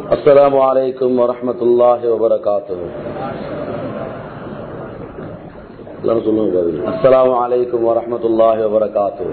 السلام عليكم ورحمة الله وبركاته السلام عليكم ورحمة الله وبركاته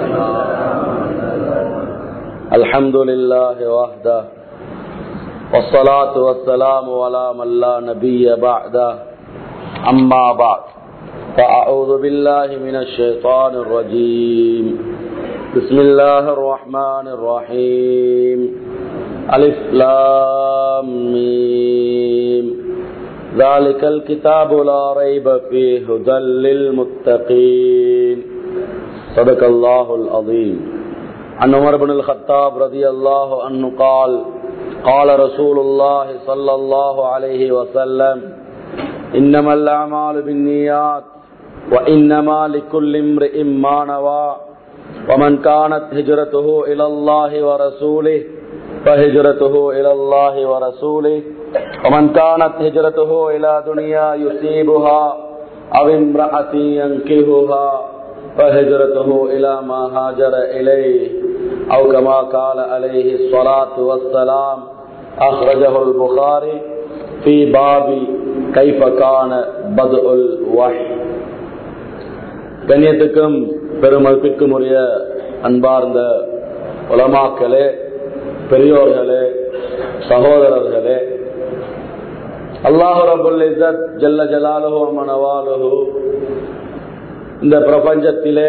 الحمد لله وحده والصلاة والسلام على من لا نبي بعده أما بعد فأعوذ بالله من الشيطان الرجيم بسم الله الرحمن الرحيم ألف لام ميم ذلك الكتاب لا ريب فيه هدى للمتقين صدق الله العظيم عن عمر بن الخطاب رضي الله عنه قال قال رسول الله صلى الله عليه وسلم إنما الأعمال بالنيات وإنما لكل امرئ ما نوى ومن كانت هجرته إلى الله ورسوله فهجرته إلى الله ورسوله ومن كانت هجرته إلى دنيا يصيبها أو امرأة ينكهها فهجرته إلى ما هاجر إليه أو كما قال عليه الصلاة والسلام أخرجه البخاري في باب كيف كان بدء الوحي கண்ணியத்துக்கும் பெருமதிப்பிற்கும் உரிய அன்பார்ந்த உலமாக்களே பெரியோர்களே சகோதரர்களே அல்லாஹு ரபுல் இசத் ஜல்ல ஜலாலுஹு மனவாலுஹு இந்த பிரபஞ்சத்திலே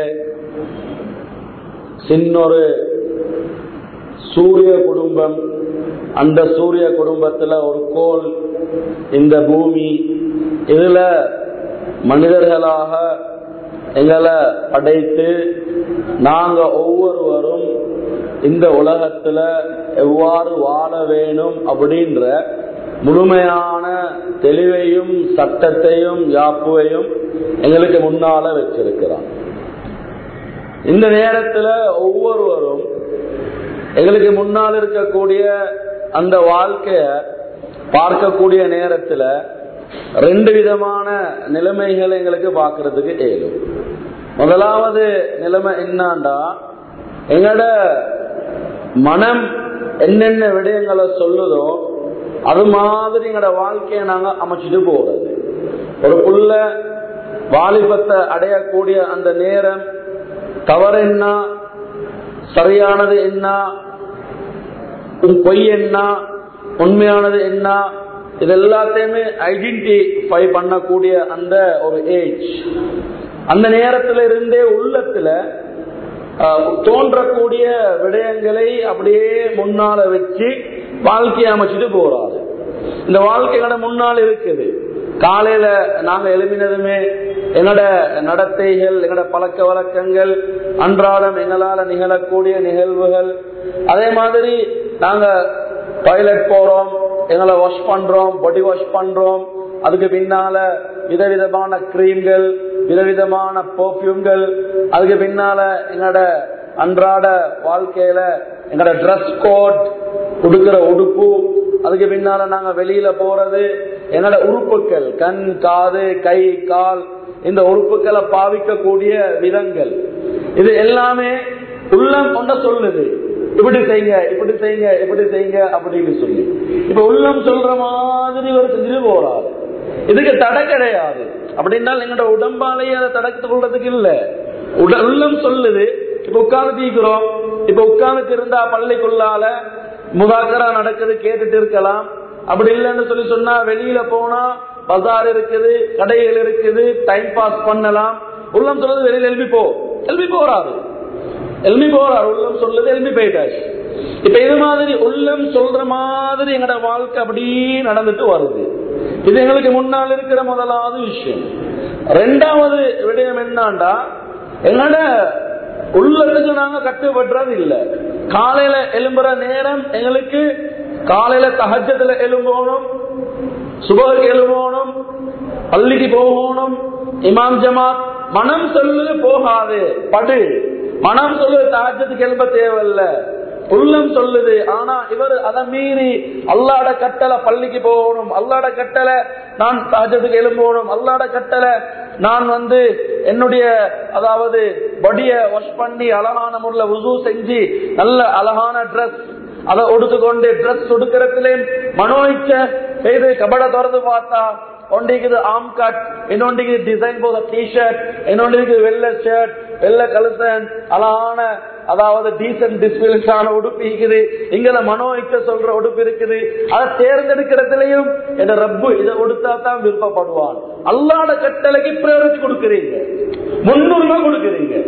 சின்னொரு சூரிய குடும்பம் அந்த சூரிய குடும்பத்துல ஒரு கோல் இந்த பூமி இதுல மனிதர்களாக எங்களை படைத்து நாங்க ஒவ்வொருவரும் இந்த உலகத்துல எவ்வாறு வாழ வேணும் அப்படின்ற முழுமையான தெளிவையும் சட்டத்தையும் யாப்புவையும் எங்களுக்கு முன்னால வச்சிருக்கிறான் இந்த நேரத்துல ஒவ்வொருவரும் எங்களுக்கு முன்னால் இருக்கக்கூடிய அந்த வாழ்க்கைய பார்க்கக்கூடிய நேரத்துல ரெண்டு விதமான நிலைமைகளை எங்களுக்கு பார்க்கறதுக்கு ஏழும் முதலாவது நிலைமை என்னாண்டா எங்களோட மனம் என்னென்ன விடயங்களை சொல்லுதோ அது மாதிரி எங்களோட வாழ்க்கையை நாங்க அமைச்சிட்டு போறது ஒரு புள்ள வாலிபத்தை அடையக்கூடிய அந்த நேரம் தவறு என்ன சரியானது என்ன பொய் என்ன உண்மையானது என்ன இது எல்லாத்தையுமே ஐடென்டிஃபை பண்ணக்கூடிய அந்த ஒரு ஏஜ் அந்த நேரத்துல இருந்தே உள்ளத்துல தோன்றக்கூடிய விடயங்களை அப்படியே முன்னால வச்சு வாழ்க்கையை அமைச்சிட்டு போறாரு இந்த வாழ்க்கையோட முன்னால் இருக்குது காலையில நாங்க எழுப்பினதுமே எங்களோட நடத்தைகள் எங்களோட பழக்க வழக்கங்கள் அன்றாடம் எங்களால நிகழக்கூடிய நிகழ்வுகள் அதே மாதிரி நாங்க டாய்லெட் போறோம் எங்களை வாஷ் பண்றோம் பாடி வாஷ் பண்றோம் அதுக்கு பின்னால விதவிதமான கிரீம்கள் விதவிதமான பர்ஃபியூம்கள் அதுக்கு பின்னால எங்களோட அன்றாட வாழ்க்கையில எங்களோட ட்ரெஸ் கோட் கொடுக்கிற உடுப்பு அதுக்கு பின்னால நாங்க வெளியில போறது எங்களோட உறுப்புகள் கண் காது கை கால் இந்த உறுப்புகளை பாவிக்கக்கூடிய விதங்கள் இது எல்லாமே உள்ளம் கொண்ட சொல்லுது இப்படி செய்யுங்க இப்படி செய்யுங்க இப்படி செய்யுங்க அப்படின்னு சொல்லி இப்ப உள்ளம் சொல்ற மாதிரி ஒரு செஞ்சு போறாரு இதுக்கு தடை கிடையாது அப்படின்னா எங்களோட உடம்பாலேயே அதை தடக்கத்து கொள்றதுக்கு இல்ல உள்ளம் சொல்லுது இப்ப உட்கார்ந்து தீக்கிறோம் இப்ப உட்கார்ந்து இருந்தா பள்ளிக்குள்ளால முகாக்கரா நடக்குது கேட்டுட்டு இருக்கலாம் அப்படி இல்லைன்னு சொல்லி சொன்னா வெளியில போனா பஜார் இருக்குது கடைகள் இருக்குது டைம் பாஸ் பண்ணலாம் உள்ளம் சொல்றது வெளியில எழுப்பி போ எழுப்பி போறாரு எழுப்பி போறாரு உள்ளம் சொல்லுது எழுப்பி போயிட்டாச்சு இப்ப இது மாதிரி உள்ளம் சொல்ற மாதிரி எங்களோட வாழ்க்கை அப்படி நடந்துட்டு வருது இது எங்களுக்கு முன்னால் இருக்கிற முதலாவது விஷயம் ரெண்டாவது விடயம் என்னண்டா எங்களோட உள்ளத்துக்கு நாங்க கட்டுப்படுறது இல்ல காலையில எழும்புற நேரம் எங்களுக்கு காலையில தகஜத்துல எழும்பணும் சுபருக்கு எழும்பணும் பள்ளிக்கு போகணும் இமாம் ஜமாத் மனம் சொல்லுது போகாது படு மனம் சொல்லுது தகஜத்துக்கு எழும்ப தேவையில்ல உள்ளம் சொல்லுது ஆனா இவர் அதை மீறி அல்லாட கட்டளை பள்ளிக்கு போகணும் அல்லாட கட்டளை நான் தாஜத்துக்கு எழும்பணும் அல்லாட கட்டளை நான் வந்து என்னுடைய அதாவது பொடிய வாஷ் பண்ணி அழகான முறையில் உசு செஞ்சு நல்ல அழகான ட்ரெஸ் அதை உடுத்துக்கொண்டு ட்ரெஸ் உடுக்கிறதுலயும் மனோ இச்சை செய்து கபட திறந்து பார்த்தா ஒன்றைக்கு ஆம் கட் இன்னொன்றைக்கு டிசைன் போத டிஷர்ட் இன்னொன்றைக்கு வெள்ளை ஷர்ட் வெள்ளை கலுசன் அழகான அதாவது டீசன்ட் டிஸ்பிளிஸான உடுப்பு இருக்குது இங்கல மனோ இச்ச சொல்ற உடுப்பு இருக்குது அதை தேர்ந்தெடுக்கிறதுலயும் என்ன ரப்பு இதை உடுத்தா தான் விருப்பப்படுவான் அல்லாட கட்டளைக்கு பிரயோரிட்டி கொடுக்குறீங்க முன்னுரிமை கொடுக்குறீங்க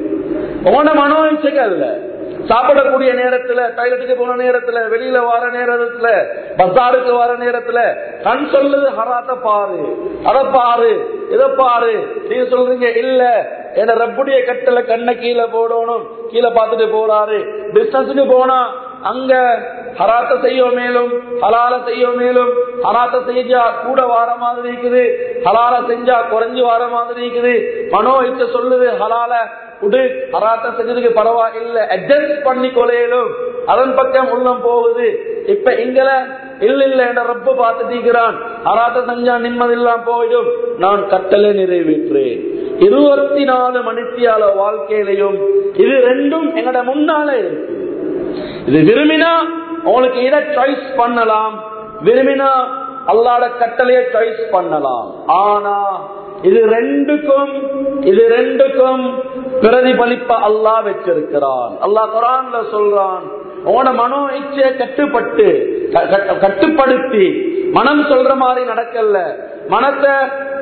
உன மனோ இச்சைக்கு அல்ல சாப்பிடக்கூடிய நேரத்துல டாய்லெட்டுக்கு போன நேரத்துல வெளியில வர நேரத்துல பசாருக்கு வர நேரத்துல கண் சொல்லுது ஹராத்த பாரு அத பாரு இத பாரு நீங்க சொல்றீங்க இல்ல என்ன ரப்புடைய கட்டளை கண்ணை கீழே போடணும் கீழே பார்த்துட்டு போறாரு பிசினஸுக்கு போனா அங்க ஹராத்த செய்ய மேலும் ஹலால செய்ய மேலும் ஹராத்த செஞ்சா கூட வார மாதிரி இருக்குது ஹலால செஞ்சா குறைஞ்சு வார மாதிரி இருக்குது மனோ இச்ச சொல்லுது ஹலால உடு ஹராத்த செஞ்சதுக்கு பரவாயில்ல அட்ஜஸ்ட் பண்ணி கொலையிலும் அதன் பக்கம் உள்ளம் போகுது இப்ப இங்கல இல்ல இல்ல என்ற ரப்பு பார்த்துட்டீங்கிறான் ஹராத்த செஞ்சா நிம்மதியெல்லாம் போயிடும் நான் கட்டளை நிறைவேற்றேன் இருபத்தி நாலு மணித்தியால வாழ்க்கையிலையும் இது ரெண்டும் எங்கட முன்னாலே இருக்கு இது விரும்பினா உங்களுக்கு இதை சாய்ஸ் பண்ணலாம் விரும்பினா அல்லாட கட்டளைய சாய்ஸ் பண்ணலாம் ஆனா இது ரெண்டுக்கும் இது ரெண்டுக்கும் பிரதிபலிப்ப அல்லாஹ் வச்சிருக்கிறான் அல்லாஹ் குரான்ல சொல்றான் உன மனோ இச்சையை கட்டுப்பட்டு கட்டுப்படுத்தி மனம் சொல்ற மாதிரி நடக்கல மனத்தை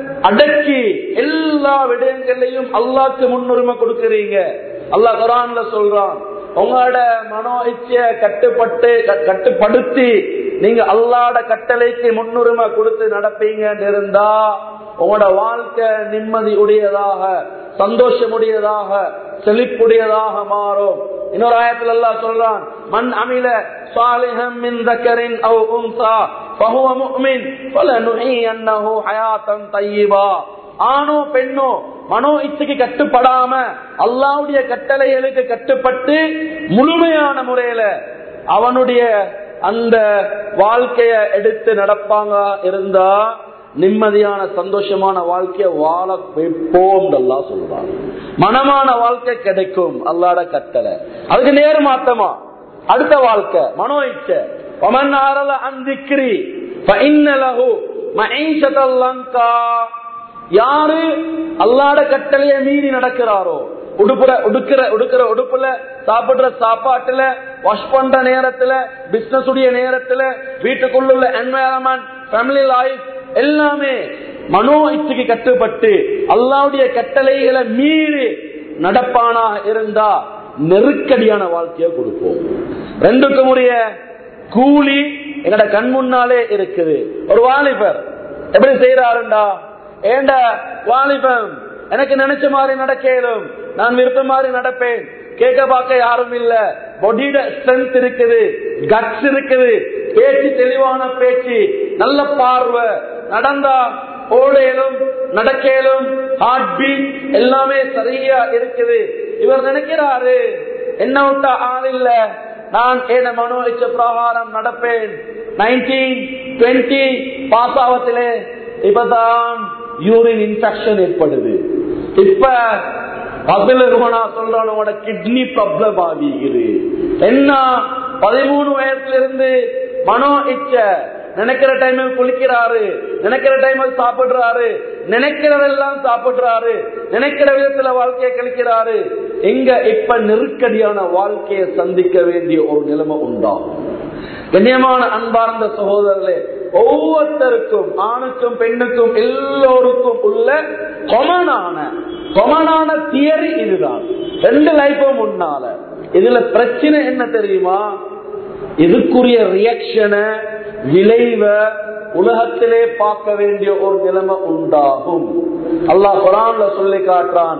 அடக்கி எல்லா விடயங்களையும் அல்லாக்கு முன்னுரிமை கொடுக்கறீங்க அல்லாஹ் குரான்ல சொல்றான் உங்களோட மனோ இச்சைய கட்டுப்பட்டு கட்டுப்படுத்தி நீங்க அல்லாட கட்டளைக்கு முன்னுரிமை கொடுத்து நடப்பீங்கன்னு இருந்தா உங்களோட வாழ்க்கை நிம்மதி உடையதாக சந்தோஷமுடையதாக செழிப்புடையதாக மாறும் இன்னொரு ஆயத்துல எல்லாம் சொல்றான் மண் அமில صالحا من ذكر او انثى فهو مؤمن فلنحيينه حياه طيبه ஆணோ பெண்ணோ மனோ இச்சைக்கு கட்டுப்படாம அல்லாவுடைய கட்டளைகளுக்கு கட்டுப்பட்டு முழுமையான முறையில அவனுடைய அந்த வாழ்க்கைய எடுத்து நடப்பாங்க இருந்தா நிம்மதியான சந்தோஷமான வாழ்க்கைய வாழ வைப்போம் அல்லா சொல்றாங்க மனமான வாழ்க்கை கிடைக்கும் அல்லாட கட்டளை அதுக்கு நேரு மாத்தமா அடுத்த வாழ்க்கை மனோ இச்ச ஒமன் ஆரல அந்திக்கிரி யாரு அல்லாட கட்டளைய மீறி நடக்கிறாரோ உடுப்புற உடுக்கிற உடுக்கிற உடுப்புல சாப்பிடுற சாப்பாட்டுல வாஷ் பண்ற நேரத்துல பிசினஸ் உடைய நேரத்துல வீட்டுக்குள்ள என்வரன்மெண்ட் ஃபேமிலி லைஃப் எல்லாமே மனோ இச்சைக்கு கட்டுப்பட்டு அல்லாவுடைய கட்டளைகளை மீறி நடப்பானாக இருந்தா நெருக்கடியான வாழ்க்கையை கொடுப்போம் ரெண்டுக்கும் உரிய கூலி எங்கட கண் முன்னாலே இருக்குது ஒரு வாலிபர் எப்படி செய்யறாருண்டா ஏண்ட வாலிபம் எனக்கு நினைச்ச மாதிரி நடக்கலும் நான் விருப்ப மாதிரி நடப்பேன் கேட்க பார்க்க யாரும் இல்ல பொடியிட ஸ்ட்ரென்த் இருக்குது கட்ஸ் இருக்குது பேச்சு தெளிவான பேச்சு நல்ல பார்வை நடந்தா ஓடையிலும் நடக்கலும் ஹார்ட் பீட் எல்லாமே சரியா இருக்குது இவர் நினைக்கிறாரு என்ன விட்டா ஆள் இல்ல நான் என்ன மனோ இச்ச பிரகாரம் நடப்பேன் நைன்டீன் டுவெண்ட்டி பாஸ் ஆவத்திலே இப்பதான் யூரின் இன்ஃபெக்ஷன் ஏற்படுது இப்ப சொல்றான் உங்களோட கிட்னி ப்ராப்ளம் ஆகிக்குது என்ன பதிமூணு வயசுல இருந்து மனோ இச்ச நினைக்கிற டைம் குளிக்கிறாரு நினைக்கிற டைம் சாப்பிடுறாரு நினைக்கிறதெல்லாம் சாப்பிடுறாரு நினைக்கிற விதத்துல வாழ்க்கையை கழிக்கிறாரு எங்க இப்ப நெருக்கடியான வாழ்க்கையை சந்திக்க வேண்டிய ஒரு நிலைமை உண்டாகும் கண்ணியமான அன்பார்ந்த சகோதரர்களே ஒவ்வொருத்தருக்கும் ஆணுக்கும் பெண்ணுக்கும் எல்லோருக்கும் உள்ள கொமனான கொமனான தியரி இதுதான் ரெண்டு லைஃபும் முன்னால இதுல பிரச்சனை என்ன தெரியுமா இதுக்குரிய ரியாக்ஷனை விளைவ உலகத்திலே பார்க்க வேண்டிய ஒரு நிலைமை உண்டாகும் அல்லாஹ் குரான்ல சொல்லி காட்டுறான்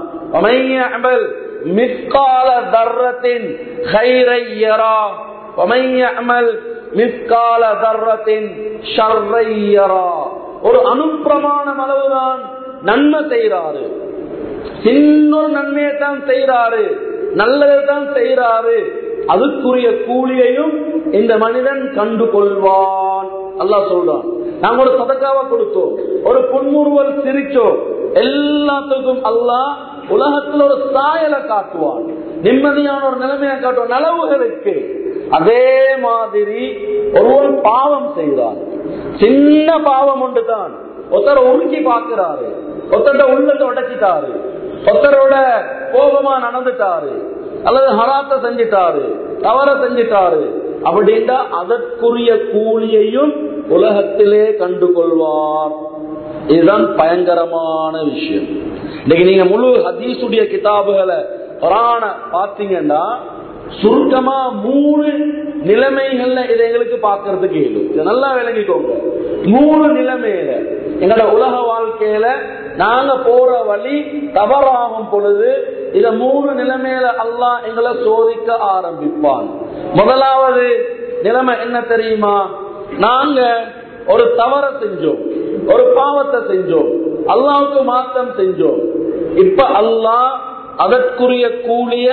மிஸ்கால தர்ரத்தின் ஹைரையரா ஒமையமல் மிஸ்கால தர்ரத்தின் ஷர்ரையரா ஒரு அனுப்பிரமாணம் அளவுதான் நன்மை செய்யறாரு சின்னொரு நன்மையை தான் செய்யறாரு நல்லதை தான் செய்யறாரு அதுக்குரிய கூலியையும் இந்த மனிதன் கண்டு கொள்வான் அல்லா சொல்றான் நாங்க ஒரு சதக்காவா கொடுத்தோம் ஒரு புன்முறுவல் சிரிச்சோம் எல்லாத்துக்கும் அல்லாஹ் உலகத்துல ஒரு சாயலை காட்டுவான் நிம்மதியான ஒரு நிலைமையை காட்டுவான் நலவுகளுக்கு அதே மாதிரி ஒருவன் பாவம் செய்கிறான் சின்ன பாவம் ஒன்று தான் ஒருத்தரை உருக்கி பார்க்கிறாரு ஒருத்தரோட உள்ளத்தை உடைச்சிட்டாரு ஒருத்தரோட கோபமா நடந்துட்டாரு அல்லது ஹராத்த செஞ்சிட்டாரு தவற செஞ்சிட்டாரு அப்படின்னா அதற்குரிய கூலியையும் உலகத்திலே கண்டு கொள்வார் இதுதான் பயங்கரமான விஷயம் இன்னைக்கு நீங்க முழு ஹதீசுடைய கிதாபுகளை குரான பாத்தீங்கன்னா சுருக்கமா மூணு நிலைமைகள்ல இதை எங்களுக்கு பாக்குறதுக்கு இயலும் இதை நல்லா விளங்கிக்கோங்க மூணு நிலைமையில எங்களோட உலக வாழ்க்கையில நாங்க போற வழி தவறாகும் பொழுது இத மூணு நிலைமையில அல்லாஹ் எங்களை சோதிக்க ஆரம்பிப்பான் முதலாவது நிலைமை என்ன தெரியுமா நாங்க ஒரு தவற செஞ்சோம் ஒரு பாவத்தை செஞ்சோம் அல்லாவுக்கு மாத்தம் செஞ்சோம் இப்ப அல்லாஹ் அதற்குரிய கூலிய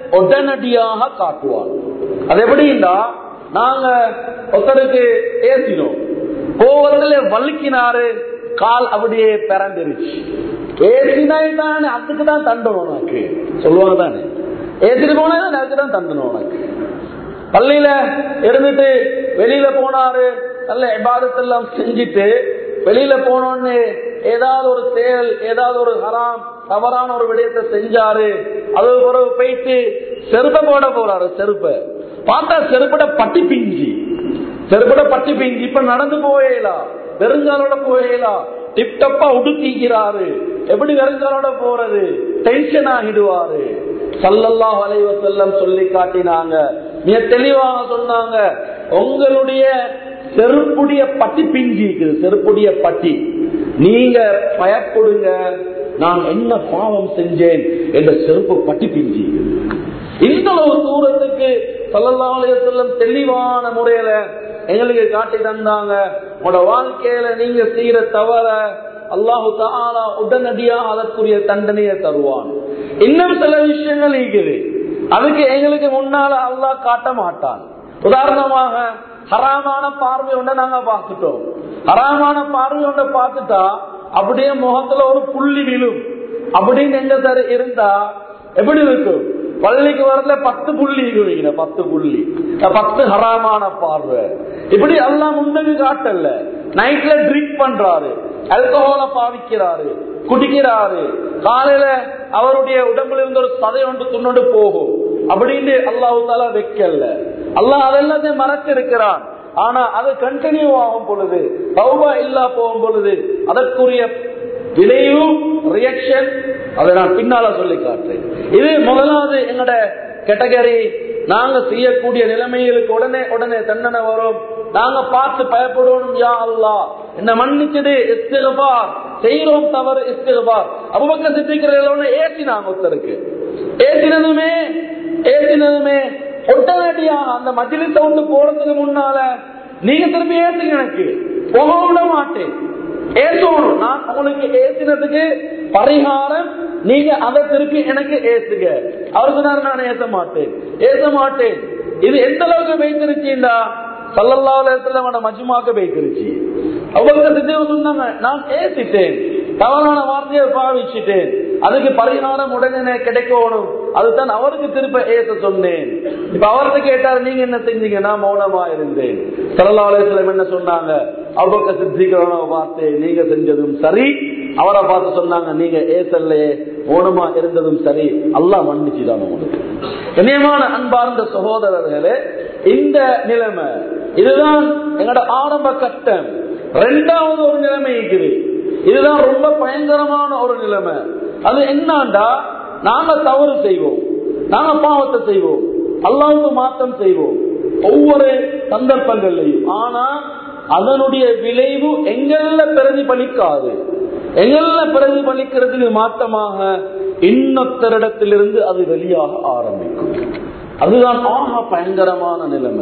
உடனடியாக காட்டுவான் அது எப்படின்னா நாங்க ஒருத்தருக்கு ஏசினோம் கோவத்துல வலிக்கினாரு கால் அப்படியே பிறந்துருச்சு ஏசினாய் தானே அதுக்கு தான் தண்டணும் உனக்கு சொல்லுவாங்க தானே ஏசிட்டு போனா அதுக்கு தான் தண்டணும் உனக்கு பள்ளியில இருந்துட்டு வெளியில போனாரு நல்ல இபாதத்தெல்லாம் செஞ்சுட்டு வெளியில போனோன்னு ஏதாவது ஒரு செயல் ஏதாவது ஒரு ஹராம் தவறான ஒரு விடயத்தை செஞ்சாரு அது பிறகு போயிட்டு செருப்பை போட போறாரு செருப்பை பார்த்தா செருப்பட பட்டி பிஞ்சி செருப்பட பட்டி பிஞ்சி இப்ப நடந்து போயலாம் வெறுங்காலோட போயலாம் டிப்டப்பா உடுத்திக்கிறாரு எப்படி வெறுங்காலோட போறது டென்ஷன் ஆகிடுவாரு சல்லல்லா வலைவ செல்லம் சொல்லி காட்டினாங்க மிக தெளிவாக சொன்னாங்க உங்களுடைய செருப்புடைய பட்டி பிஞ்சி இருக்குது செருப்புடைய பட்டி நீங்க பயப்படுங்க நான் என்ன பாவம் செஞ்சேன் என்ற செருப்பு பட்டி பிஞ்சி இந்த அளவு தூரத்துக்கு சல்லல்லாஹு செல்லம் தெளிவான முறையில எங்களுக்கு காட்டி தந்தாங்க உங்களோட வாழ்க்கையில நீங்க செய்யற தவற அல்லாஹு தாலா உடனடியாக அதற்குரிய தண்டனையை தருவான் இன்னும் சில விஷயங்கள் இருக்குது அதுக்கு எங்களுக்கு முன்னால அல்லாஹ் காட்ட மாட்டான் உதாரணமாக ஹராமான பார்வை ஒன்றை நாங்க பார்த்துட்டோம் ஹராமான பார்வை ஒன்றை பார்த்துட்டா அப்படியே முகத்துல ஒரு புள்ளி விழும் அப்படின்னு எங்க சார் இருந்தா எப்படி இருக்கும் பள்ளிக்கு வரல பத்து புள்ளி இருக்குவீங்க பத்து புள்ளி பத்து ஹராமான பார்வை இப்படி எல்லாம் முன்னது காட்டல நைட்ல ட்ரிங்க் பண்றாரு அல்கஹால பாவிக்கிறாரு குடிக்கிறாரு காலையில அவருடைய உடம்புல இருந்து ஒரு சதை ஒன்று துண்ணொண்டு போகும் அப்படின்னு அல்லாஹு தாலா வைக்கல அல்லாஹ் அதெல்லாத்தையும் மறக்க இருக்கிறான் ஆனா அது கண்டினியூ ஆகும் பொழுது சௌபா இல்லா போகும் பொழுது அதற்குரிய விளைவு ரியாக்ஷன் அதை நான் பின்னால சொல்லி காட்டுறேன் இது முதலாவது எங்கட கேட்டகரி நாங்க செய்யக்கூடிய நிலைமைகளுக்கு உடனே உடனே தண்டனை வரும் நாங்க பார்த்து பயப்படுவோம் யா அல்லா என்ன மன்னிச்சது இஸ்திகபார் செய்யறோம் தவறு இஸ்திகபார் அபுபக்க சித்திக்கிறதுல ஏசினாங்க ஒருத்தருக்கு ஏசினதுமே ஏசினதுமே உடனடியாக அந்த மஜிலிச விட்டு போறதுக்கு முன்னால நீங்க திருப்பி ஏசுங்க எனக்கு போக விட மாட்டேன் ஏசணும் நான் உங்களுக்கு ஏசினதுக்கு பரிகாரம் நீங்க அதை திருப்பி எனக்கு ஏசுங்க அவர் சொன்னார் நான் ஏச மாட்டேன் ஏச மாட்டேன் இது எந்த அளவுக்கு வைத்திருச்சீண்டா சல்லல்லாவுல மஜ்மாக்க வைத்திருச்சு அவங்க சித்தம் சொன்னாங்க நான் ஏசிட்டேன் தவறான வார்த்தையை பாவிச்சுட்டேன் அதுக்கு பரிகாரம் உடனே கிடைக்கணும் அதுதான் அவருக்கு திருப்ப ஏச சொன்னேன் இப்ப அவர்கிட்ட கேட்டாரு நீங்க என்ன செஞ்சீங்க நான் மௌனமா இருந்தேன் சரலாலயத்துல என்ன சொன்னாங்க அவங்க சித்திக்கிறவன பார்த்து நீங்க செஞ்சதும் சரி அவரை பார்த்து சொன்னாங்க நீங்க ஏசல்லையே மௌனமா இருந்ததும் சரி அல்லா மன்னிச்சுதான் உங்களுக்கு இனியமான அன்பார்ந்த சகோதரர்களே இந்த நிலைமை இதுதான் எங்களோட ஆரம்ப கட்டம் ரெண்டாவது ஒரு நிலைமை இருக்குது இதுதான் ரொம்ப பயங்கரமான ஒரு நிலைமை அது என்னண்டா நாங்க தவறு செய்வோம் நாங்க பாவத்தை செய்வோம் அல்லாவுக்கு மாற்றம் செய்வோம் ஒவ்வொரு சந்தர்ப்பங்கள்லையும் ஆனா அதனுடைய விளைவு எங்கெல்ல பிரதிபலிக்காது எங்கெல்ல பிரதிபலிக்கிறதுக்கு மாற்றமாக இன்னொத்தரிடத்திலிருந்து அது வெளியாக ஆரம்பிக்கும் அதுதான் ஆக பயங்கரமான நிலைமை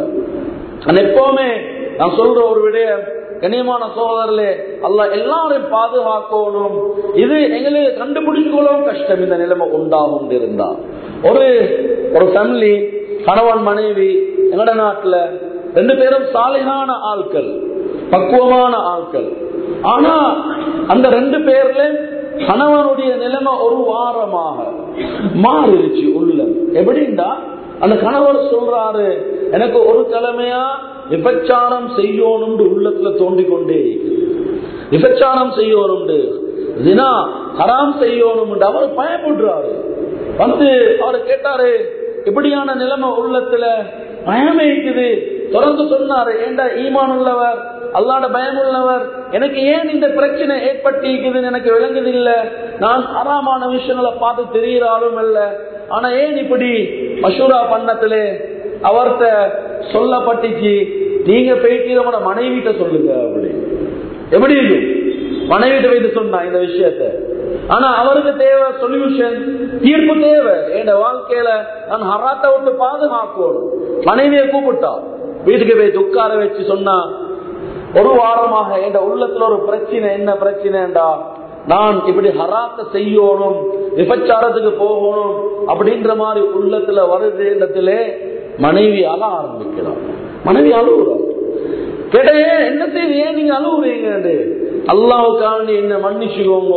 எப்பவுமே நான் சொல்ற ஒரு விடயம் கண்ணியமான சோதரர்களே அல்ல எல்லாரையும் பாதுகாக்கணும் இது எங்களுக்கு கண்டுபிடிச்சுக்கொள்ளவும் கஷ்டம் இந்த நிலைமை உண்டாகும் இருந்தா ஒரு ஒரு ஃபேமிலி கணவன் மனைவி எங்கட நாட்டுல ரெண்டு பேரும் சாலையான ஆட்கள் பக்குவமான ஆட்கள் ஆனா அந்த ரெண்டு பேர்ல கணவனுடைய நிலைமை ஒரு வாரமாக மாறிடுச்சு உள்ளம் எப்படின்னா அந்த கணவர் சொல்றாரு எனக்கு ஒரு கிழமையா விபச்சாரம் செய்யணும் உள்ளத்துல தோண்டிக் கொண்டே இருக்குது விபச்சாரம் செய்யணும் தினா ஹராம் செய்யணும் அவர் பயப்படுறாரு வந்து அவர் கேட்டாரு இப்படியான நிலைமை உள்ளத்துல பயமே இருக்குது தொடர்ந்து சொன்னாரு ஏண்டா ஈமான் உள்ளவர் அல்லாட பயம் உள்ளவர் எனக்கு ஏன் இந்த பிரச்சனை ஏற்பட்டிருக்குதுன்னு எனக்கு விளங்குது இல்ல நான் அறாமான விஷயங்களை பார்த்து தெரியறாலும் இல்ல ஆனா ஏன் இப்படி மஷூரா பண்ணத்திலே அவர்கிட்ட சொல்லப்பட்டுச்சு நீங்க போயிட்டு நம்மளோட மனைவிட்ட சொல்லுங்க அப்படி எப்படி இருக்கும் மனைவிட்ட வைத்து சொன்னா இந்த விஷயத்த ஆனா அவருக்கு தேவை சொல்யூஷன் தீர்ப்பு தேவை என் வாழ்க்கையில நான் ஹராத்தை விட்டு பாதுகாக்கணும் மனைவியை கூப்பிட்டா வீட்டுக்கு போய் உட்கார வச்சு சொன்னா ஒரு வாரமாக என் உள்ளத்துல ஒரு பிரச்சனை என்ன பிரச்சனைடா நான் இப்படி ஹராத்த செய்யணும் விபச்சாரத்துக்கு போகணும் அப்படின்ற மாதிரி உள்ளத்துல வருது இடத்திலே மனைவி அழ ஆரம்பிக்கிறார் மனைவி அழுகுறார் கேட்டே என்ன செய்து ஏன் நீங்க அழுகுறீங்க அல்லாவுக்காண்டி என்ன மன்னிச்சுக்கோங்க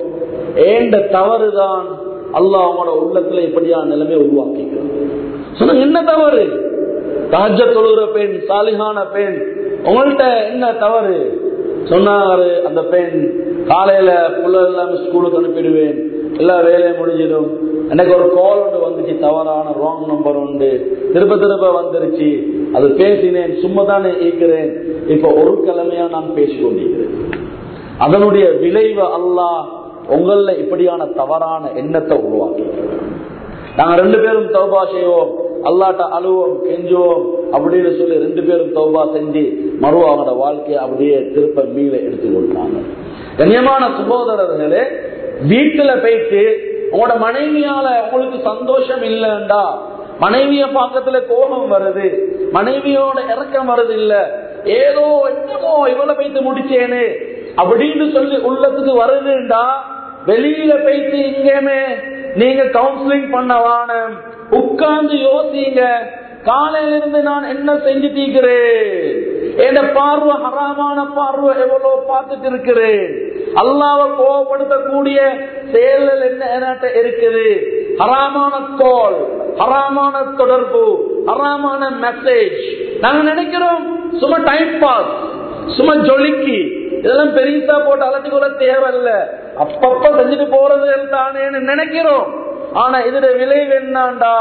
ஏண்ட தவறுதான் அல்லாஹ் அவங்களோட உள்ளத்துல இப்படியா நிலைமை உருவாக்கிக்கிறான் சொன்னாங்க என்ன தவறு ராஜ தொழுகிற பெண் சாலிகான பெண் உங்கள்கிட்ட என்ன தவறு சொன்னாரு அந்த பெண் காலையில புள்ள எல்லாமே ஸ்கூலுக்கு அனுப்பிடுவேன் எல்லா வேலையும் முடிஞ்சிடும் எனக்கு ஒரு கால் ஒன்று வந்துச்சு தவறான ராங் நம்பர் உண்டு திரும்ப திரும்ப வந்துருச்சு அது பேசினேன் சும்மா தானே ஈக்கிறேன் இப்ப ஒரு கிழமையா நான் பேசிக் கொண்டிருக்கிறேன் அதனுடைய விளைவு அல்லாஹ் உங்கள இப்படியான தவறான எண்ணத்தை உருவாக்கி நாங்க ரெண்டு பேரும் தௌபா செய்வோம் அல்லாட்ட அழுவோம் கெஞ்சுவோம் அப்படின்னு சொல்லி ரெண்டு பேரும் தௌபா செஞ்சு மறுவ அவங்களோட வாழ்க்கையை அப்படியே திருப்ப மீள எடுத்துக்கொண்டாங்க கண்ணியமான சகோதரர்களே வீட்டுல போயிட்டு உங்களோட மனைவியால உங்களுக்கு சந்தோஷம் இல்லைண்டா மனைவிய பக்கத்துல கோபம் வருது மனைவியோட இறக்கம் வருது இல்ல ஏதோ என்னமோ இவ்வளவு போயிட்டு முடிச்சேனே அப்படின்னு சொல்லி உள்ளத்துக்கு வருதுண்டா வெளியில போயிட்டு இங்கேயுமே நீங்க கவுன்சிலிங் பண்ண வானம் உட்கார்ந்து யோசிங்க காலையில இருந்து நான் என்ன செஞ்சுட்டீங்கிறேன் என் பார்வை ஹராமான பார்வை எவ்வளவு பார்த்துட்டு இருக்கிறேன் அல்லாவை கோவப்படுத்தக்கூடிய செயல்கள் என்ன என்கிட்ட இருக்குது ஹராமான கால் ஹராமான தொடர்பு ஹராமான மெசேஜ் நாங்க நினைக்கிறோம் சும்மா டைம் பாஸ் சும்மா ஜொலிக்கு இதெல்லாம் பெருசா போட்டு அலட்டி கொள்ள தேவையில்ல அப்பப்ப செஞ்சுட்டு போறது தானேன்னு நினைக்கிறோம் ஆனா இதோட விளைவு என்னண்டா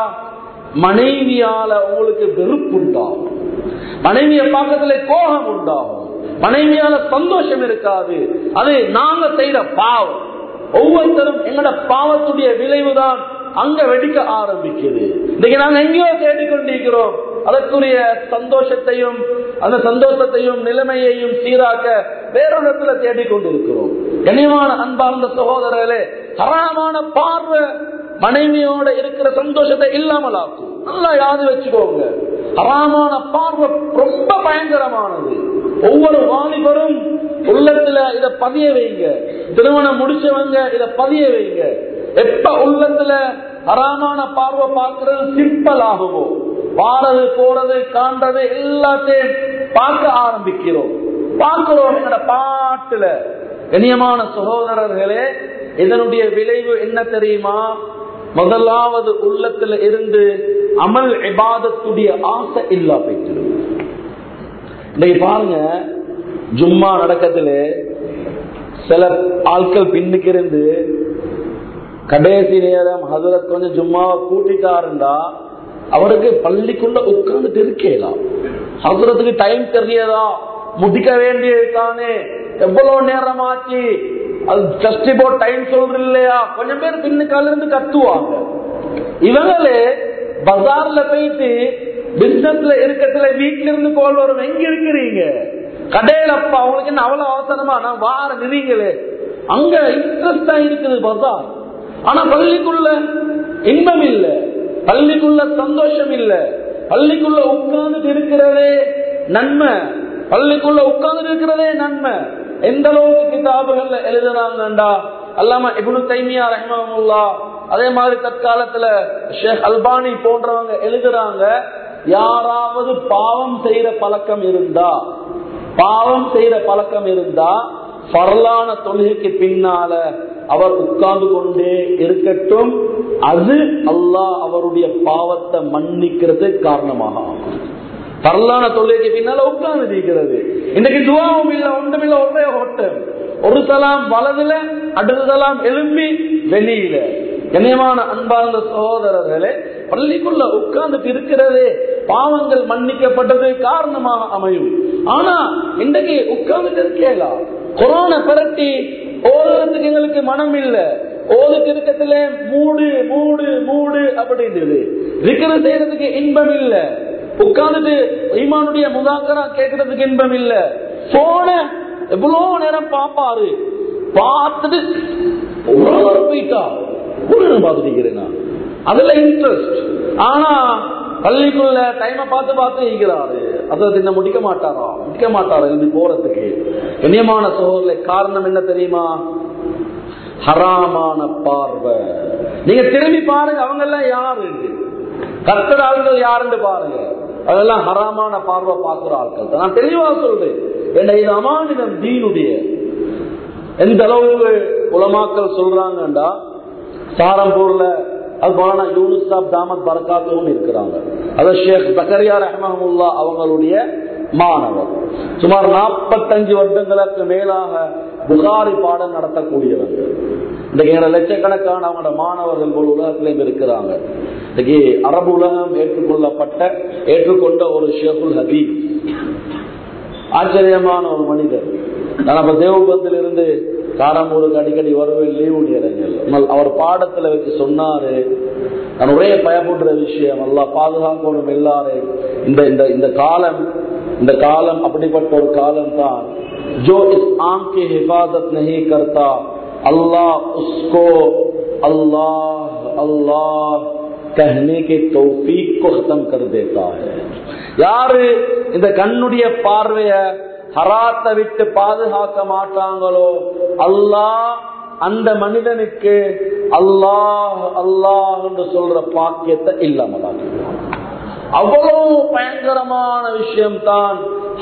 மனைவியால உங்களுக்கு வெறுப்பு உண்டாகும் மனைவிய பக்கத்துல கோபம் உண்டாகும் மனைவியால சந்தோஷம் இருக்காது அது நாங்க செய்யற பாவம் ஒவ்வொருத்தரும் எங்களோட பாவத்துடைய விளைவுதான் அங்க வெடிக்க ஆரம்பிக்குது இன்னைக்கு நாங்க எங்கேயோ தேடிக்கொண்டிருக்கிறோம் அதற்குரிய சந்தோஷத்தையும் அந்த சந்தோஷத்தையும் நிலைமையையும் சீராக்க வேறொரு இடத்துல தேடிக்கொண்டிருக்கிறோம் கனிவான அன்பார்ந்த சகோதரர்களே தரமான பார்வை மனைவியோட இருக்கிற சந்தோஷத்தை இல்லாமல் ஆக்கும் நல்லா யாது வச்சுக்கோங்க ஹராமான பார்வை ரொம்ப பயங்கரமானது ஒவ்வொரு வாலிபரும் உள்ளத்துல இத பதிய வைங்க திருமணம் முடிச்சவங்க இத பதிய வைங்க எப்ப உள்ளத்துல ஹராமான பார்வை பார்க்கறது சிம்பிள் ஆகுமோ வாரது போறது காண்றது எல்லாத்தையும் பார்க்க ஆரம்பிக்கிறோம் பார்க்கிறோம் எங்கட பாட்டுல கண்ணியமான சகோதரர்களே இதனுடைய விளைவு என்ன தெரியுமா முதலாவது உள்ளத்துல இருந்து அமல் இபாதத்துடைய ஆசை இல்லா போயிட்டு இன்னைக்கு பாருங்க ஜும்மா நடக்கத்துல சில ஆட்கள் பின்னுக்கு இருந்து கடைசி நேரம் ஹசரத் கொஞ்சம் ஜும்மாவை கூட்டிட்டாருண்டா அவருக்கு பள்ளிக்குள்ள உட்கார்ந்துட்டு இருக்கலாம் ஹசரத்துக்கு டைம் தெரியதா முடிக்க வேண்டியது தானே எவ்வளவு நேரம் ஆச்சு அது ஜஸ்ட் இப்போ டைம் சொல்ற இல்லையா கொஞ்சம் பேர் பின்னுக்கால இருந்து கத்துவாங்க இவங்களே பஜார்ல போயிட்டு பிசினஸ்ல இருக்கத்துல வீட்டுல இருந்து கோல் வரும் எங்க இருக்கிறீங்க கடையில அப்பா அவங்களுக்கு என்ன அவ்வளவு அவசரமா நான் வார நிறீங்களே அங்க இன்ட்ரெஸ்டா இருக்குது பஜார் ஆனா பள்ளிக்குள்ள இன்பம் இல்ல பள்ளிக்குள்ள சந்தோஷம் இல்ல பள்ளிக்குள்ள உட்கார்ந்துட்டு இருக்கிறதே நன்மை பள்ளிக்குள்ள உட்கார்ந்து இருக்கிறதே நன்மை எந்த அளவுக்கு கிதாபுகள்ல எழுதுறாங்கண்டா அல்லாம இபுனு தைமியா ரஹ்மமுல்லா அதே மாதிரி தற்காலத்துல ஷேக் அல்பானி போன்றவங்க எழுதுறாங்க யாராவது பாவம் செய்யற பழக்கம் இருந்தா பாவம் செய்யற பழக்கம் இருந்தா பரலான தொழுகைக்கு பின்னால அவர் உட்கார்ந்து கொண்டே இருக்கட்டும் அது அல்லாஹ் அவருடைய பாவத்தை மன்னிக்கிறது காரணமாக ஆகும் பரலான தொல்லைக்கு பின்னால உட்கார்ந்து இருக்கிறது இன்னைக்கு துவாவும் இல்ல ஒன்றும் இல்ல ஒரே ஓட்டம் ஒரு தலாம் வலதுல அடுத்த தலாம் எலும்பி வெளியில கண்ணியமான அன்பார்ந்த சகோதரர்களே பள்ளிக்குள்ள உட்கார்ந்துட்டு இருக்கிறதே பாவங்கள் மன்னிக்கப்பட்டது காரணமாக அமையும் ஆனா இன்றைக்கு உட்கார்ந்துட்டு இருக்கேலா கொரோனா பரட்டி ஓதுறதுக்கு எங்களுக்கு மனம் இல்ல ஓதுக்கு இருக்கத்துல மூடு மூடு மூடு அப்படின்றது விக்கிர செய்யறதுக்கு இன்பம் இல்ல உட்கார்ந்துட்டு ஈமானுடைய முதாக்கரா கேட்கறதுக்கு இன்பம் இல்ல போன எவ்வளவு நேரம் பாப்பாரு பார்த்துட்டு ஒரு போயிட்டா ஒரு நேரம் பார்த்துட்டு அதுல இன்ட்ரெஸ்ட் ஆனா பள்ளிக்குள்ள டைம பார்த்து பார்த்து இருக்கிறாரு அதை தின்ன முடிக்க மாட்டாரா முடிக்க மாட்டாரா இது போறதுக்கு கண்ணியமான சோதரில் காரணம் என்ன தெரியுமா ஹராமான பார்வை நீங்க திரும்பி பாருங்க அவங்க எல்லாம் யாரு கர்த்தர் ஆளுங்கள் யாருன்னு பாருங்க அதெல்லாம் ஹராமான பார்வை பார்க்கிற ஆட்கள் தான் நான் தெளிவா சொல்றேன் என்ன இது அமானிதம் தீனுடைய எந்த அளவுக்கு உலமாக்கள் சொல்றாங்கண்டா சாரம்பூர்ல அது மௌலானா யூனுஸ் சாப் தாமத் பரக்காத்தும் இருக்கிறாங்க அது ஷேக் பக்கரியா ரஹமஹமுல்லா அவங்களுடைய மாணவர் சுமார் நாற்பத்தஞ்சு வருடங்களுக்கு மேலாக புகாரி பாடம் நடத்தக்கூடியவங்க இன்றைக்கு எங்களை லட்சக்கணக்கான அவங்களோட மாணவர்கள் போல் உலகத்திலும் இருக்கிறாங்க இன்னைக்கு அரபு உலகம் ஏற்றுக்கொள்ளப்பட்ட ஏற்றுக்கொண்ட ஒரு ஷேகுல் ஹபீப் ஆச்சரியமான ஒரு மனிதர் நான் அப்ப தேவபந்தில் இருந்து காரம்பூருக்கு அடிக்கடி வருவேன் லீவு நேரங்கள் அவர் பாடத்துல வச்சு சொன்னாரு நான் ஒரே பயப்படுற விஷயம் அல்லா பாதுகாக்கணும் எல்லாரும் இந்த இந்த இந்த காலம் இந்த காலம் அப்படிப்பட்ட ஒரு காலம் தான் जो इस आम की हिफाजत नहीं करता अल्लाह उसको अल्लाह अल्लाह कहने के तौफीक को खत्म कर देता है யாரு இந்த கண்ணுடைய பார்வைய ஹராத்தை விட்டு பாதுகாக்க மாட்டாங்களோ அல்லாஹ் அந்த மனிதனுக்கு அல்லாஹ் அல்லாஹ் என்று சொல்ற பாக்கியத்தை இல்லாமலாக்குவான் அவ்வளவு பயங்கரமான விஷயம் தான்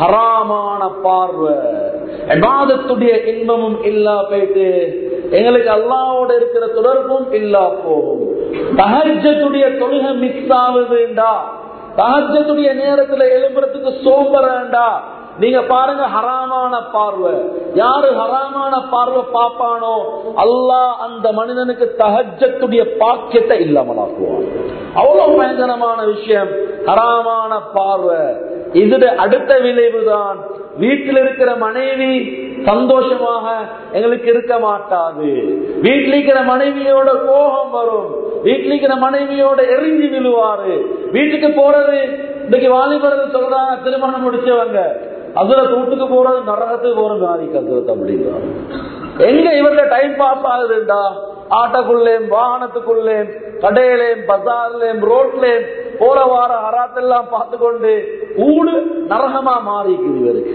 ஹராமான பார்வை எபாதத்துடைய இன்பமும் இல்லா போயிட்டு எங்களுக்கு அல்லாவோட இருக்கிற தொடர்பும் இல்லா போகும் தகஜத்துடைய தொழுகை மிஸ் ஆகுதுண்டா தகஜத்துடைய நேரத்துல எழும்புறதுக்கு சோம்பரண்டா நீங்க பாருங்க ஹராமான பார்வை யாரு ஹராமான பார்வை பாப்பானோ அல்லாஹ் அந்த மனிதனுக்கு தகஜத்துடைய பாக்கியத்தை இல்லாமலாக்குவான் அவ்வளவு பயங்கரமான விஷயம் ஹராமான பார்வை இது அடுத்த விளைவுதான் வீட்டில் இருக்கிற மனைவி சந்தோஷமாக எங்களுக்கு இருக்க மாட்டாது வீட்டில் இருக்கிற மனைவியோட கோபம் வரும் வீட்டில் இருக்கிற மனைவியோட எரிஞ்சு விழுவாரு வீட்டுக்கு போறது இன்னைக்கு வாலிபர்கள் சொல்றாங்க திருமணம் முடிச்சவங்க அதுல வீட்டுக்கு போறது நரகத்துக்கு போற காதிக்கு அதுரத் அப்படிங்கிறாங்க எங்க இவர்கிட்ட டைம் பாஸ் ஆகுதுண்டா ஆட்டோக்குள்ளேயும் வாகனத்துக்குள்ளேயும் கடையிலேயும் பசார்லயும் ரோட்லயும் போற வார ஹராத்தெல்லாம் பார்த்து கொண்டு ஊடு நரகமா மாறிக்குது இவருக்கு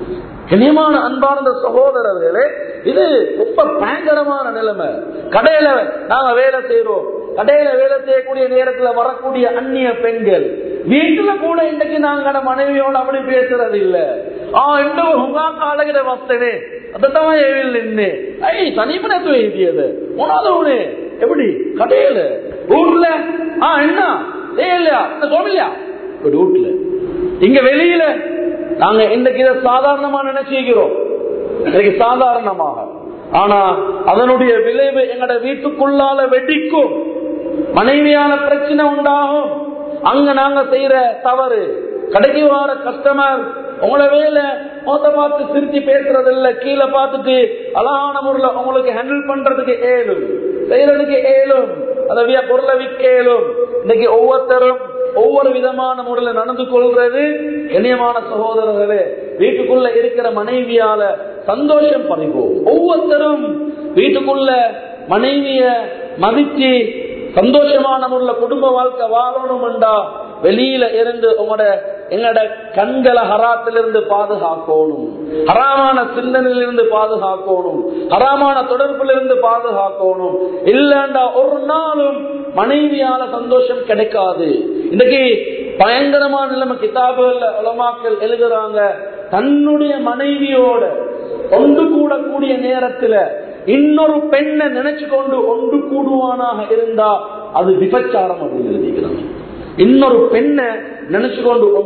கனியமான அன்பார்ந்த சகோதரர்களே இது ரொம்ப பயங்கரமான நிலைமை கடையில நாங்க வேலை செய்யறோம் கடையில வேலை செய்யக்கூடிய நேரத்துல வரக்கூடிய அந்நிய பெண்கள் வீட்டுல கூட இன்னைக்கு நாங்க மனைவியோட அப்படி பேசுறது இல்ல ஆ இந்த உங்க காலகிட வஸ்தனே அதத்தான் ஏவில் நின்று ஐ சனிப்பனத்து எழுதியது உணவு எப்படி கடையில ஊர்ல ஆ என்ன இல்லையா சோமில்லையா வீட்டுல இங்க வெளியில நாங்க இன்னைக்கு இதை சாதாரணமா நினைச்சுக்கிறோம் இன்னைக்கு சாதாரணமாக ஆனா அதனுடைய விளைவு எங்கட வீட்டுக்குள்ளால வெடிக்கும் மனைவியான பிரச்சனை உண்டாகும் அங்க நாங்க செய்யற தவறு கடைக்கு வர கஸ்டமர் உங்களை வேலை மொத்த பார்த்து சிரிச்சு பேசுறது இல்ல கீழே பார்த்துட்டு அழகான முறையில உங்களுக்கு ஹேண்டில் பண்றதுக்கு ஏழும் செய்யறதுக்கு ஏழும் அதை பொருளை விற்க ஏழும் இன்னைக்கு ஒவ்வொருத்தரும் ஒவ்வொரு விதமான முறையில நடந்து கொள்றது கண்ணியமான சகோதரர்களே வீட்டுக்குள்ள இருக்கிற மனைவியால சந்தோஷம் பறிவோம் ஒவ்வொருத்தரும் வீட்டுக்குள்ள மனைவிய மதிச்சு சந்தோஷமான முறையில குடும்ப வாழ்க்கை வாழணும்டா வெளியில இருந்து உங்களோட எங்களோட கண்களை ஹராத்திலிருந்து பாதுகாக்கணும் ஹராமான சிந்தனையிலிருந்து பாதுகாக்கணும் ஹராமான தொடர்பிலிருந்து பாதுகாக்கணும் இல்லண்டா ஒரு நாளும் மனைவியால சந்தோஷம் கிடைக்காது இன்னைக்கு பயங்கரமான நிலைமை கிதாபுகள் உலமாக்கள் எழுதுறாங்க தன்னுடைய மனைவியோட ஒன்று கூடக்கூடிய நேரத்துல இன்னொரு பெண்ணை நினைச்சு கொண்டு ஒன்று கூடுவானாக இருந்தா அது விபச்சாரம் அப்படின்னு எழுதிக்கிறாங்க இன்னொரு பெண்ணை நினைச்சு கொண்டு ஒன்று கூடுறது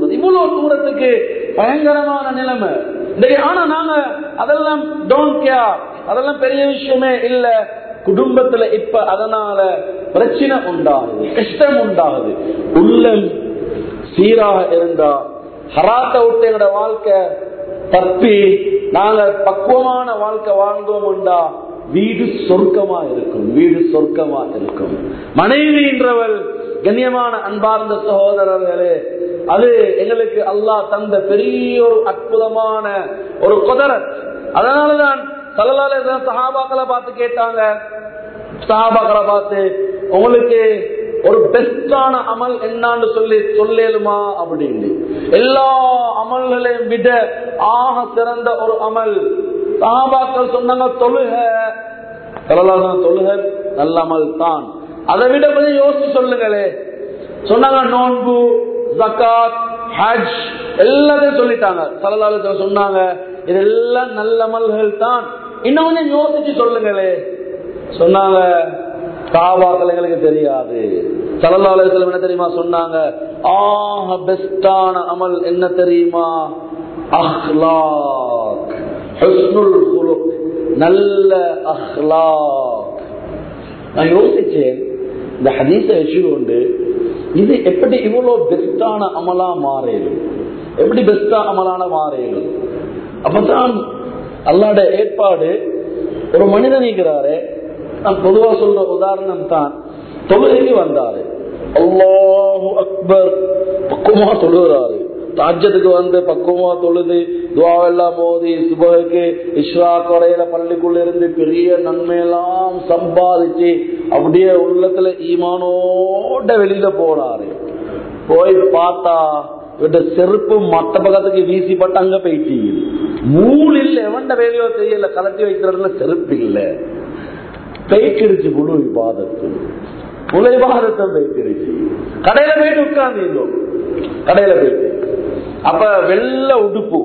கொடுத்தது இவ்வளவு தூரத்துக்கு பயங்கரமான நிலைமை இன்னைக்கு ஆனா நாங்க அதெல்லாம் டோன்ட் கேர் அதெல்லாம் பெரிய விஷயமே இல்ல குடும்பத்துல இப்ப அதனால பிரச்சனை உண்டாகுது கஷ்டம் உண்டாகுது உள்ளம் சீராக இருந்தா ஹராத்த விட்டு எங்களோட வாழ்க்கை தப்பி நாங்க பக்குவமான வாழ்க்கை வாழ்ந்தோம்டா வீடு சொர்க்கமா இருக்கும் வீடு சொர்க்கமா இருக்கும் மனைவின்றவள் கண்ணியமான அன்பார்ந்த சகோதரர்களே அது எங்களுக்கு அல்லாஹ் தந்த பெரிய ஒரு அற்புதமான ஒரு குதரத் அதனாலதான் சலலால சஹாபாக்களை பார்த்து கேட்டாங்க சஹாபாக்களை பார்த்து உங்களுக்கு ஒரு பெஸ்டான அமல் என்னான்னு சொல்லி சொல்லேலுமா அப்படின்னு எல்லா அமல்களையும் விட ஆக சிறந்த ஒரு அமல் சஹாபாக்கள் சொன்னாங்க தொழுக சலலாதான் தொழுக நல்ல அமல் தான் அதை விட கொஞ்சம் யோசிச்சு சொல்லுங்களே சொன்னாங்க நோன்பு ஜக்காத் ஹஜ் எல்லாத்தையும் சொல்லிட்டாங்க சலலால சொன்னாங்க இதெல்லாம் நல்ல அமல்கள் தான் இன்னும் கொஞ்சம் யோசிச்சு சொல்லுங்களே சொன்னாங்க காவாக்கள் எங்களுக்கு தெரியாது சலல்லாலயத்தில் என்ன தெரியுமா சொன்னாங்க ஆஹ் பெஸ்டான அமல் என்ன தெரியுமா அஹ்லாக் ஹுஸ்னுல் குலுக் நல்ல அஹ்லாக் நான் யோசிச்சேன் இந்த ஹதீஸை வச்சுக்கொண்டு இது எப்படி இவ்வளவு பெஸ்டான அமலா மாறிடும் எப்படி பெஸ்டா அமலான மாறிடும் அப்பதான் அல்லாட ஏற்பாடு ஒரு மனிதன் இருக்கிறாரு நான் பொதுவா சொல்ற உதாரணம் தான் தொழுகைக்கு வந்தாரு அல்லாஹு அக்பர் பக்குவமா தொழுகிறாரு தாஜத்துக்கு வந்து பக்குவமா தொழுது துவாவெல்லாம் மோதி சுபகுக்கு இஸ்ரா கொடையில பள்ளிக்குள்ள இருந்து பெரிய நன்மையெல்லாம் சம்பாதிச்சு அப்படியே உள்ளத்துல ஈமானோட வெளியில போனாரு போய் பார்த்தா இவட செருப்பு மத்த பக்கத்துக்கு வீசிப்பட்டு அங்க போயிட்டு மூலில் எவண்ட வேலையோ தெரியல கலட்டி வைக்கிறதுல செருப்பு இல்ல பெய்க்கிருச்சு முழு விவாதத்து முழு விவாதத்தம் பெய்க்கிருச்சு கடையில போயிட்டு உட்கார்ந்து கடையில போயிட்டு அப்ப வெள்ள உடுப்பு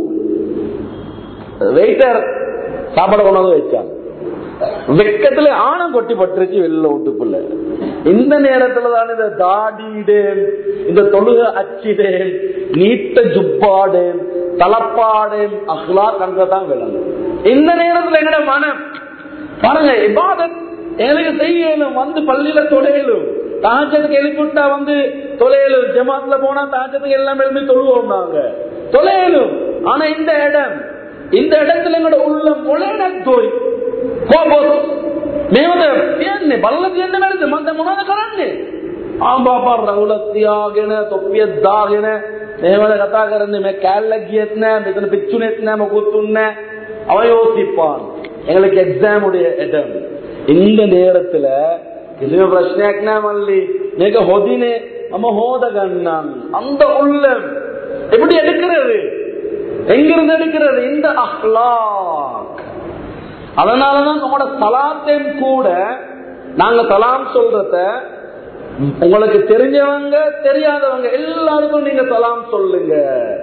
வெயிட்டர் சாப்பாடு கொண்டாந்து வச்சாங்க வெக்கத்துல ஆணம் கொட்டி பட்டுருச்சு வெள்ள உடுப்புல இந்த நேரத்துல தான் இந்த தாடிடேன் இந்த தொழுக அச்சிடேன் நீட்ட ஜுப்பாடேன் தலப்பாடேன் அஹ்லா கண்டதான் விளங்கும் இந்த நேரத்துல எங்கட மனம் பாருங்க இபாதத் எங்களுக்கு செய்யலும் வந்து பள்ளியில தொலையலும் தாஜத்துக்கு எழுப்பிவிட்டா வந்து தொலையலும் ஜமாத்துல போனா தாஜத்துக்கு எல்லாம் எழுப்பி தொழுவோம் நாங்க தொலையலும் ஆனா இந்த இடம் இந்த இடத்துல எங்களோட உள்ள முளையிட தோய் கோபோஸ் මේවද තියන්නේ බල්ල තියන්න බැරිද මන්ද මොනවද කරන්නේ ආම්බාපා රවුල තියාගෙන තොප්පිය දාගෙන මේවද කතා කරන්නේ මේ කෑල්ලක් ගියෙත් නෑ මෙතන පිච්චුනේත් නෑ මොකුත් උන්නේ அவன் யோசிப்பான் எங்களுக்கு எக்ஸாம் உடைய இடம் இந்த நேரத்துல කිසිම ප්‍රශ්නයක් නෑ මල්ලි මේක හොදිනේ මම හොද ගන්නම් அந்த உள்ளம் எப்படி எடுக்கிறது எங்கிருந்து எடுக்கிறது இந்த அஹ்லாக் அதனாலதான் நம்மளோட சலாத்தையும் கூட நாங்க சலாம் சொல்றத உங்களுக்கு தெரிஞ்சவங்க தெரியாதவங்க எல்லாருக்கும் நீங்க சலாம் சொல்லுங்க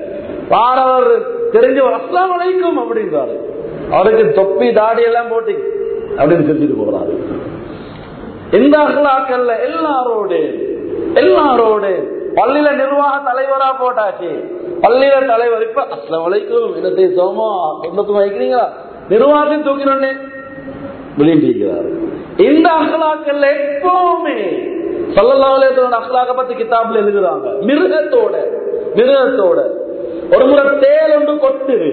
பாரவர் தெரிஞ்சவர் அஸ்லாம் வலைக்கும் அப்படின்றாரு அவருக்கு தொப்பி தாடி எல்லாம் போட்டி அப்படின்னு செஞ்சுட்டு போறாரு எந்த அகலாக்கல்ல எல்லாரோடு எல்லாரோடு பள்ளியில நிர்வாக தலைவரா போட்டாச்சு பள்ளியில தலைவர் இப்ப அஸ்லாம் வலைக்கும் என்னத்தை சோமா சொந்தத்துமா வைக்கிறீங்களா நிர்வாகத்தையும் தூக்கினோடனே விளிம்பிக்கிறார் இந்த அகலாக்கல்ல எப்பவுமே சல்லல்லாஹு அகலாக பத்தி கிதாப்ல எழுதுறாங்க மிருகத்தோட மிருகத்தோட ஒரு முறை தேல் ஒன்று கொட்டுது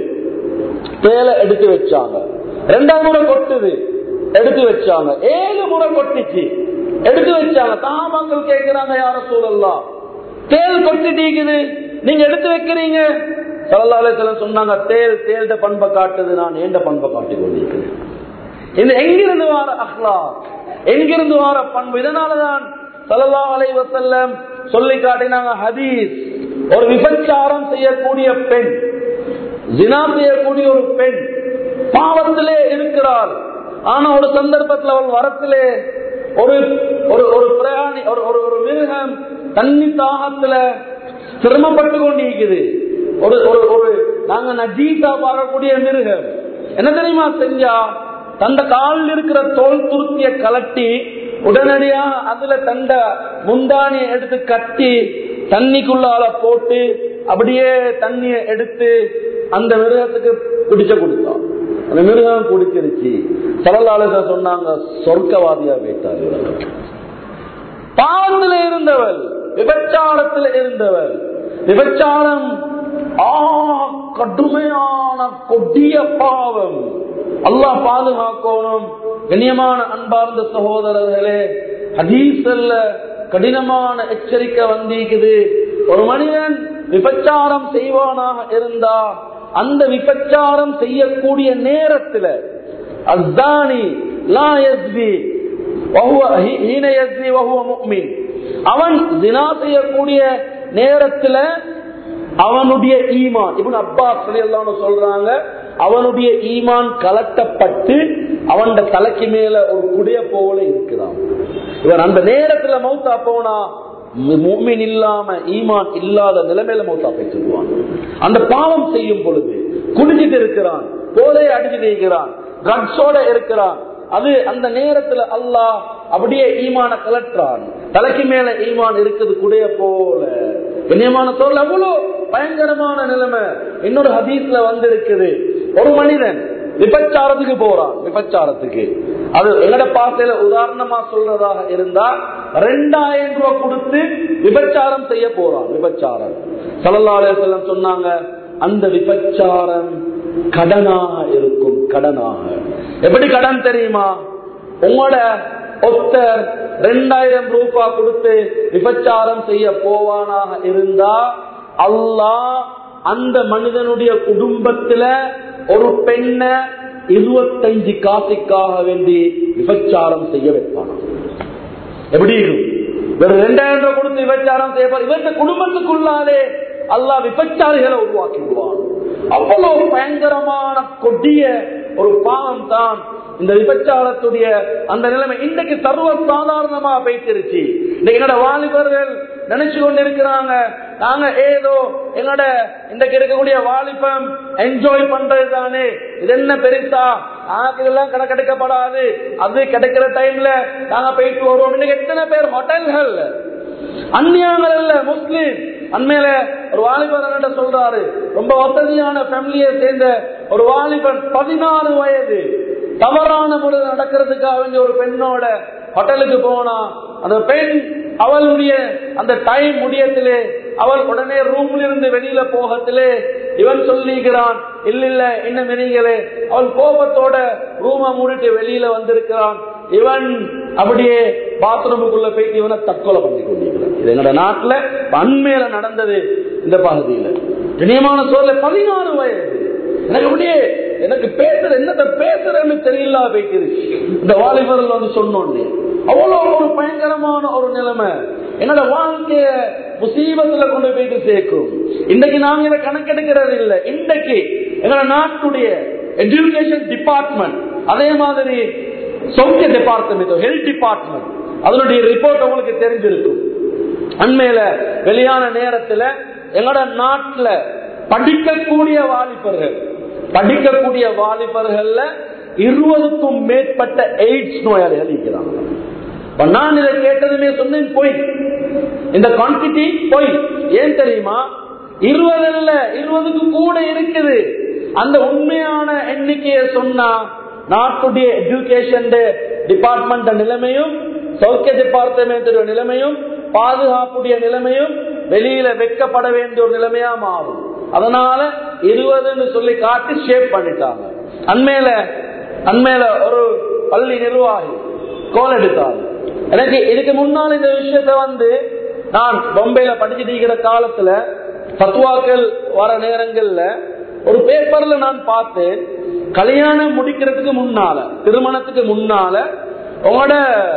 தேலை எடுத்து வச்சாங்க ரெண்டாம் முறை கொட்டுது எடுத்து வச்சாங்க ஏழு முறை கொட்டிச்சு எடுத்து வச்சாங்க தாமங்கள் கேட்கிறாங்க யார சூழல்லாம் தேல் கொட்டிட்டீங்குது நீங்க எடுத்து வைக்கிறீங்க சலல்லாலே சொன்னாங்க தேல் தேல்ட பண்பை காட்டுது நான் ஏண்ட பண்பை காட்டி கொண்டிருக்கிறேன் இது எங்கிருந்து வார அஹ்லா எங்கிருந்து வார பண்பு இதனாலதான் சல்லா அலை வசல்லம் சொல்லி காட்டினாங்க ஹதீஸ் ஒரு விபச்சாரம் செய்யக்கூடிய பெண் ஜினா செய்யக்கூடிய ஒரு பெண் பாவத்திலே இருக்கிறாள் ஆனா ஒரு சந்தர்ப்பத்தில் அவள் வரத்திலே ஒரு ஒரு ஒரு பிரயாணி ஒரு ஒரு ஒரு மிருகம் தண்ணி தாகத்துல சிரமப்பட்டு கொண்டிருக்குது ஒரு ஒரு ஒரு நாங்க நஜீசா பார்க்கக்கூடிய மிருகம் என்ன தெரியுமா செஞ்சா தந்த காலில் இருக்கிற தோல் துருத்திய கலட்டி உடனடியாக அதுல தந்த முந்தானியை எடுத்து கட்டி தண்ணிக்குள்ளால போட்டு அப்படியே தண்ணிய எடுத்து அந்த மிருகத்துக்கு குடிச்ச கொடுத்தான் அந்த மிருகம் குடிச்சிருச்சு சரலாலசா சொன்னாங்க சொர்க்கவாதியா போயிட்டார் இவர்கள் பாவத்தில் இருந்தவள் விபச்சாரத்தில் இருந்தவள் விபச்சாரம் ஆ கடுமையான கொடிய பாவம் அல்லாஹ் பாதுகாக்கணும் கண்ணியமான அன்பார்ந்த சகோதரர்களே ஹதீசல்ல கடினமான எச்சரிக்கை வந்திருக்குது ஒரு மனிதன் விபச்சாரம் செய்வானாக இருந்தா அந்த விபச்சாரம் செய்யக்கூடிய நேரத்தில் அஸ்தானி லா யஸ்பி அவன் தினா செய்யக்கூடிய நேரத்துல அவனுடைய ஈமான் இப்ப அப்பா சொல்லி சொல்றாங்க அவனுடைய ஈமான் கலட்டப்பட்டு அவன் தலைக்கு மேல ஒரு குடைய போல இருக்கிறான் இவன் அந்த நேரத்துல மௌத்தா போனா மூமின் இல்லாம ஈமான் இல்லாத நிலைமையில மௌத்தா போயிட்டுருவான் அந்த பாவம் செய்யும் பொழுது குடிச்சிட்டு இருக்கிறான் போதையை அடிச்சுட்டு இருக்கிறான் ட்ரக்ஸோட இருக்கிறான் அது அந்த நேரத்துல அல்லாஹ் அப்படியே ஈமான கலற்றான் தலைக்கு மேல ஈமான் இருக்குது குடைய போல கண்ணியமான தோல் அவ்வளவு பயங்கரமான நிலைமை இன்னொரு ஹதீஸ்ல வந்திருக்குது ஒரு மனிதன் விபச்சாரத்துக்கு போறான் விபச்சாரத்துக்கு அது எங்கட பாசையில உதாரணமா சொல்றதாக இருந்தா ரெண்டாயிரம் ரூபாய் கொடுத்து விபச்சாரம் செய்ய போறான் விபச்சாரம் சலல்லாலே செல்லம் சொன்னாங்க அந்த விபச்சாரம் கடனாக இருக்கும் கடனாக எப்படி கடன் தெரியுமா உங்களோட ஒருத்தர் ரெண்டாயிரம் ரூபாய் கொடுத்து விபச்சாரம் செய்ய போவானாக இருந்தா அல்லாஹ் அந்த மனிதனுடைய குடும்பத்துல ஒரு பெண்ண இருபத்தஞ்சு காசுக்காக வேண்டி விபச்சாரம் செய்ய வைப்பானா எப்படி இருக்கும் வெறும் ரெண்டாயிரம் ரூபாய் கொடுத்து விபச்சாரம் செய்ய இவங்க குடும்பத்துக்குள்ளாலே அல்லாஹ் விபச்சாரிகளை உருவாக்கி விடுவான் அவ்வளவு பயங்கரமான கொடிய ஒரு பாவம் தான் இந்த விபச்சாரத்துடைய அந்த நிலைமை இன்றைக்கு சர்வ சாதாரணமா போயிட்டிருச்சு இன்னைக்கு என்னோட வாலிபர்கள் நினைச்சு கொண்டு இருக்கிறாங்க நாங்க ஏதோ எங்களோட இன்றைக்கு இருக்கக்கூடிய வாலிபம் என்ஜாய் பண்றது தானே இது என்ன பெருசா ஆக்கு இதெல்லாம் கணக்கெடுக்கப்படாது அது கிடைக்கிற டைம்ல நாங்க போயிட்டு வருவோம் இன்னைக்கு எத்தனை பேர் ஹோட்டல்கள் அந்நியாங்கள் இல்ல முஸ்லீம் அண்மையில ஒரு வாலிபர் என்ன சொல்றாரு ரொம்ப வசதியான ஃபேமிலியை சேர்ந்த ஒரு வாலிபன் பதினாறு வயது தவறான முறையில் நடக்கிறதுக்காக வேண்டிய ஒரு பெண்ணோட ஹோட்டலுக்கு போனா அந்த பெண் அவளுடைய அந்த டைம் முடியத்திலே அவள் உடனே ரூம்ல இருந்து வெளியில போகத்திலே இவன் சொல்லிக்கிறான் இல்ல இல்ல என்ன மெனிகளே அவள் கோபத்தோட ரூம மூடிட்டு வெளியில வந்திருக்கிறான் இவன் அப்படியே பாத்ரூமுக்குள்ள போயிட்டு இவனை தற்கொலை பண்ணி கொண்டிருக்கிறான் இது என்னோட நாட்டுல அண்மையில நடந்தது இந்த பகுதியில இனியமான சோழ பதினாறு வயது எனக்கு அப்படியே எனக்கு பேசுற என்னத்த பேசுறேன்னு தெரியல போயிட்டு இந்த வாலிபர்கள் வந்து சொன்னோன்னே அவ்வளவு ஒரு பயங்கரமான ஒரு நிலைமை என்னோட வாழ்க்கைய முசீபத்துல கொண்டு போயிட்டு சேர்க்கும் இன்னைக்கு நாங்க இதை கணக்கெடுக்கிறது இல்லை இன்றைக்கு எங்களோட நாட்டுடைய எஜுகேஷன் டிபார்ட்மெண்ட் அதே மாதிரி சௌக்கிய டிபார்ட்மெண்ட் ஹெல்த் டிபார்ட்மெண்ட் அதனுடைய ரிப்போர்ட் உங்களுக்கு தெரிஞ்சிருக்கும் அண்மையில வெளியான நேரத்துல எங்களோட நாட்டுல படிக்கக்கூடிய வாலிபர்கள் படிக்கக்கூடிய வாலிபர்கள்ல இருபதுக்கும் மேற்பட்ட எய்ட்ஸ் நோயாளிகள் இருக்கிறாங்க நான் இதை கேட்டதுமே சொன்னேன் பொய் இந்த குவான்டிட்டி பொய் ஏன் தெரியுமா இருபது இல்ல இருபதுக்கு கூட இருக்குது அந்த உண்மையான எண்ணிக்கையை சொன்னா நாட்டுடைய எஜுகேஷன் டிபார்ட்மெண்ட் நிலைமையும் சௌக்கிய டிபார்ட்மெண்ட் நிலைமையும் பாதுகாப்புடைய நிலைமையும் வெளியில வைக்கப்பட வேண்டிய ஒரு நிலைமையா மாறும் அதனால இருபதுன்னு சொல்லி காட்டி ஷேப் பண்ணிட்டாங்க அண்மையில அண்மையில ஒரு பள்ளி நிர்வாகி கோல் எடுத்தாங்க எனக்கு இதுக்கு முன்னால் இந்த விஷயத்த வந்து நான் பொம்பையில படிச்சுட்டு இருக்கிற காலத்துல பத்துவாக்கள் வர நேரங்கள்ல ஒரு பேப்பர்ல நான் பார்த்தேன் கல்யாணம் முடிக்கிறதுக்கு முன்னால திருமணத்துக்கு முன்னால உங்களோட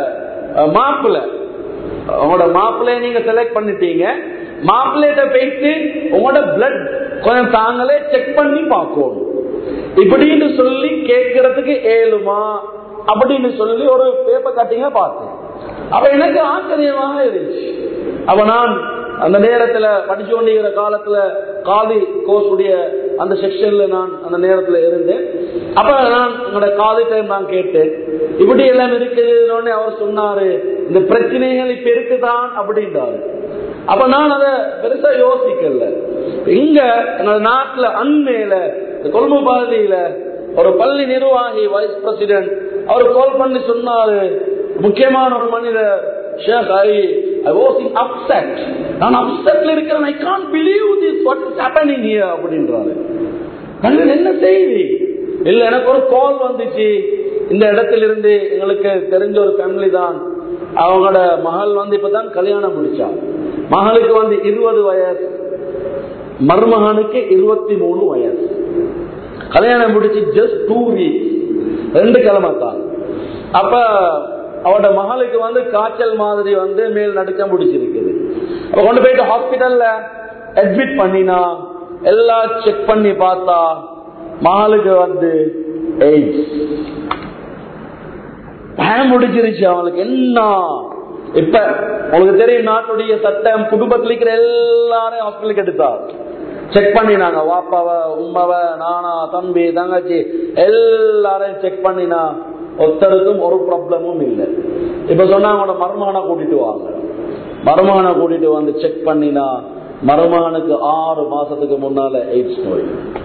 மாப்பிள்ள உங்களோட மாப்பிள்ளைய நீங்க செலக்ட் பண்ணிட்டீங்க மாப்பிள்ளையிட்ட போயிட்டு உங்களோட பிளட் கொஞ்சம் தாங்களே செக் பண்ணி பார்க்கணும் இப்படின்னு சொல்லி கேட்கறதுக்கு ஏழுமா அப்படின்னு சொல்லி ஒரு பேப்பர் கட்டிங்க பார்த்தேன் அப்ப எனக்கு ஆச்சரியமாக இருந்துச்சு அப்ப நான் அந்த நேரத்துல படிச்சு கொண்டிருக்கிற காலத்துல காதி கோர்ஸுடைய அந்த செக்ஷன்ல நான் அந்த நேரத்துல இருந்தேன் அப்ப நான் என்னோட காதி டைம் நான் கேட்டேன் இப்படி எல்லாம் இருக்குதுன்னு அவர் சொன்னாரு இந்த பிரச்சனைகள் இப்ப இருக்குதான் அப்படின்றாரு அப்ப நான் அதை பெருசா யோசிக்கல இங்க என்னோட நாட்டுல அண்மையில இந்த கொழும்பு பகுதியில ஒரு பள்ளி நிர்வாகி வைஸ் பிரசிடென்ட் அவர் கால் பண்ணி சொன்னாரு முக்கியமான ஒரு மனிதர் ஷேக் ஐ ஐ வாஸ் இன் அப்செட் நான் அப்செட்ல இருக்கிறேன் I can believe this what is happening here அப்படின்றாரு கண்ணன் என்ன செய்தி இல்ல எனக்கு ஒரு கால் வந்துச்சு இந்த இடத்துல இருந்து எங்களுக்கு தெரிஞ்ச ஒரு ஃபேமிலி தான் அவங்களோட மகள் வந்து இப்பதான் கல்யாணம் முடிச்சா மகளுக்கு வந்து இருபது வயசு மருமகனுக்கு இருபத்தி மூணு வயசு கல்யாணம் முடிச்சு ஜஸ்ட் டூ வீக்ஸ் ரெண்டு கிழமை தான் அப்ப அவட மகளுக்கு வந்து காய்ச்சல் மாதிரி வந்து மேல் நடுக்கம் பிடிச்சிருக்குது அப்ப கொண்டு போயிட்டு ஹாஸ்பிட்டல்ல அட்மிட் பண்ணினா எல்லாம் செக் பண்ணி பார்த்தா மகளுக்கு வந்து எய்ட்ஸ் பயம் முடிச்சிருச்சு அவளுக்கு என்ன இப்ப உங்களுக்கு தெரியும் நாட்டுடைய சட்டம் குடும்பத்தில் இருக்கிற எல்லாரையும் ஹாஸ்பிட்டலுக்கு எடுத்தார் செக் பண்ணினாங்க வாப்பாவ உம்மாவ நானா தம்பி தங்கச்சி எல்லாரையும் செக் பண்ணினா ஒருத்தருக்கும் ஒரு ப்ராப்ளமும் இல்லை இப்ப சொன்னா அவங்களோட மருமகனை கூட்டிட்டு வாங்க மருமகனை கூட்டிட்டு வந்து செக் பண்ணினா மருமகனுக்கு ஆறு மாசத்துக்கு முன்னால எய்ட்ஸ் நோய்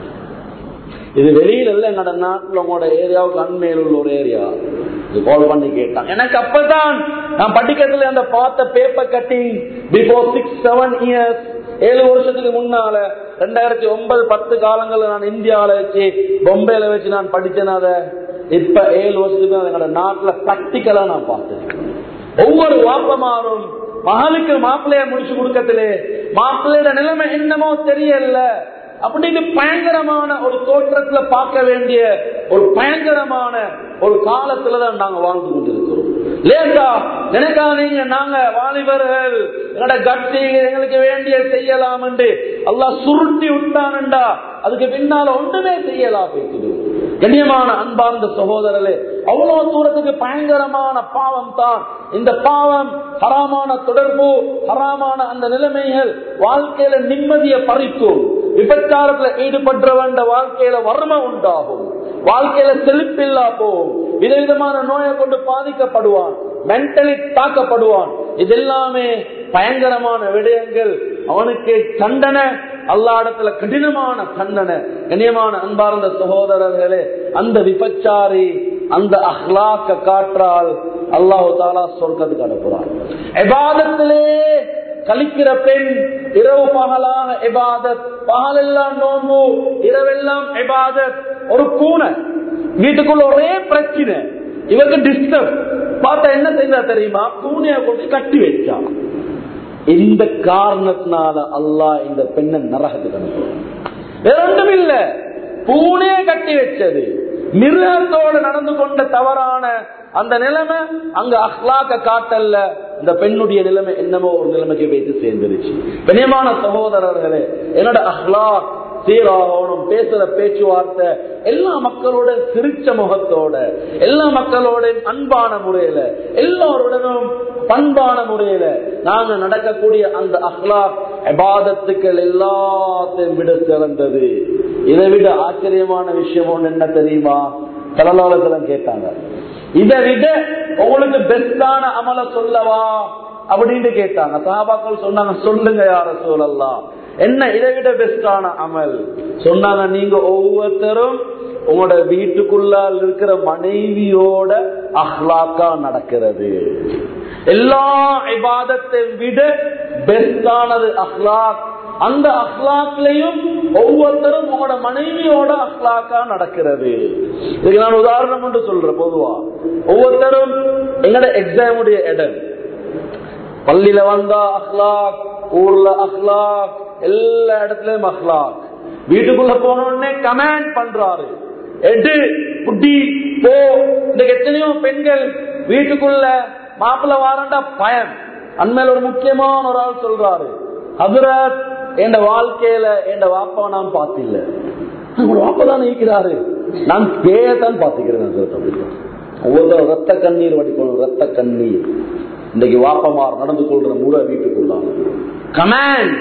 இது வெளியில இல்ல எங்களோட நாட்டுல உங்களோட ஏரியாவுக்கு அண்மையில் உள்ள ஒரு ஏரியா கால் பண்ணி கேட்டான் எனக்கு அப்பதான் நான் படிக்கிறதுல அந்த பார்த்த paper cutting before six seven years ஏழு வருஷத்துக்கு முன்னால ரெண்டாயிரத்தி ஒன்பது பத்து காலங்கள்ல நான் இந்தியாவில வச்சு பொம்பையில வச்சு நான் படிச்சேன் அத இப்ப ஏழு வருஷத்துக்கு எங்களோட நாட்டுல பிராக்டிக்கலா நான் பார்த்தேன் ஒவ்வொரு வாப்பமாரும் மகளுக்கு மாப்பிள்ளைய முடிச்சு கொடுக்கத்திலே மாப்பிள்ளையோட நிலைமை என்னமோ தெரியல அப்படின்னு பயங்கரமான ஒரு தோற்றத்துல பார்க்க வேண்டிய ஒரு பயங்கரமான ஒரு காலத்துலதான் நாங்க வாழ்ந்து கொண்டிருக்கிறோம் லேசா நினைக்காதீங்க நாங்க வாலிபர்கள் எங்களோட கட்டி எங்களுக்கு வேண்டிய செய்யலாம் என்று அல்லாஹ் சுருட்டி விட்டான்டா அதுக்கு பின்னால ஒன்றுமே செய்யலாம் பேசுது கண்ணியமான அன்பார்ந்த சகோதரர்களே அவ்வளவு தூரத்துக்கு பயங்கரமான பாவம் தான் இந்த பாவம் ஹராமான தொடர்பு ஹராமான அந்த நிலைமைகள் வாழ்க்கையில நிம்மதியை பறிக்கும் விபச்சாரத்துல ஈடுபடுறவன் வாழ்க்கையில வறுமை உண்டாகும் வாழ்க்கையில செழிப்பில்லா போகும் விதவிதமான நோயை கொண்டு பாதிக்கப்படுவான் மென்டலி தாக்கப்படுவான் இது எல்லாமே பயங்கரமான விடயங்கள் அவனுக்கு தண்டனை அல்லாடத்துல கடினமான தண்டனை கண்ணியமான அன்பார்ந்த சகோதரர்களே அந்த விபச்சாரி அந்த அஹ்லாக்க காற்றால் அல்லாஹு தாலா சொர்க்கத்துக்கு அனுப்புறான் எபாதத்திலே கழிக்கிற பெண் இரவு பகலாக எபாதத் பகலெல்லாம் நோம்பு இரவெல்லாம் எபாதத் ஒரு பூனை வீட்டுக்குள்ள ஒரே பிரச்சனை இவருக்கு டிஸ்டர்ப் பார்த்தா என்ன செய்தா தெரியுமா பூனையை கொண்டு கட்டி வச்சான் இந்த காரணத்தினால அல்லாஹ் இந்த பெண்ணை நரகத்துக்கு அனுப்புறான் வேற ஒன்றும் இல்ல பூனையை கட்டி வச்சது மிருகத்தோடு நடந்து கொண்ட தவறான அந்த நிலைமை அங்க அஹ்லாக்க காட்டல்ல இந்த பெண்ணுடைய நிலைமை என்னமோ ஒரு நிலைமைக்கு வைத்து சேர்ந்துருச்சு கண்ணியமான சகோதரர்களே என்னோட அஹ்லாக் சீராகணும் பேசுற பேச்சுவார்த்தை எல்லா மக்களோட சிரிச்ச முகத்தோட எல்லா மக்களோட அன்பான முறையில எல்லாருடனும் பண்பான முறையில நாங்க நடக்கக்கூடிய அந்த அஹ்லாக் எபாதத்துக்கள் எல்லாத்தையும் விட சிறந்தது இதை விட ஆச்சரியமான விஷயம் ஒண்ணு என்ன தெரியுமா கலலாளர்களும் கேட்டாங்க இதை விட உங்களுக்கு பெஸ்டான அமல சொல்லவா அப்படின்னு கேட்டாங்க சாபாக்கள் சொன்னாங்க சொல்லுங்க யார சூழல்லாம் என்ன இதை விட பெஸ்டான அமல் சொன்னாங்க நீங்க ஒவ்வொருத்தரும் உங்களோட வீட்டுக்குள்ளால் இருக்கிற மனைவியோட அஹ்லாக்கா நடக்கிறது எல்லா இபாதத்தை விட பெஸ்டானது அஹ்லாக் அந்த அஹ்லாக்லையும் ஒவ்வொருத்தரும் உங்களோட மனைவியோட அஹ்லாக்கா நடக்கிறது இதுக்கு நான் உதாரணம் ஒன்று சொல்றேன் பொதுவா ஒவ்வொருத்தரும் எங்களோட எக்ஸாமுடைய இடம் பள்ளியில வந்தா அஹ்லாக் ஊர்ல அஹ்லாக் எல்லா இடத்துலயும் அஹ்லாக் வீட்டுக்குள்ள போன உடனே கமெண்ட் பண்றாரு எடு புட்டி போ இந்த எத்தனையோ பெண்கள் வீட்டுக்குள்ள மாப்பிள்ள வாரண்டா பயம் அண்மையில ஒரு முக்கியமான ஒரு ஆள் சொல்றாரு ஹசரத் என் வாழ்க்கையில என் வாப்பாவை நான் பார்த்தில்ல உங்களோட வாப்பா தான் இருக்கிறாரு நான் பேயத்தான் பார்த்துக்கிறேன் ஒவ்வொரு ரத்த கண்ணீர் வடிக்கணும் ரத்த கண்ணீர் இன்னைக்கு வாப்பமார் நடந்து கொள்ற முறை வீட்டுக்குள்ளாங்க கமாண்ட்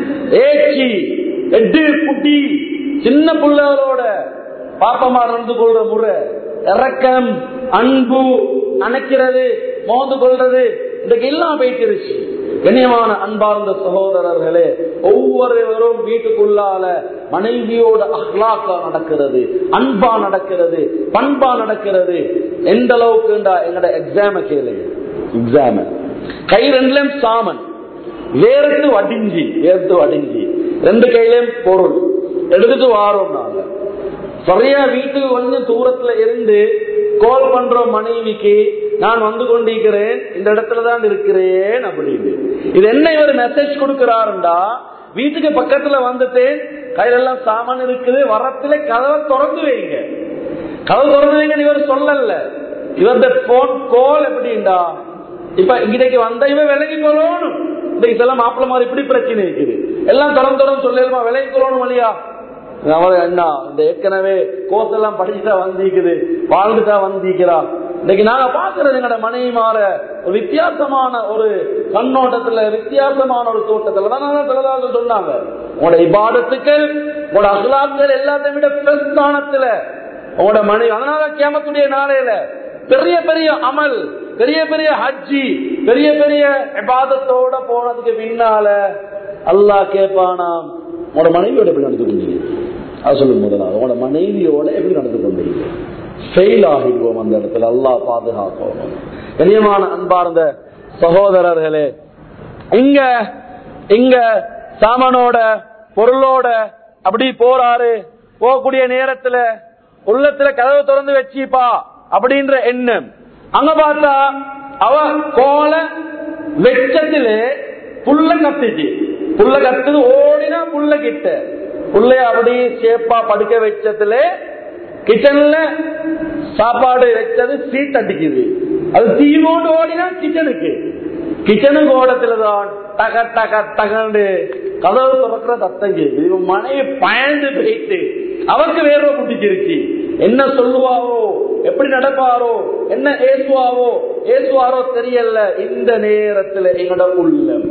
ஏச்சி எட்டு குட்டி சின்ன பிள்ளைகளோட பாப்பமார் நடந்து கொள்ற முறை இறக்கம் அன்பு அணைக்கிறது மோந்து கொள்றது இன்றைக்கு எல்லாம் போயிட்டுருச்சு கண்ணியமான அன்பார்ந்த சகோதரர்களே ஒவ்வொருவரும் வீட்டுக்குள்ளால மனைவியோட அஹ்லாக்கா நடக்கிறது அன்பா நடக்கிறது பண்பா நடக்கிறது எந்த அளவுக்கு எங்கட எக்ஸாம கேளு எக்ஸாம கை ரெண்டுலயும் சாமன் வேர்த்து வடிஞ்சி வேர்த்து வடிஞ்சி ரெண்டு கையிலயும் பொருள் எடுத்துட்டு வாரோம் நாங்க சரியா வீட்டுக்கு கொஞ்சம் தூரத்துல இருந்து கால் பண்றோம் மனைவிக்கு நான் வந்து கொண்டிருக்கிறேன் இந்த இடத்துல தான் இருக்கிறேன் அப்படின்னு இது என்ன இவர் மெசேஜ் கொடுக்கிறாருண்டா வீட்டுக்கு பக்கத்துல வந்துட்டேன் கையில எல்லாம் சாமான் இருக்குது வரத்துல கதவை திறந்து வைங்க கதவை திறந்து வைங்க இவர் சொல்லல இவருடைய போன் கோல் எப்படின்டா இப்ப இன்றைக்கு வந்த இவன் விலகி கொள்ளணும் இன்றைக்கு சில மாப்பிள்ள மாதிரி இப்படி பிரச்சனை இருக்குது எல்லாம் திறந்து திறந்து சொல்லலுமா விலகி கொள்ளணும் இல்லையா அவர் என்ன இந்த ஏற்கனவே கோர்ஸ் எல்லாம் படிச்சுட்டா வந்திருக்குது வாழ்ந்துட்டா வந்திருக்கிறா இன்னைக்கு நாங்க பாக்குறது எங்கட மனைவி மாற ஒரு வித்தியாசமான ஒரு கண்ணோட்டத்துல வித்தியாசமான ஒரு தோட்டத்துல தான் சிலதாக சொன்னாங்க உங்களோட இபாதத்துக்கள் உங்களோட அகலாக்கள் எல்லாத்தையும் விட பிரஸ்தானத்துல உங்களோட மனைவி அதனால கேமத்துடைய நாளையில பெரிய பெரிய அமல் பெரிய பெரிய ஹஜ்ஜி பெரிய பெரிய இபாதத்தோட போனதுக்கு பின்னால அல்லாஹ் கேட்பானாம் உங்களோட மனைவியோட எப்படி நடந்து கொண்டீங்க அது சொல்லும் முதலாவது உங்களோட மனைவியோட எப்படி நடந்து கொண்டீங்க ஃபெயில் ஆகிடுவோம் அந்த இடத்துல அல்லா பாதுகாக்கணும் கண்ணியமான அன்பார்ந்த சகோதரர்களே இங்க இங்க சாமனோட பொருளோட அப்படி போறாரு போகக்கூடிய நேரத்துல உள்ளத்துல கதவு திறந்து வச்சிப்பா அப்படின்ற எண்ணம் அங்க பார்த்தா அவ கோல வெச்சத்துல புல்ல கத்துச்சு புல்ல கத்துது ஓடினா புல்ல கிட்ட புள்ளைய அப்படி சேப்பா படுக்க வச்சதுல கிச்சன்ல சாப்பாடு வச்சது சீட் அடிக்குது அது தீவோடு ஓடினா கிச்சனுக்கு கிச்சனுக்கு ஓடத்துலதான் டக டக டகண்டு கதவு திறக்கிற சத்தம் கேக்குது இவன் மனைவி பயந்து போயிட்டு அவருக்கு வேற புட்டிச்சிருச்சு என்ன சொல்லுவாரோ எப்படி நடப்பாரோ என்ன ஏசுவாவோ ஏசுவாரோ தெரியல இந்த நேரத்துல எங்கட உள்ளம்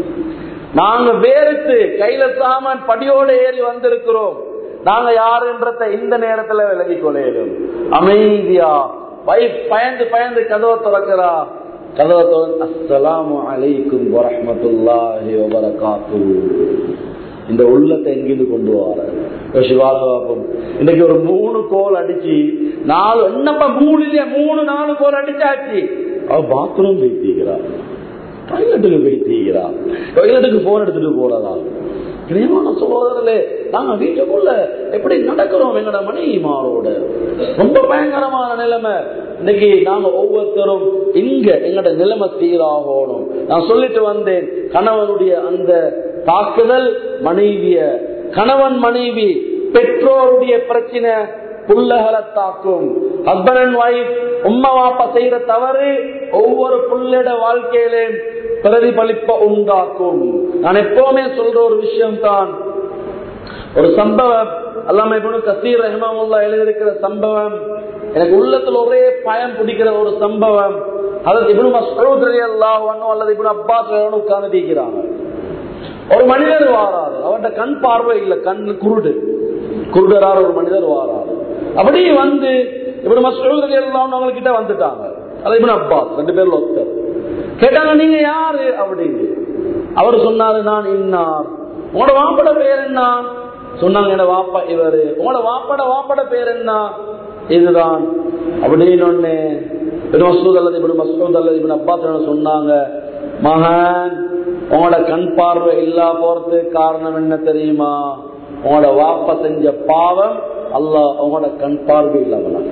நாங்க வேறுத்து கையில சாமான் படியோட ஏறி வந்திருக்கிறோம் நாங்க யாருன்றத இந்த நேரத்துல விலகி கொள்ளையிடும் அமைதியா வைஃப் பயந்து பயந்து கதவை திறக்கிறா கதவை திறந்து அஸ்ஸலாமு அலைக்கும் வரஹமத்துல்லாஹி வபரகாத்து இந்த உள்ளத்தை எங்கிருந்து கொண்டு வர சிவாலவாப்பம் இன்னைக்கு ஒரு மூணு கோல் அடிச்சு நாலு என்னப்பா மூணு இல்லையா மூணு நாலு கோல் அடிச்சாச்சு அவ பாத்ரூம் பேசிக்கிறார் டாய்லெட்டுக்கு பேசிக்கிறா டாய்லெட்டுக்கு போன் எடுத்துட்டு போறதா பிரியமான சகோதரர்களே நாங்க வீட்டுக்குள்ள எப்படி நடக்கிறோம் எங்கட மனைவிமாரோட ரொம்ப பயங்கரமான நிலைமை இன்னைக்கு நாங்க ஒவ்வொருத்தரும் இங்க எங்கட நிலைமை சீராகணும் நான் சொல்லிட்டு வந்தேன் கணவனுடைய அந்த தாக்குதல் மனைவிய கணவன் மனைவி பெற்றோருடைய பிரச்சனை புள்ளகளை தாக்கும் ஹஸ்பண்ட் அண்ட் ஒய்ஃப் உம்மா வாப்பா செய்யற தவறு ஒவ்வொரு புள்ளட வாழ்க்கையிலே பிரதிபலிப்ப உண்டாக்கும் நான் எப்பவுமே சொல்ற ஒரு விஷயம் தான் ஒரு சம்பவம் அல்லாம இப்ப கசீர் ரஹ்மாமுல்லா எழுதியிருக்கிற சம்பவம் எனக்கு உள்ளத்துல ஒரே பயம் பிடிக்கிற ஒரு சம்பவம் அதாவது இவனு மசூத் அல்லாஹ் அல்லது இவனு அப்பாஸ் உட்கார்ந்து தீக்கிறாங்க ஒரு மனிதர் வாராரு அவன்கிட்ட கண் பார்வை இல்ல கண் குருடு குருடரார் ஒரு மனிதர் வாராரு அப்படியே வந்து இப்படி மசூத் எல்லாம் அவங்க கிட்ட வந்துட்டாங்க அது இவனு அப்பாஸ் ரெண்டு பேர்ல ஒருத்தர் கேட்டாங்க நீங்க யாரு அப்படின்னு அவர் சொன்னாரு நான் இன்னார் உங்களோட வாப்பட பேர் என்ன சொன்னாங்க என்ன வாப்பா இவரு உங்களோட வாப்பட வாப்பட பேர் என்ன இதுதான் அப்படின்னு ஒண்ணு இப்படி மசூத் அல்லது இப்படி மசூத் அல்லது இப்படி அப்பாஸ் சொன்னாங்க மகன் உங்களோட கண் பார்வை இல்லா போறதுக்கு காரணம் என்ன தெரியுமா உங்களோட வாப்ப செஞ்ச பாவம் அல்ல உங்களோட கண் பார்வை இல்லாமல்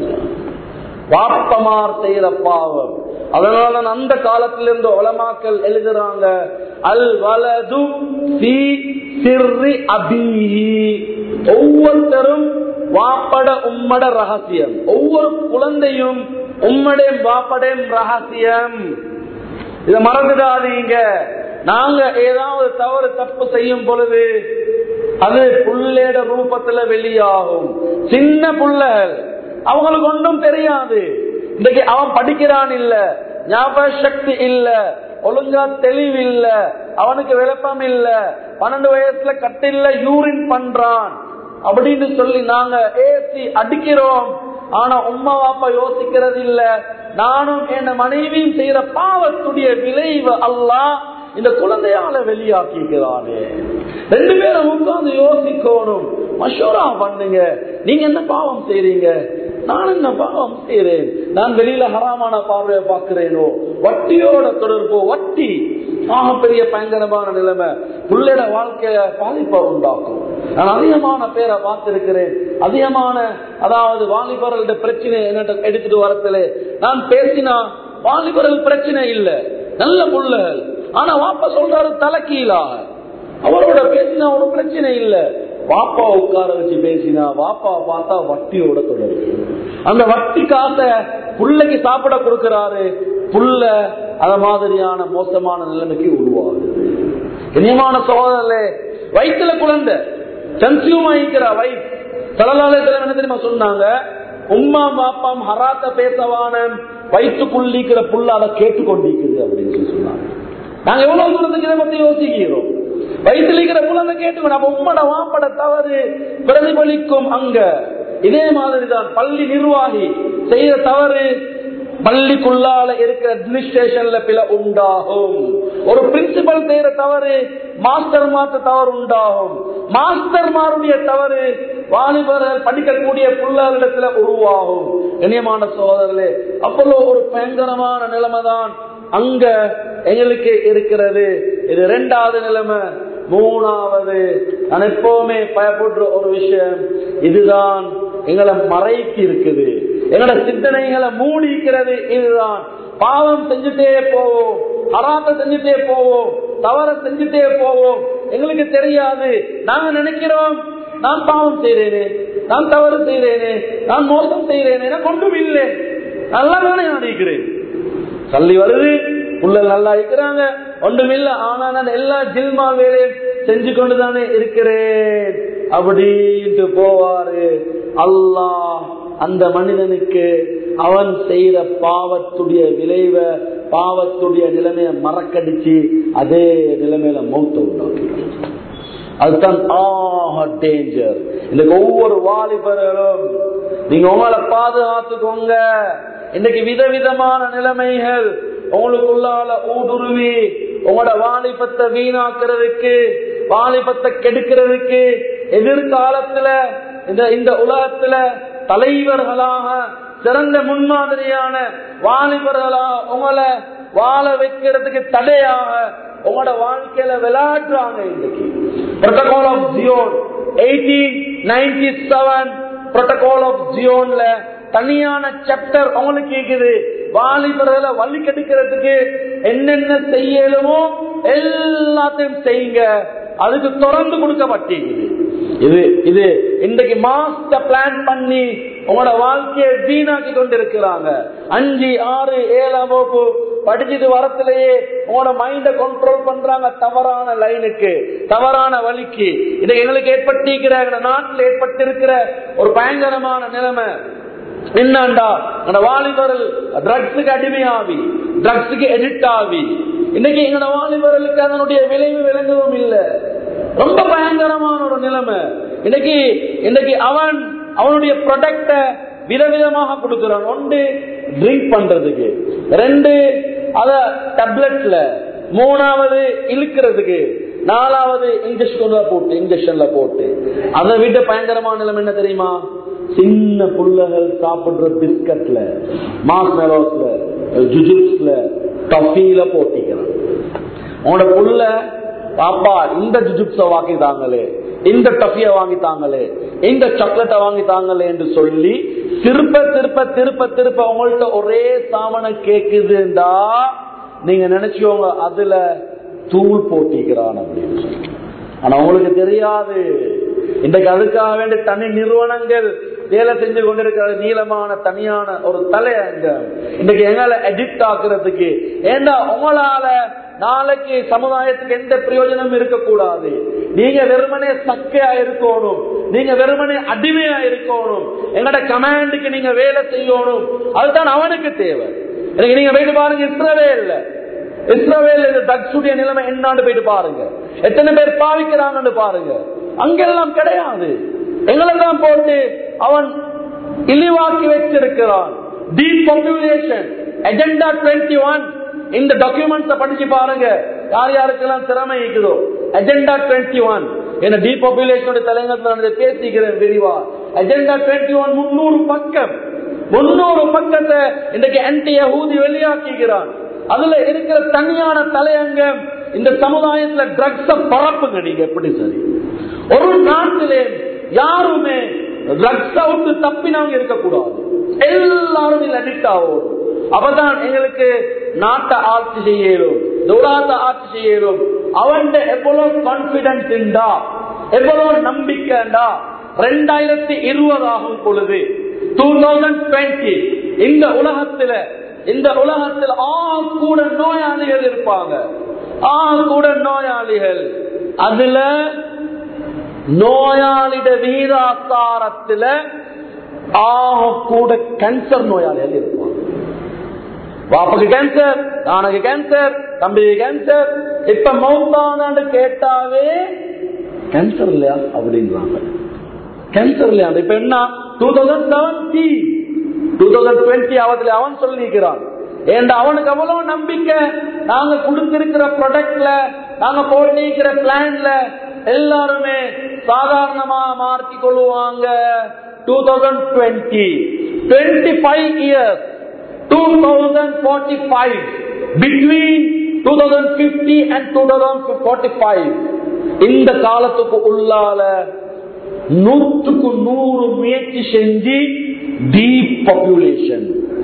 வாப்பமார் செய்யற பாவம் அதனால அந்த காலத்திலிருந்து உலமாக்கள் எழுதுறாங்க அல் வலது சிறி அபிஹி ஒவ்வொருத்தரும் வாப்பட உம்மட ரகசியம் ஒவ்வொரு குழந்தையும் உம்மடையும் வாப்படையும் ரகசியம் இத மறந்துடாதீங்க நாங்க ஏதாவது தவறு தப்பு செய்யும் பொழுது அது புள்ளேட ரூபத்துல வெளியாகும் சின்ன புள்ளகள் அவங்களுக்கு ஒன்றும் தெரியாது இன்னைக்கு அவன் படிக்கிறான் இல்ல ஞாபக சக்தி இல்ல ஒழுங்கா தெளிவு இல்ல அவனுக்கு விளப்பம் இல்ல பன்னெண்டு வயசுல கட்டில்ல யூரின் பண்றான் அப்படின்னு சொல்லி நாங்க ஏசி அடிக்கிறோம் ஆனா உம்மா வாப்பா யோசிக்கிறது இல்ல நானும் என் மனைவியும் செய்யற பாவத்துடைய விளைவு அல்லா இந்த குழந்தையால வெளியாக்கிக்கிறானே ரெண்டு பேரும் உட்கார்ந்து யோசிக்கணும் மஷூரா பண்ணுங்க நீங்க என்ன பாவம் செய்றீங்க நான் என்ன பாவம் செய்யறேன் நான் வெளியில ஹராமான பார்வையை பார்க்கிறேனோ வட்டியோட தொடர்போ வட்டி ஆக பெரிய பயங்கரமான நிலைமை புள்ளட வாழ்க்கைய பாதிப்பை உண்டாக்கும் நான் அதிகமான பேரை பார்த்திருக்கிறேன் அதிகமான அதாவது வாலிபர்களோட பிரச்சனை என்னட்ட எடுத்துட்டு வரத்துல நான் பேசினா வாலிபர்கள் பிரச்சனை இல்லை நல்ல புள்ளகள் ஆனா வாப்ப சொல்றாரு தலைக்கீழா அவரோட பேசினா ஒரு பிரச்சனை இல்லை வாப்பா உட்கார வச்சு பேசினா வாப்பா பார்த்தா வட்டியோட தொடர்பு அந்த வட்டி காசை புள்ளைக்கு சாப்பிட கொடுக்கிறாரு புள்ள அத மாதிரியான மோசமான நிலைமைக்கு உருவாகுது இனியமான சோதரே வயிற்றுல குழந்தை கன்சியூம் ஆகிக்கிற வயிறு தலலாலயத்துல என்ன தெரியுமா சொன்னாங்க உம்மா பாப்பாம் ஹராத்த பேசவான வயிற்றுக்குள்ளிக்கிற புள்ள அதை கேட்டுக்கொண்டிருக்குது அப்படின்னு சொல்லி சொன்னாங்க நாங்க எவ்வளவு தூரத்துக்கு இதை பத்தி யோசிக்கிறோம் வயிற்றுல இருக்கிற குழந்தை கேட்டுக்கணும் அப்ப உம்மட வாப்பட தவறு பிரதிபலிக்கும் அங்க இதே மாதிரிதான் பள்ளி நிர்வாகி செய்யற தவறு பள்ளிக்குள்ளால இருக்கிற அட்மினிஸ்ட்ரேஷன்ல பில உண்டாகும் ஒரு பிரின்சிபல் செய்யற தவறு மாஸ்டர் மாத்த தவறு உண்டாகும் மாஸ்டர் மாருடைய தவறு வாலிபர்கள் படிக்கக்கூடிய புள்ளர்களிடத்துல உருவாகும் இனியமான சோதரர்களே அப்போ ஒரு பயங்கரமான நிலைமை தான் அங்க எங்களுக்கு இருக்கிறது இது இரண்டாவது நிலைமை மூணாவது நான் எப்பவுமே பயப்படுற ஒரு விஷயம் இதுதான் எங்களை மறைத்து இருக்குது எங்களோட சிந்தனைகளை மூடிக்கிறது இதுதான் பாவம் செஞ்சுட்டே போவோம் அராத்த செஞ்சுட்டே போவோம் தவற செஞ்சுட்டே போவோம் எங்களுக்கு தெரியாது நாங்க நினைக்கிறோம் நான் பாவம் செய்றேனே நான் தவறு செய்றேனே நான் மோசம் செய்றேனே எனக்கு ஒன்றும் இல்லை நல்லா தானே நினைக்கிறேன் தள்ளி வருது உள்ள நல்லா இருக்கிறாங்க ஒன்றுமில்ல ஆனா நான் எல்லா ஜில்மா வேலையும் செஞ்சு கொண்டுதானே இருக்கிறேன் அப்படின்ட்டு போவாரு அல்லாஹ் அந்த மனிதனுக்கு அவன் செய்யற பாவத்துடைய விளைவை பாவத்துடைய நிலைமைய மறக்கடிச்சு அதே நிலைமையில மௌத்த உண்டாக்கிறான் அதுதான் ஆஹ் டேஞ்சர் இன்னைக்கு ஒவ்வொரு வாலிபர்களும் நீங்க உங்களை பாதுகாத்துக்கோங்க இன்னைக்கு விதவிதமான நிலைமைகள் உங்களுக்குள்ளால ஊடுருவி உங்களோட வாலிபத்தை வீணாக்குறதுக்கு வாலிபத்தை கெடுக்கிறதுக்கு எதிர்காலத்துல இந்த இந்த உலகத்துல தலைவர்களாக சிறந்த முன்மாதிரியான வாலிபர்களாக உங்களை வாழ வைக்கிறதுக்கு தடையாக உங்களோட வாழ்க்கையில விளையாடுறாங்க இன்னைக்கு protocol of Zion eighteen ninety seven protocol of ஜியோன்ல தனியான சாப்டர் உங்களுக்கு இருக்குது வாலிபர்களை வள்ளி கெடுக்கிறதுக்கு என்னென்ன செய்யலுமோ எல்லாத்தையும் செய்யுங்க அதுக்கு தொடர்ந்து கொடுக்கப்பட்டிருக்குது இது இது இன்றைக்கு மாஸ்டர் பிளான் பண்ணி உங்களோட வாழ்க்கையை வீணாக்கி கொண்டிருக்கிறாங்க அஞ்சு ஆறு ஏழாம் வகுப்பு படிச்சுட்டு வரத்திலேயே உங்களோட மைண்ட கண்ட்ரோல் பண்றாங்க தவறான லைனுக்கு தவறான வழிக்கு இது எங்களுக்கு ஏற்பட்டிருக்கிற எங்க நாட்டில் ஏற்பட்டிருக்கிற ஒரு பயங்கரமான நிலைமை என்னண்டா எங்களோட வாலிபர்கள் ட்ரக்ஸுக்கு அடிமையாவி ட்ரக்ஸுக்கு எடிக்ட் ஆகி இன்னைக்கு எங்களோட வாலிபர்களுக்கு அதனுடைய விளைவு விளங்கவும் இல்லை ரொம்ப பயங்கரமான ஒரு நிலைமை இன்னைக்கு இன்னைக்கு அவன் அவனுடைய ப்ரொடக்ட விதவிதமாக கொடுக்கிறான் ஒன்று ட்ரிங்க் பண்றதுக்கு ரெண்டு அத டேப்லெட்ல மூணாவது இழுக்கிறதுக்கு நாலாவது இன்ஜெக்ஷன்ல போட்டு இன்ஜெக்ஷன்ல போட்டு அதை விட பயங்கரமான நிலைமை என்ன தெரியுமா சின்ன புள்ளகள் சாப்பிடுற பிஸ்கட்ல மாஸ்மெலோஸ்ல ஜுஜுப்ஸ்ல டஃபில போட்டிக்கிறான் உன்னோட புள்ள பாப்பா இந்த ஜுஜுப்ஸ வாங்கி தாங்களே இந்த டஃபிய வாங்கி தாங்களே இந்த சாக்லேட்டை வாங்கி தாங்களே என்று சொல்லி திருப்ப திருப்ப திருப்ப திருப்ப உங்கள்ட்ட ஒரே சாமனை கேக்குதுண்டா நீங்க நினைச்சுக்கோங்க அதுல தூள் போட்டிக்கிறான் அப்படின்னு சொல்லி ஆனா உங்களுக்கு தெரியாது இன்றைக்கு அதுக்காக வேண்டி தனி நிறுவனங்கள் வேலை செஞ்சு கொண்டிருக்கிற நீளமான தனியான ஒரு தலையங்கம் இன்னைக்கு எங்களை அடிக்ட் ஆக்குறதுக்கு ஏண்டா உங்களால நாளைக்கு சமுதாயத்துக்கு எந்த பிரயோஜனம் இருக்கக்கூடாது நீங்க வெறுமனே சக்கையா இருக்கணும் நீங்க வெறுமனே அடிமையா இருக்கணும் எங்கட கமாண்டுக்கு நீங்க வேலை செய்யணும் அதுதான் அவனுக்கு தேவை எனக்கு நீங்க போயிட்டு பாருங்க இஸ்ரவே இல்ல இஸ்ரவேல் இந்த தக்ஸுடைய நிலைமை என்னான்னு போயிட்டு பாருங்க எத்தனை பேர் பாவிக்கிறாங்கன்னு பாருங்க அங்கெல்லாம் கிடையாது எங்களெல்லாம் போட்டு அவன் இழிவாக்கி வச்சிருக்கிறான் டீபாப்புலேஷன் அஜெண்டா டுவெண்ட்டி ஒன் இந்த டாக்குமெண்ட்ஸ படிச்சு பாருங்க யார் யாருக்கெல்லாம் திறமை இருக்குதோ அஜெண்டா டுவெண்ட்டி ஒன் என்ன டீபாப்புலேஷனோட தலைநகரத்தில் நான் பேசிக்கிறேன் விரிவா அஜெண்டா டுவெண்ட்டி ஒன் முன்னூறு பக்கம் முன்னூறு பக்கத்தை இன்றைக்கு ஆன்டி யஹூதி வெளியாக்குகிறான் அதுல இருக்கிற தனியான தலையங்கம் இந்த சமுதாயத்துல ட்ரக்ஸ பரப்புங்க நீங்க எப்படி சரி ஒரு நாட்டிலே யாருமே ட்ரக்ஸ விட்டு தப்பினவங்க இருக்கக்கூடாது எல்லாரும் இதுல அடிக்ட் ஆகும் அப்பதான் எங்களுக்கு நாட்டை ஆட்சி செய்யலும் இந்த உலகத்தை ஆட்சி செய்யலும் அவன் எவ்வளவு கான்பிடன்ஸ் உண்டா எவ்வளவு நம்பிக்கைண்டா ரெண்டாயிரத்தி இருபது ஆகும் பொழுது டூ தௌசண்ட் டுவெண்ட்டி இந்த உலகத்துல இந்த உலகத்தில் ஆ கூட நோயாளிகள் இருப்பாங்க ஆ கூட நோயாளிகள் அதுல நோயாளிட வீராசாரத்துல ஆக கூட கேன்சர் நோயாளிகள் இருப்பாங்க பாப்பாக்கு கேன்சர் நானுக்கு கேன்சர் தம்பிக்கு கேன்சர் இப்ப மௌத்தானான்னு கேட்டாவே கேன்சர் இல்லையா அப்படின்றாங்க கேன்சர் இல்லையா இப்ப என்ன two thousand seventy two thousand twenty அவத்துல அவன் சொல்லிக்கிறான் ஏண்டா அவனுக்கு அவ்வளவு நம்பிக்கை நாங்க கொடுத்திருக்கிற ப்ராடக்ட்ல நாங்க போட்டிருக்கிற பிளான்ல எல்லாருமே சாதாரணமா மாற்றி கொள்ளுவாங்க two thousand twenty twenty five years 2045 between 2050 and 2045 இந்த காலத்துக்கு உள்ளால நூற்றுக்கு நூறு முயற்சி செஞ்சு டீப் பாப்புலேஷன்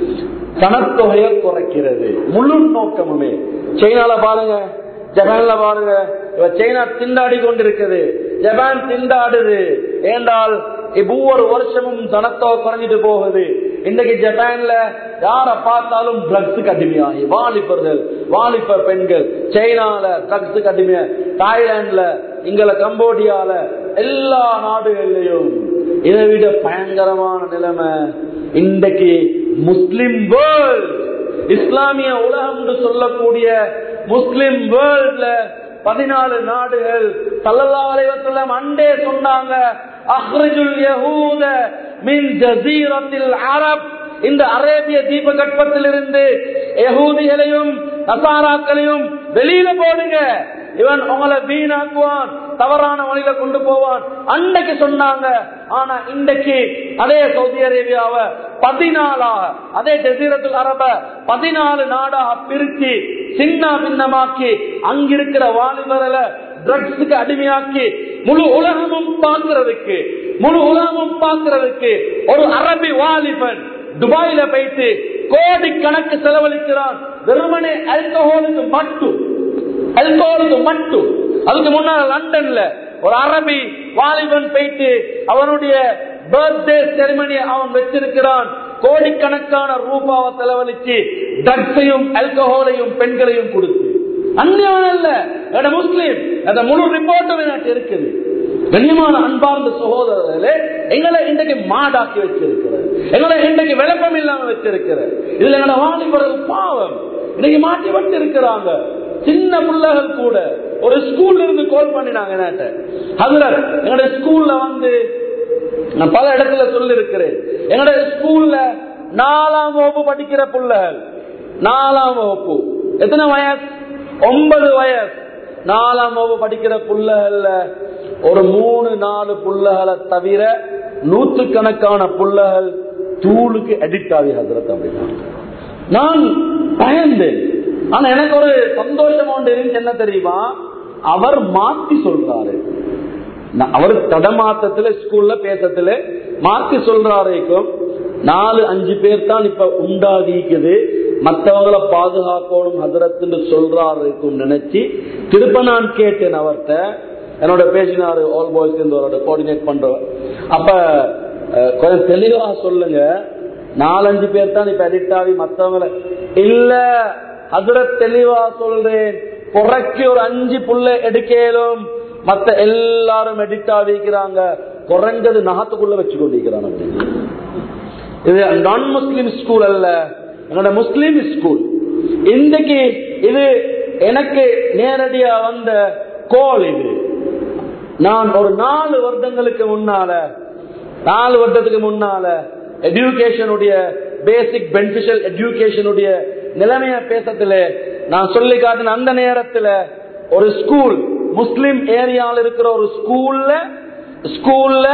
சனத்தொகையை குறைக்கிறது முழு நோக்கமுமே சைனால பாருங்க ஜப்பான்ல பாருங்க இவ சைனா திண்டாடி கொண்டிருக்குது ஜப்பான் திண்டாடுது ஏண்டால் ஒவ்வொரு வருஷமும் சனத்தொகை குறைஞ்சிட்டு போகுது இன்னைக்கு ஜப்பான்ல யார பார்த்தாலும் ட்ரக்ஸுக்கு அடிமையாகி வாலிபர்கள் வாலிப பெண்கள் சைனால ட்ரக்ஸுக்கு அடிமையா தாய்லாந்துல இங்கல கம்போடியால எல்லா நாடுகள்லயும் இதை விட பயங்கரமான நிலைமை இன்றைக்கு முஸ்லிம் வேர்ல்ட் இஸ்லாமிய உலகம் என்று சொல்லக்கூடிய முஸ்லிம் வேர்ல்ட்ல பதினாலு நாடுகள் தல்லல்லாலைவசல்லம் அண்டே சொன்னாங்க அஹ்ரஜுல் யஹூத மின் ஜசீரத்தில் அரப் இந்த அரேபிய தீபகற்பத்திலிருந்து யகூதிகளையும் நசாராக்களையும் வெளியில போடுங்க இவன் உங்களை வீணாக்குவான் தவறான வழியில கொண்டு போவான் அன்னைக்கு சொன்னாங்க ஆனா இன்றைக்கு அதே சவுதி அரேபியாவை பதினாலாக அதே ஜசீரத்தில் அரப பதினாலு நாடாக பிரிச்சு சின்ன பின்னமாக்கி அங்கிருக்கிற வாலிபரல ட்ரக்ஸுக்கு அடிமையாக்கி முழு உலகமும் பார்க்கிறதுக்கு முழு உலகமும் பார்க்கிறதுக்கு ஒரு அரபி வாலிபன் துபாயில போயிட்டு கோடி கணக்கு செலவழிக்கிறான் வெறுமனே அல்கஹோலுக்கு மட்டும் அல்கோலுக்கு மட்டும் அதுக்கு முன்னால லண்டன்ல ஒரு அரபி வாலிபன் போயிட்டு அவனுடைய பர்த்டே செரிமனி அவன் வச்சிருக்கிறான் கோடிக்கணக்கான ரூபாவை செலவழிச்சு ட்ரக்ஸையும் அல்கஹோலையும் பெண்களையும் கொடுத்து அந்நியவன் அல்ல எட முஸ்லீம் அந்த முழு ரிப்போர்ட்டும் எனக்கு இருக்குது கண்ணியமான அன்பார்ந்த சகோதரர்களே எங்களை இன்றைக்கு மாடாக்கி வச்சிருக்கிறது எங்களை இன்றைக்கு விளக்கம் இல்லாம வச்சிருக்கிறது இதுல எங்களோட வாலிபர்கள் பாவம் இன்னைக்கு மாட்டி வச்சிருக்கிறாங்க சின்ன பிள்ளைகள் கூட ஒரு ஸ்கூல்ல இருந்து கால் பண்ணினாங்க என்கிட்ட அதுல எங்களோட ஸ்கூல்ல வந்து நான் பல இடத்துல சொல்லி இருக்கிறேன் என்னோட ஸ்கூல்ல நாலாம் வகுப்பு படிக்கிற பிள்ளைகள் நாலாம் வகுப்பு எத்தனை வயசு ஒன்பது வயசு நாலாம் வகுப்பு படிக்கிற புள்ளகள்ல ஒரு மூணு நாலு புள்ளகளை தவிர நூற்றுக்கணக்கான புள்ளகள் தூளுக்கு அடிக்ட் ஆகி ஹசரத் அப்படின்னா நான் பயந்தேன் ஆனா எனக்கு ஒரு சந்தோஷம் ஒன்று இருந்துச்சு என்ன தெரியுமா அவர் மாத்தி சொல்றாரு நான் அவர் தடமாத்தத்துல ஸ்கூல்ல பேசத்துல மாத்தி சொல்றாருக்கும் நாலு அஞ்சு பேர் தான் இப்ப உண்டாகிக்குது மற்றவங்களை பாதுகாக்கணும் ஹசரத்துன்னு சொல்றாருக்கும் நினைச்சு திருப்ப நான் கேட்டேன் அவர்கிட்ட என்னோட பேசினாரு ஆல் பாய்ஸ் இருந்தவரோட கோஆர்டினேட் பண்றவர் அப்ப அஹ், கொஞ்சம் தெளிவா சொல்லுங்க நாலஞ்சு பேர் தான் இப்ப அடிக்ட் ஆகி மத்தவங்களை இல்ல ஹசரத் தெளிவா சொல்றேன் குறைக்கு ஒரு அஞ்சு புள்ள எடுக்கலும் மத்த எல்லாரும் எடிட் ஆகிக்கிறாங்க குறைஞ்சது நகத்துக்குள்ள வச்சு கொண்டிருக்கிறான் அப்படின்னு இது நான் முஸ்லிம் ஸ்கூல் அல்ல என்னோட முஸ்லிம் ஸ்கூல் இன்றைக்கு இது எனக்கு நேரடியா வந்த கோல் இது நான் ஒரு நாலு வருடங்களுக்கு முன்னால நாலு வருடத்துக்கு முன்னால எஜுகேஷனுடைய பேசிக் பெனிபிஷியல் எஜுகேஷனுடைய நிலைமைய பேசத்துல நான் சொல்லி காட்டின அந்த நேரத்துல ஒரு ஸ்கூல் முஸ்லிம் ஏரியாவில் இருக்கிற ஒரு ஸ்கூல்ல ஸ்கூல்ல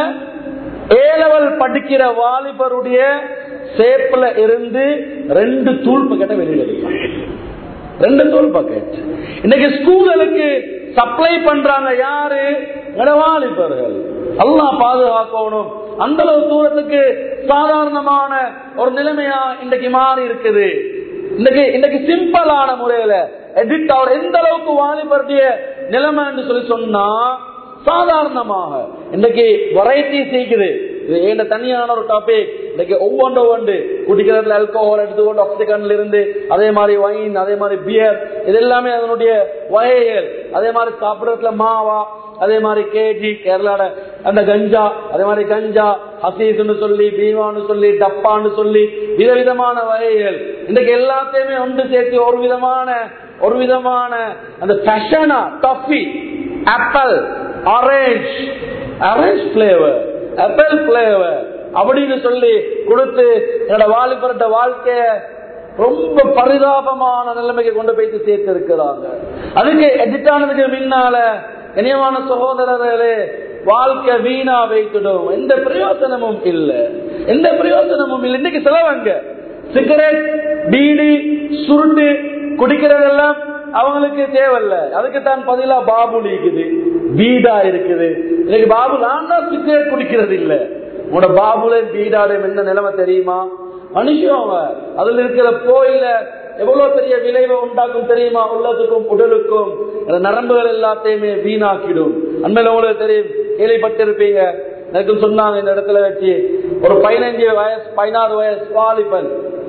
ஏ லெவல் படிக்கிற வாலிபருடைய சேப்ல இருந்து ரெண்டு தூள் பக்கெட்டை வெளியில எடுப்பாங்க ரெண்டு தூள் பக்கெட் இன்னைக்கு ஸ்கூல்களுக்கு சப்ளை பண்றாங்க யாரு வாலிபர்கள் எல்லாம் பாதுகாக்கணும் அந்த அளவு தூரத்துக்கு சாதாரணமான ஒரு நிலைமையா இன்றைக்கு மாறி இருக்குது இன்னைக்கு இன்னைக்கு சிம்பிளான முறையில எடிட் ஆகிற எந்த அளவுக்கு வாலிபருடைய நிலைமை என்று சொல்லி சொன்னா சாதாரணமாக இன்னைக்கு வெரைட்டி சீக்குது இது ஏண்ட தனியான ஒரு டாபிக் இன்னைக்கு ஒவ்வொன்று ஒவ்வொன்று குடிக்கிறதுல ஆல்கோஹால் எடுத்துக்கொண்டு ஆக்சிகன்ல இருந்து அதே மாதிரி வைன் அதே மாதிரி பியர் இது எல்லாமே அதனுடைய வகைகள் அதே மாதிரி சாப்பிடறதுல மாவா அதே மாதிரி கேஜி கேரளாட அந்த கஞ்சா அதே மாதிரி கஞ்சா ஹசீஸ்னு சொல்லி பீவான்னு சொல்லி டப்பான்னு சொல்லி விதவிதமான வகைகள் இன்னைக்கு எல்லாத்தையுமே ஒன்று சேர்த்து ஒரு விதமான ஒரு விதமான அந்த ஃபேஷனா toffee apple orange orange flavour apple flavour அப்படின்னு சொல்லி கொடுத்து என்னோட வாலிபர்கிட்ட வாழ்க்கைய ரொம்ப பரிதாபமான நிலைமைக்கு கொண்டு போயிட்டு சேர்த்து இருக்கிறாங்க அதுக்கு எடிட் ஆனதுக்கு முன்னால இனியமான சகோதரர்களே வாழ்க்கை வீணா வைத்துடும் எந்த பிரயோசனமும் இல்லை எந்த பிரயோசனமும் இல்லை இன்னைக்கு செலவங்க சிகரெட் பீடி சுருட்டு குடிக்கிறதெல்லாம் அவங்களுக்கு தேவையில்ல அதுக்கு தான் பதிலா பாபு இருக்குது பீடா இருக்குது இன்னைக்கு பாபு நான் தான் சிகரெட் குடிக்கிறது இல்ல உங்களோட பாபுல பீடாட என்ன நிலைமை தெரியுமா மனுஷன் அவன் அதுல இருக்கிற போயில எவ்வளவு பெரிய விளைவை உண்டாக்கும் தெரியுமா உள்ளத்துக்கும் உடலுக்கும் அந்த நரம்புகள் எல்லாத்தையுமே வீணாக்கிடும் அண்மையில உங்களுக்கு தெரியும் கேள்விப்பட்டிருப்பீங்க எனக்கு சொன்னாங்க இந்த இடத்துல வச்சு ஒரு பதினஞ்சு வயசு பதினாறு வயசு வாலிபன்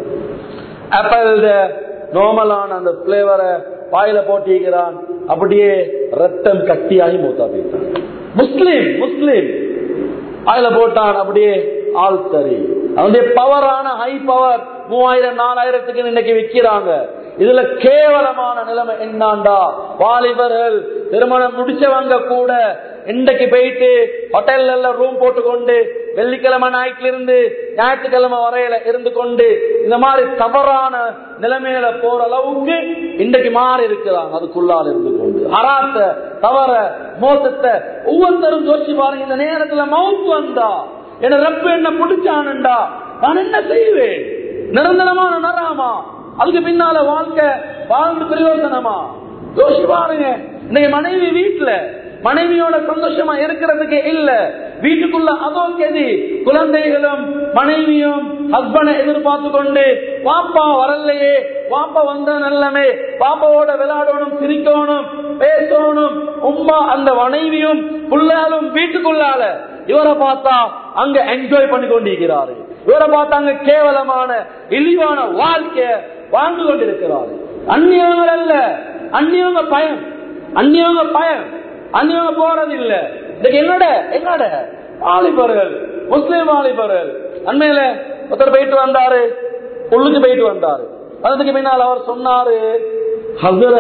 ஆப்பிள் நார்மலான அந்த பிளேவரை வாயில போட்டிக்கிறான் அப்படியே ரத்தம் கட்டியாகி மூத்தா போயிட்டான் முஸ்லீம் முஸ்லீம் வாயில போட்டான் அப்படியே ஆள் சரி அவனுடைய பவரான ஹை பவர் மூவாயிரம் நாலாயிரத்துக்கு இன்னைக்கு விற்கிறாங்க இதுல கேவலமான நிலைமை என்னாண்டா வாலிபர்கள் திருமணம் முடிச்சவங்க கூட இன்றைக்கு போயிட்டு ஹோட்டல்ல எல்லாம் ரூம் போட்டுக்கொண்டு வெள்ளிக்கிழமை ஞாயிற்றுல இருந்து ஞாயிற்றுக்கிழமை வரையில இருந்து கொண்டு இந்த மாதிரி தவறான நிலைமையில போற அளவுக்கு இன்றைக்கு மாறி இருக்கிறாங்க அதுக்குள்ளால் இருந்து கொண்டு அராத்த தவற மோசத்தை ஒவ்வொருத்தரும் யோசிச்சு பாருங்க இந்த நேரத்துல மவுத்து வந்தா என்ன ரப்பு என்ன பிடிச்சானுண்டா நான் என்ன செய்வேன் நிரந்தரமான நராமா அதுக்கு பின்னால வாழ்க்கை வாழ்ந்து பிரயோசனமா யோசிச்சு பாருங்க இன்னைக்கு மனைவி வீட்டுல மனைவியோட சந்தோஷமா இருக்கிறதுக்கு இல்ல வீட்டுக்குள்ள அதோ கெதி குழந்தைகளும் மனைவியும் ஹஸ்பண்டை எதிர்பார்த்து கொண்டு பாப்பா வரலையே பாப்பா வந்த நல்லமே பாப்பாவோட விளையாடணும் சிரிக்கணும் பேசணும் உமா அந்த மனைவியும் புள்ளாலும் வீட்டுக்குள்ளால இவரை பார்த்தா அங்க என்ஜாய் பண்ணி கொண்டிருக்கிறாரு இவரை பார்த்தா அங்க கேவலமான இழிவான வாழ்க்கைய வாழ்ந்து கொண்டிருக்கிறாரு அந்நியவங்க அல்ல அந்நியவங்க பயம் அந்நியவங்க பயம் அந்நியவங்க போறது இல்ல இதுக்கு என்னோட என்னோட வாலிபர்கள் முஸ்லீம் வாலிபர்கள் அண்மையில ஒருத்தர் போயிட்டு வந்தாரு உள்ளுக்கு போயிட்டு வந்தாரு அதுக்கு பின்னால் அவர் சொன்னாரு ஹசர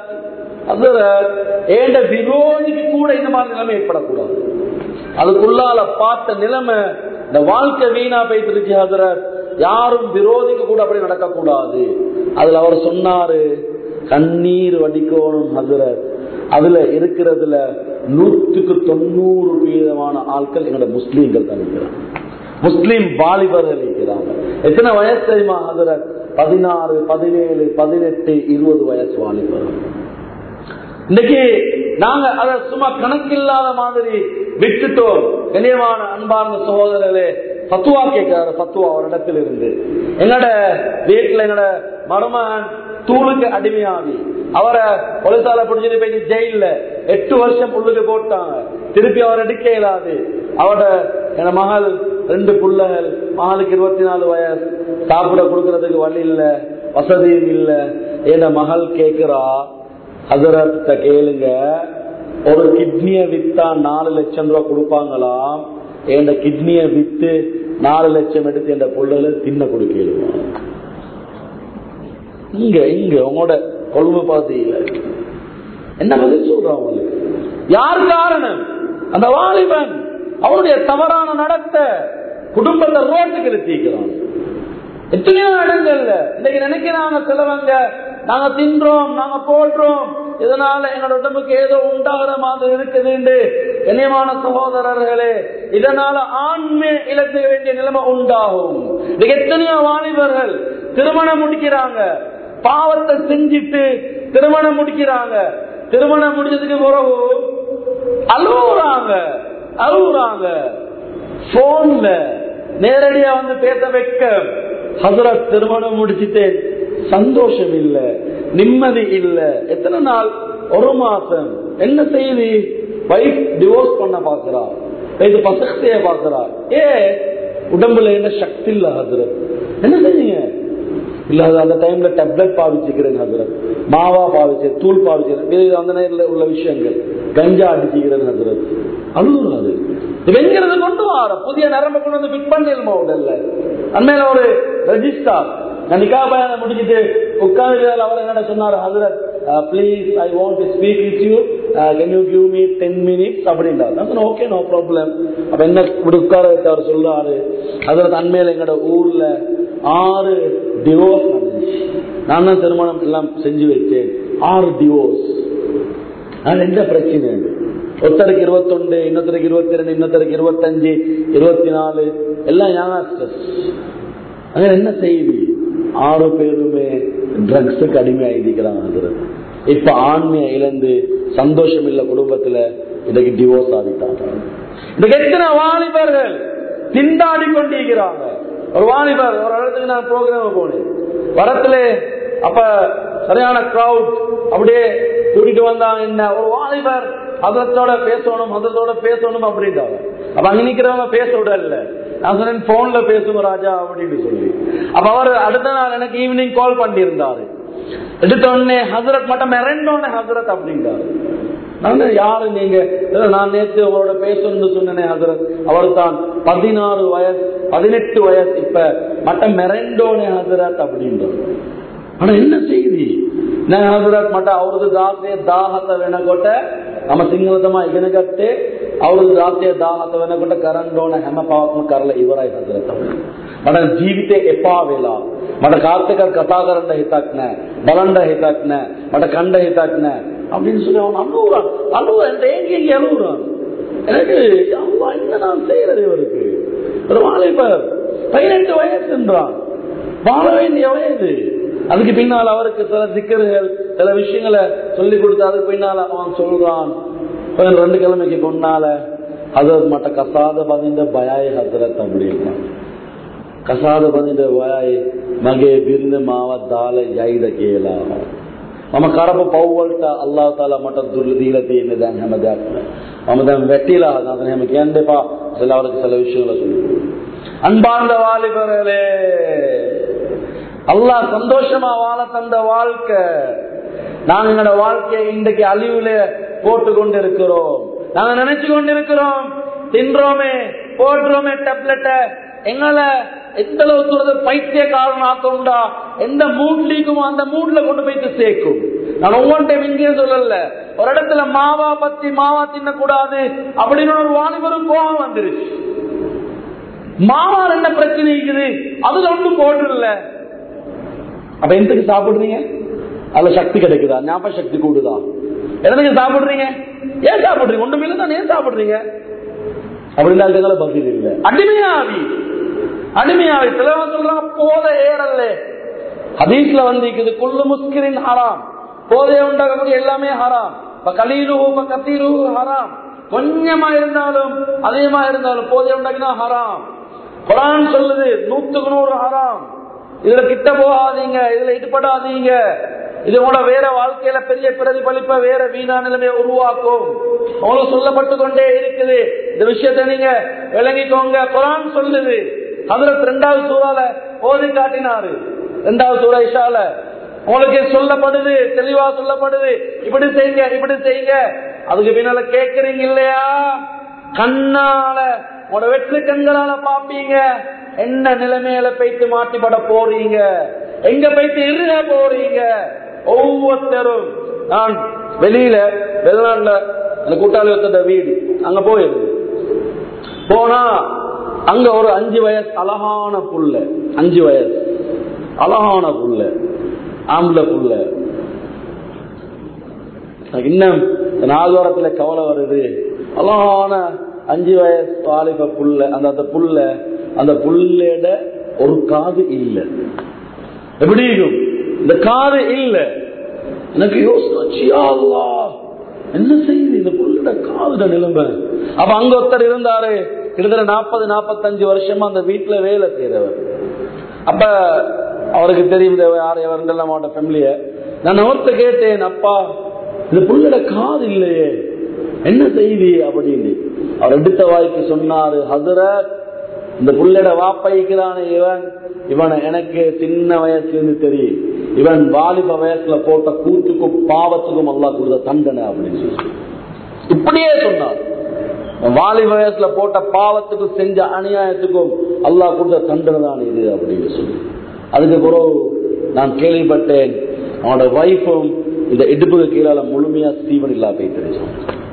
ஹசர ஏண்ட விரோதிக்கு கூட இந்த மாதிரி நிலைமை ஏற்படக்கூடாது அதுக்குள்ளால பார்த்த நிலைமை இந்த வாழ்க்கை வீணா போயிட்டு இருக்கு ஹசரத் யாரும் விரோதிக்கு கூட அப்படி நடக்கக்கூடாது அதுல அவர் சொன்னாரு கண்ணீர் வடிக்கணும் ஹசரத் அதுல இருக்கிறதுல நூற்றுக்கு தொண்ணூறு வீதமான ஆட்கள் எங்களோட முஸ்லீம்கள் தான் இருக்கிறாங்க முஸ்லீம் வாலிபர்கள் இருக்கிறாங்க எத்தனை வயசு தெரியுமா ஹசரத் பதினாறு பதினேழு பதினெட்டு இருபது வயசு வாலிபர்கள் இன்னைக்கு நாங்க அத சும்மா கணக்கில்லாத மாதிரி விட்டுட்டோம் கண்ணியமான அன்பார்ந்த சகோதரர்களே பத்துவா கேட்கிறாரு பத்துவா ஒரு இடத்துல இருந்து எங்கட வீட்டுல எங்கட மருமகன் தூளுக்கு அடிமையாகி அவரை பொலிசால பிடிச்சிட்டு போய் ஜெயில எட்டு வருஷம் உள்ளுக்கு போட்டாங்க திருப்பி அவர் எடுக்க இயலாது அவட என் மகள் ரெண்டு புள்ளைகள் மகளுக்கு இருபத்தி நாலு வயசு சாப்பிட கொடுக்கறதுக்கு வழி இல்ல வசதியும் இல்ல என் மகள் கேக்குறா ஹசரத்த கேளுங்க ஒரு கிட்னிய வித்தா நாலு லட்சம் ரூபாய் கொடுப்பாங்களாம் என் கிட்னிய வித்து நாலு லட்சம் எடுத்து என் பிள்ளைல தின்ன கொடுக்கலாம் இங்க இங்க உங்களோட கொழும்பு பாத்தீங்கள என்ன பதில் சொல்றான் உங்களுக்கு யார் காரணம் அந்த வாலிபன் அவனுடைய தவறான நடத்த குடும்பத்தை ரோட்டுக்கு நிறுத்திக்கிறான் எத்தனையோ இடங்கள்ல இன்னைக்கு நினைக்கிறாங்க சிலவங்க நாங்க தின்றோம் நாங்க போடுறோம் இதனால எங்களோட உடம்புக்கு ஏதோ உண்டாகிற மாதிரி இருக்குது கண்ணியமான சகோதரர்களே இதனால ஆண்மை இழக்க வேண்டிய நிலைமை உண்டாகும் இன்னைக்கு எத்தனையோ வாலிபர்கள் திருமணம் முடிக்கிறாங்க பாவத்தை செஞ்சுட்டு திருமணம் முடிக்கிறாங்க திருமணம் முடிஞ்சதுக்கு பிறகு அழுகுறாங்க அழுகுறாங்க போன்ல நேரடியா வந்து பேச வைக்க ஹசரத் திருமணம் முடிச்சுட்டேன் சந்தோஷம் இல்ல நிம்மதி இல்ல எத்தனை நாள் ஒரு மாசம் என்ன செய்தி வைஃப் டிவோர்ஸ் பண்ண பாக்குறா இது பசக்திய பாக்குறா ஏ உடம்புல என்ன சக்தி இல்ல ஹசரத் என்ன செய்யுங்க இல்ல அது அந்த டைம்ல டேப்லெட் பாவிச்சுக்கிறேன் ஹசரத் மாவா பாவிச்சு தூள் பாவிச்சுக்கிறேன் இது அந்த நேரில் உள்ள விஷயங்கள் கஞ்சா அடிச்சுக்கிறேன் ஹசரத் அழுகுறாது வெங்கிறது கொண்டு வர புதிய நரம்பு கொண்டு வந்து ஃபிட் பண்ணிருமா உடல்ல அண்மையில ஒரு ரெஜிஸ்டார் நான் நிக்கா பயணம் முடிச்சுட்டு உட்கார்ந்து அவர் என்ன சொன்னார் ஹசரத் please I want to speak with you can you give me ten minutes அப்படின்றார் நான் சொன்னேன் ஓகே நோ ப்ராப்ளம் அப்ப என்ன இப்படி உட்கார வச்சு அவர் சொல்றாரு ஹசரத் அண்மையில எங்களோட ஊர்ல ஆறு டிவோர்ஸ் நடந்துச்சு நான் தான் திருமணம் எல்லாம் செஞ்சு வச்சேன் ஆறு டிவோர்ஸ் அது எந்த பிரச்சனை இல்லை ஒருத்தருக்கு இருபத்தொண்டு இன்னொருத்தருக்கு இருபத்தி ரெண்டு இன்னொருத்தருக்கு இருபத்தஞ்சு இருபத்தி நாலு எல்லாம் யாரா ஸ்ட்ரெஸ் அங்க என்ன செய்தி ஆறு பேருமே ட்ரக்ஸுக்கு அடிமையாயிருக்கிறாங்க இப்ப ஆண்மையை இழந்து சந்தோஷம் இல்ல குடும்பத்துல இன்னைக்கு டிவோர்ஸ் ஆகிட்டாங்க இன்னைக்கு எத்தனை வாலிபர்கள் திண்டாடி கொண்டிருக்கிறாங்க ஒரு வாலிபர் ஒரு இடத்துக்கு நான் ப்ரோக்ராம் போனேன் வரத்துல அப்ப சரியான கிரௌட் அப்படியே கூட்டிட்டு வந்தாங்க என்ன ஒரு வாலிபர் அதத்தோட பேசணும் அதத்தோட பேசணும் அப்படின்றாங்க அப்ப அங்க நிக்கிறவங்க பேச விடல நான் சொன்னேன் போன்ல பேசுங்க ராஜா அப்படின்னு சொல்லி அப்ப அவர் அடுத்த நாள் எனக்கு ஈவினிங் கால் பண்ணியிருந்தாரு எடுத்த உடனே ஹசரத் மட்டும் மிரண்டோடனே ஹசரத் அப்படின்றாரு நான் யாரு நீங்க நான் நேற்று அவரோட பேசணும்னு சொன்னேன் ஹசரத் அவர் தான் பதினாறு வயசு பதினெட்டு வயசு இப்ப மட்டம் மெரண்டோனே ஹசரத் அப்படின்றார் ஆனா என்ன செய்தி நான் ஹசரத் மட்ட அவரது தாசிய தாகத்தை வெனකොට நம்ம සිංහලතම ඉගෙන ගත්තේ අවුරුදු 16 17 වෙනකොට කරන්න ඕන හැම පවක්ම කරලා ඉවරයි හදලා තමයි. මට ජීවිතේ එපා වෙලා මට කාත් එක්ක කතා කරන්න හිතක් නැහැ. බලන්න හිතක් නැහැ. මට කණ්ඩ හිතක් නැහැ. அப்படின்னு சொல்லி அவன் அழுகுறான் அழுகுறான் ஏங்கி அழுகுறான் எனக்கு அம்மா என்ன நான் செய்யறது இவருக்கு ஒரு வாலிபர் பதினெட்டு வயசுன்றான் வாழ வேண்டிய வயது அதுக்கு பின்னால் அவருக்கு சில சிக்கல்கள் சில விஷயங்களை சொல்லி கொடுத்து அதுக்கு பின்னால அவன் சொல்றான் ரெண்டு கிழமைக்கு முன்னால ஹசரத் மட்ட கசாத பதிந்த பயாய் ஹசரத் அப்படின்னா கசாத பதிந்த பயாய் மகே பிரிந்து மாவ தால ஜைத கேலா මම කරපු පව් වලට අල්ලාහ් තාලා මට දුර්ල දීලා තියෙන දැන් හැමදාම මම දැන් වැටිලා නැත්නම් එහෙම කියන්න එපා சில அவருக்கு சில விஷயங்களை சொல்லி அன்பார்ந்த வாலிபர்களே அல்லாஹ் சந்தோஷமா வாழ தந்த வாழ்க்கை நாங்க எங்களோட வாழ்க்கையை இன்றைக்கு அழிவுல போட்டு கொண்டு இருக்கிறோம் நாங்க நினைச்சு கொண்டு இருக்கிறோம் தின்றோமே போடுறோமே டேப்லெட்ட எங்களை எந்த அளவு தூரத்தை பைத்தியக்காரன் ஆக்கும்டா எந்த மூட்லிக்குமோ அந்த மூட்ல கொண்டு போயிட்டு சேர்க்கும் நான் ஒவ்வொன்றையும் இங்கே சொல்லல ஒரு இடத்துல மாவா பத்தி மாவா தின்னக்கூடாது அப்படின்னு ஒரு வாலிபரும் கோபம் வந்துருச்சு மாவால் என்ன பிரச்சனை இருக்குது அதுல ஒன்றும் போட்டுல அப்ப எந்தக்கு சாப்பிடுறீங்க அதுல சக்தி கிடைக்குதா ஞாபக சக்தி கூடுதா எதற்கு சாப்பிடுறீங்க ஏன் சாப்பிடுறீங்க ஒண்ணுமே தான் ஏன் சாப்பிடுறீங்க அப்படின்னா பதில் இல்லை அடிமையாவி அடிமையாவி சிலவங்க சொல்றாங்க போத ஏறல்ல ஹதீஸ்ல வந்து குள்ளு முஸ்கிரின் ஹராம் போதை உண்டாகக்கூடிய எல்லாமே ஹராம் இப்ப கலீரு கத்தீரு ஹராம் கொஞ்சமா இருந்தாலும் அதிகமா இருந்தாலும் போதை உண்டாக்கினா ஹராம் குரான் சொல்லுது நூத்துக்கு நூறு ஹராம் இதுல கிட்ட போகாதீங்க இதுல ஈடுபடாதீங்க இது உங்களோட வேற வாழ்க்கையில பெரிய பிரதிபலிப்ப வேற வீணா நிலைமையை உருவாக்கும் உங்களுக்கு சொல்லப்பட்டு கொண்டே இருக்குது இந்த விஷயத்த நீங்க விளங்கிக்கோங்க குரான் சொல்லுது அதுல ரெண்டாவது சூறால ஓதி காட்டினாரு ரெண்டாவது சூறா இஷால உங்களுக்கு சொல்லப்படுது தெளிவா சொல்லப்படுது இப்படி செய்யுங்க இப்படி செய்யுங்க அதுக்கு பின்னால கேக்குறீங்க இல்லையா கண்ணால உங்களோட வெற்றி கண்களால பாப்பீங்க என்ன நிலைமையில போயிட்டு மாட்டிப்பட போறீங்க எங்க போயிட்டு இருக போறீங்க ஒவ்வொருத்தரும் நான் வெளியில வெளிநாட்டுல அந்த கூட்டாளி ஒருத்த வீடு அங்க போயிருந்து போனா அங்க ஒரு அஞ்சு வயசு அழகான புள்ள அஞ்சு வயசு அழகான புள்ள ஆம்பளை புள்ள எனக்கு இன்னும் இந்த நால்வாரத்துல கவலை வருது அழகான அஞ்சு வயசு வாலிப புல்ல அந்த அந்த புல்ல அந்த புல்லோட ஒரு காது இல்ல எப்படி இருக்கும் இந்த காது இல்ல எனக்கு யோசனை என்ன செய்யுது இந்த புல்லோட காதுட நிலைமை அப்ப அங்க ஒருத்தர் இருந்தாரு கிட்டத்தட்ட நாற்பது நாற்பத்தஞ்சு வருஷமா அந்த வீட்டுல வேலை செய்யறவர் அப்ப அவருக்கு தெரியும் யார் எவருங்கெல்லாம் அவனோட ஃபேமிலிய நான் அவர்கிட்ட கேட்டேன் அப்பா இந்த புள்ளோட காது இல்லையே என்ன செய்தி அப்படின்னு அவர் எடுத்த வாய்க்கு சொன்னாரு ஹசரத் இந்த புள்ளட வாப்பைக்கிறான இவன் இவன் எனக்கு சின்ன வயசுல இருந்து தெரியும் இவன் வாலிப வயசுல போட்ட கூத்துக்கும் பாவத்துக்கும் அல்லா கொடுத்த தண்டனை அப்படின்னு சொல்லி இப்படியே சொன்னார் வாலிப வயசுல போட்ட பாவத்துக்கும் செஞ்ச அநியாயத்துக்கும் அல்லாஹ் கொடுத்த தண்டனை தான் இது அப்படின்னு சொல்லி அதுக்கு பிறகு நான் கேள்விப்பட்டேன் அவனோட வைஃபும் இந்த இடுப்புக்கு கீழால முழுமையா ஸ்டீவன் இல்லா போயிட்டு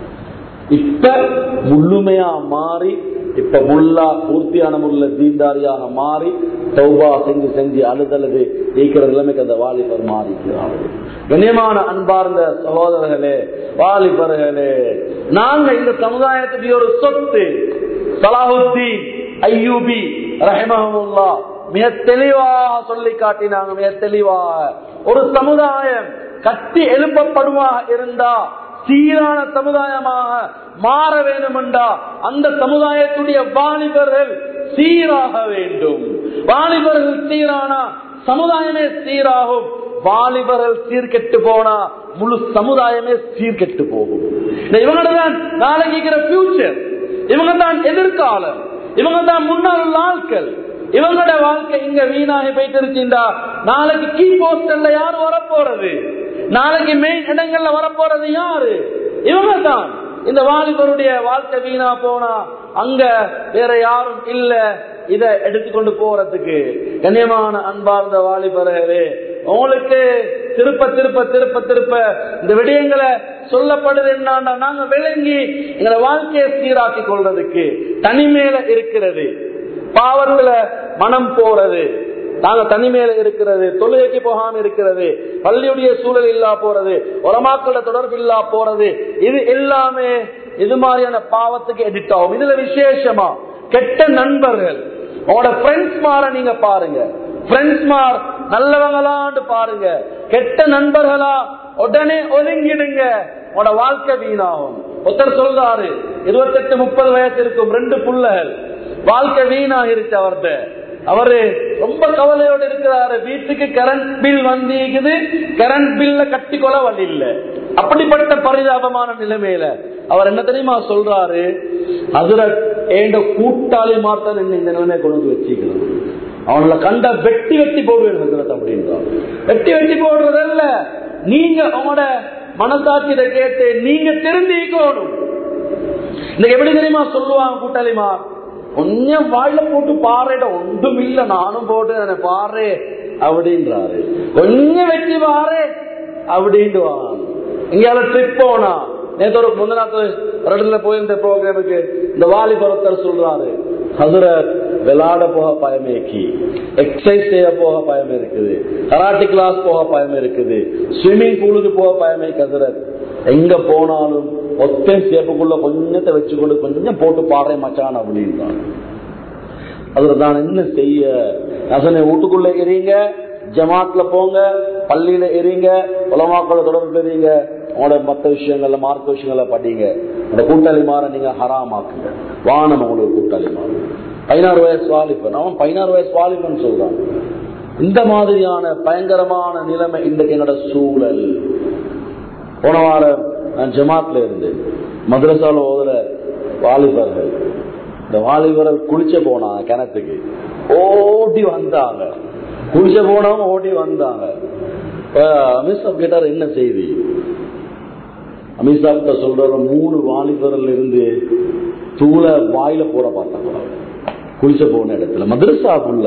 இப்ப முழுமையா மாறி இப்ப முல்லா பூர்த்தியான முல்ல தீண்டாரியாக மாறி தௌபா செஞ்சு செஞ்சு அழுதழுது ஈக்கிற நிலைமைக்கு அந்த வாலிபர் மாறிக்கிறார் கண்ணியமான அன்பார்ந்த சகோதரர்களே வாலிபர்களே நாங்க இந்த சமுதாயத்துக்கு ஒரு சொத்து சலாஹுத்தீன் ஐயூபி ரஹமஹமுல்லா மிக தெளிவாக சொல்லி காட்டினாங்க மிக தெளிவாக ஒரு சமுதாயம் கட்டி எழுப்பப்படுவாக இருந்தா சீரான சமுதாயமாக மாற வேண்டும் என்றா அந்த சமுதாயத்துடைய வாலிபர்கள் சீராக வேண்டும் வாலிபர்கள் சீரானா சமுதாயமே சீராகும் வாலிபர்கள் சீர்கெட்டு போனா முழு சமுதாயமே சீர்கெட்டு போகும் இவங்க தான் நாளைக்கு பியூச்சர் இவங்க தான் எதிர்காலம் இவங்க தான் முன்னாள் ஆட்கள் இவங்களோட வாழ்க்கை இங்க வீணாகி போயிட்டு இருக்கின்றா நாளைக்கு கீ போஸ்டர்ல யாரு வரப்போறது நாளைக்கு மெயின் இடங்கள்ல வரப்போறது யாரு இவங்க தான் இந்த வாலிபருடைய வாழ்க்கை வீணா போனா அங்க வேற யாரும் இல்ல இத எடுத்துக்கொண்டு போறதுக்கு கண்ணியமான அன்பார்ந்த வாலிபர்களே உங்களுக்கு திருப்ப திருப்ப திருப்ப திருப்ப இந்த விடயங்களை சொல்லப்படுது என்னன்னா நாங்க விளங்கி எங்களை வாழ்க்கையை சீராக்கி கொள்றதுக்கு தனிமேல இருக்கிறது பாவத்துல மனம் போறது நாங்க தனிமையில இருக்கிறது தொழுகைக்கு போகாம இருக்கிறது பள்ளியுடைய சூழல் இல்லா போறது உரமாக்கள தொடர்பு இல்லா போறது இது எல்லாமே இது மாதிரியான பாவத்துக்கு எடிட் ஆகும் இதுல விசேஷமா கெட்ட நண்பர்கள் உங்களோட ஃப்ரெண்ட்ஸ் மாற நீங்க பாருங்க ஃப்ரெண்ட்ஸ் மார் நல்லவங்களான்னு பாருங்க கெட்ட நண்பர்களா உடனே ஒதுங்கிடுங்க உங்களோட வாழ்க்கை வீணாகும் ஒருத்தர் சொல்றாரு இருபத்தெட்டு முப்பது வயசு இருக்கும் ரெண்டு புள்ளகள் வாழ்க்கை வீணாகிருச்சு அவர்கிட்ட அவரு ரொம்ப கவலையோடு இருக்கிறாரு வீட்டுக்கு கரண்ட் பில் வந்திருக்குது கரண்ட் பில்ல கட்டி கொள்ள வழி இல்ல அப்படிப்பட்ட பரிதாபமான நிலைமையில அவர் என்ன தெரியுமா சொல்றாரு அதுல ஏண்ட கூட்டாளி மார்த்தான் என்ன இந்த நிலைமை கொண்டு வந்து வச்சுக்கணும் அவங்கள கண்ட வெட்டி வெட்டி போடுவேன் ஹசரத் அப்படின்றான் வெட்டி வெட்டி போடுறதல்ல நீங்க அவங்களோட மனசாட்சியத்தை கேட்டு நீங்க திருந்திக்கணும் இன்னைக்கு எப்படி தெரியுமா சொல்லுவாங்க கூட்டாளிமா கொஞ்சம் வாயில போட்டு பாருட ஒன்றும் இல்ல நானும் போட்டு பாரு அப்படின்றாரு கொஞ்சம் வெட்டி பாரு அப்படின்ட்டு இங்கேயாவது ட்ரிப் போனா நேற்று ஒரு முந்தினாத்து ஒரு இடத்துல போயிருந்த ப்ரோக்ராமுக்கு இந்த வாலிபரத்தர் சொல்றாரு அதுல விளையாட போக பயமேக்கி எக்ஸசைஸ் செய்ய போக பயம் இருக்குது கராட்டி கிளாஸ் போக பயம் இருக்குது ஸ்விம்மிங் பூலுக்கு போக பயமே கதிரத் எங்க போனாலும் ஒத்தே சேப்புக்குள்ள கொஞ்சத்தை வச்சுக்கொண்டு கொஞ்சம் போட்டு பாடுறேன் மச்சான் அப்படின்றான் அதுல நான் என்ன செய்ய நசனை வீட்டுக்குள்ள எறீங்க ஜமாத்ல போங்க பள்ளியில எறீங்க உலமாக்கள தொடர்பு எறீங்க உங்களோட மற்ற விஷயங்கள்ல மார்க்க விஷயங்கள படிங்க அந்த கூட்டாளி மாற நீங்க ஹராமாக்குங்க வானம் உங்களுக்கு கூட்டாளி மாறும் பதினாறு வயசு வாலிபன் அவன் பதினாறு வயசு வாலிபன் சொல்றான் இந்த மாதிரியான பயங்கரமான நிலைமை இன்றைக்கு என்னோட சூழல் போன வாரம் நான் ஜமாத்ல இருந்து மദ്രസാல ஓதுற வாலிபர்கள் இந்த வாலிபர்கள் குளிச்ச போனாங்க கிணத்துக்கு ஓடி வந்தாங்க குளிச்ச போனவங்க ஓடி வந்தாங்க அமித்ஷா கேட்டார் என்ன செய்தி அமித்ஷா கிட்ட சொல்ற மூணு வாலிபர்கள் இருந்து தூள வாயில போட பார்த்தாங்க குளிச்ச போன இடத்துல மதரசாக்குள்ள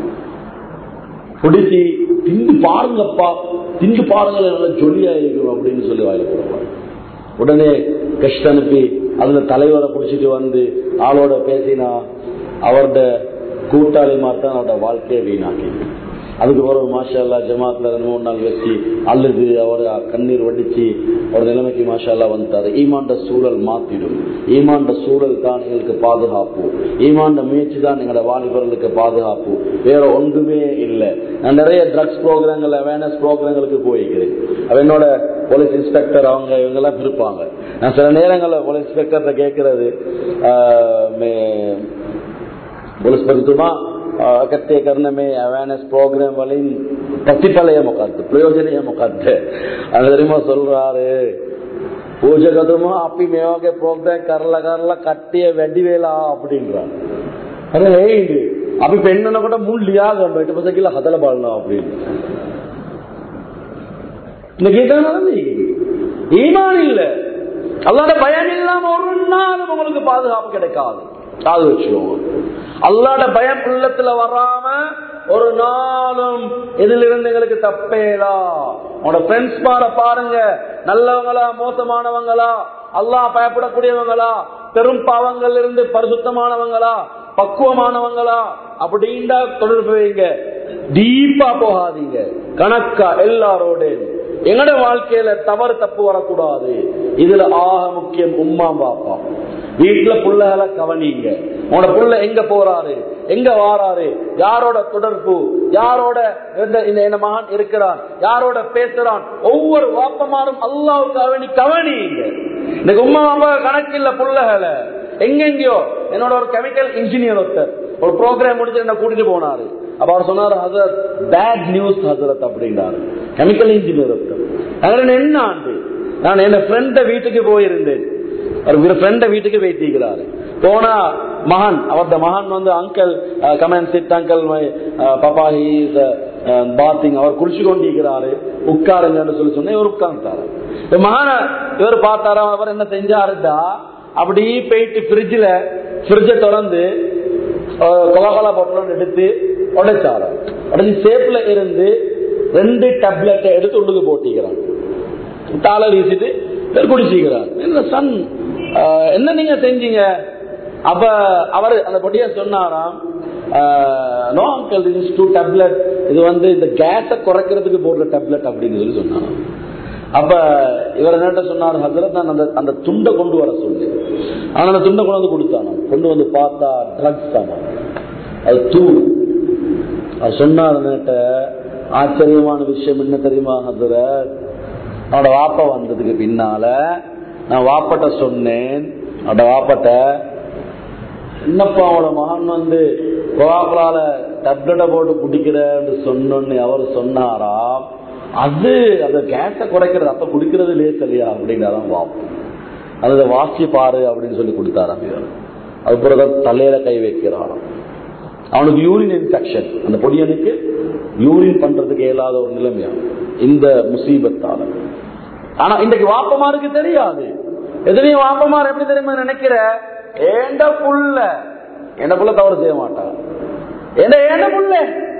பிடிச்சி திண்டு பாருங்கப்பா திண்டு பாருங்க நல்லா ஜொலியா இருக்கும் அப்படின்னு சொல்லி வாயில போடுவாங்க உடனே கஷ்ட அனுப்பி அதுல தலைவரை பிடிச்சிட்டு வந்து ஆளோட பேசினா அவரோட கூட்டாளி தான் அவரோட வாழ்க்கையை வீணாக்கி அதுக்கு பிறகு மாஷா அல்லா ஜமாத்ல ரெண்டு மூணு நாள் வச்சு அழுது அவர் கண்ணீர் வடிச்சு ஒரு நிலைமைக்கு மாஷா அல்லா வந்துட்டாரு ஈமாண்ட சூழல் மாத்திடும் ஈமாண்ட சூழல் தான் எங்களுக்கு பாதுகாப்பு ஈமாண்ட முயற்சி தான் எங்களோட வாலிபர்களுக்கு பாதுகாப்பு வேற ஒன்றுமே இல்லை நான் நிறைய ட்ரக்ஸ் ப்ரோக்ராம்கள் அவேர்னஸ் ப்ரோக்ராம்களுக்கு போயிருக்கிறேன் அவ என்னோட போலீஸ் இன்ஸ்பெக்டர் அவங்க இவங்க எல்லாம் இருப்பாங்க நான் சில நேரங்களில் போலீஸ் இன்ஸ்பெக்டர்கிட்ட கேட்கறது पुलिस परितुमा इकट्ठे करने में अवेयरनेस प्रोग्राम वाली प्रतिफल है मुकद्द प्रयोजन है मुकद्द अंदरिमा சொல்றாரு பூஜகதுமா அப்படி மேவாக ப்ரோக்ராம் கரல கரல கட்டிய வெடி வேலா அப்படின்றான் அரே இது அப்படி பெண்ணன கூட முள்ளியா கண்டோம் இட்டு பசக்கில ஹதல பாடலாம் அப்படின்னு இந்த கீதம் நடந்து ஈமான் இல்ல அல்லாத பயம் இல்லாம ஒரு நாளும் உங்களுக்கு பாதுகாப்பு கிடைக்காது காது வச்சுக்கோங்க அல்லாட பயம் உள்ளத்துல வராம ஒரு நாளும் இதிலிருந்து எங்களுக்கு தப்பேலா உங்களோட ஃப்ரெண்ட்ஸ் மாற பாருங்க நல்லவங்களா மோசமானவங்களா அல்லா பயப்படக்கூடியவங்களா பெரும் பாவங்கள் இருந்து பரிசுத்தமானவங்களா பக்குவமானவங்களா அப்படின்டா தொடர்பு வைங்க டீப்பா போகாதீங்க கணக்கா எல்லாரோட எங்கட வாழ்க்கையில தவறு தப்பு வரக்கூடாது இதுல ஆக முக்கியம் உம்மா பாப்பா வீட்டுல புள்ளகளை கவனிங்க உங்களோட புள்ள எங்க போறாரு எங்க வாராரு யாரோட தொடர்பு யாரோட இந்த மகன் இருக்கிறான் யாரோட பேசுறான் ஒவ்வொரு வாப்பமாரும் அல்லாவுக்கு அவனி கவனிங்க இன்னைக்கு உமா அப்பா கணக்கு இல்ல புள்ளகளை எங்கெங்கயோ என்னோட ஒரு கெமிக்கல் இன்ஜினியர் ஒருத்தர் ஒரு ப்ரோக்ராம் முடிச்சு என்ன கூட்டிட்டு போனாரு அப்ப அவர் சொன்னாரு ஹசரத் பேட் நியூஸ் ஹசரத் அப்படின்னாரு கெமிக்கல் இன்ஜினியர் ஒருத்தர் அதனால என்ன ஆண்டு நான் என் ஃப்ரெண்ட வீட்டுக்கு போயிருந்தேன் ஒரு ஃப்ரெண்ட வீட்டுக்கு வைத்திருக்கிறாரு போனா மகன் அவரது மகன் வந்து uncle come and sit uncle papa he's bathing அவர் குளிச்சு கொண்டிருக்கிறாரு உட்காருங்கன்னு சொல்லி சொன்ன இவர் உட்கார்ந்தாரு மகன இவர் பார்த்தாரா அவர் என்ன செஞ்சாருடா அப்படி போயிட்டு ஃப்ரிட்ஜில் ஃப்ரிட்ஜை திறந்து கொலகோலா பொட்டலம் எடுத்து உடைச்சாரு உடஞ்சி சேப்ல இருந்து ரெண்டு டேப்லெட்டை எடுத்து உள்ளுக்கு போட்டிக்கிறான் தாளை வீசிட்டு குடிச்சிக்கிறார் என்ன சன் என்ன நீங்க செஞ்சீங்க அப்ப அவர் அந்த பொடிய சொன்னாராம் no uncle this two tablet இது வந்து இந்த கேஸை குறைக்கிறதுக்கு போடுற டேப்லெட் அப்படின்னு சொல்லி சொன்னாராம் அப்ப இவர் என்ன சொன்னார் ஹசரத் நான் அந்த அந்த துண்டை கொண்டு வர சொல்லி ஆனா அந்த துண்டை கொண்டு வந்து கொடுத்தானோ கொண்டு வந்து பார்த்தா ட்ரக்ஸ் தானோ அது தூள் அது சொன்னார் ஆச்சரியமான விஷயம் என்ன தெரியுமா ஹசரத் அவனோட வாப்பா வந்ததுக்கு பின்னால நான் வாப்பட்ட சொன்னேன் அவனோட வாப்பட்ட என்னப்பா அவனோட மகன் வந்து கோவாக்களால டப்லெட்டை போட்டு குடிக்கிறேன்னு சொன்னோன்னு அவர் சொன்னாராம் அது அந்த கேஸை குறைக்கிறது அப்ப குடிக்கிறது லேஸ் இல்லையா அப்படிங்கிறாராம் வாப்பம் அதை வாசி பாரு அப்படின்னு சொல்லி கொடுத்தாராம் இவர் அதுக்கப்புறம் தலையில கை வைக்கிறாராம் அவனுக்கு யூரின் இன்ஃபெக்ஷன் அந்த பொடியனுக்கு யூரின் பண்றதுக்கு இயலாத ஒரு நிலைமையா இந்த முசீபத்தால ஆனா இன்றைக்கு வாப்பமாருக்கு தெரியாது எதுலையும் வாப்பமார் எப்படி தெரியுமா நினைக்கிற ஏண்ட புள்ள என்ன புள்ள தவறு செய்ய மாட்டான் என்ன ஏண்ட புள்ள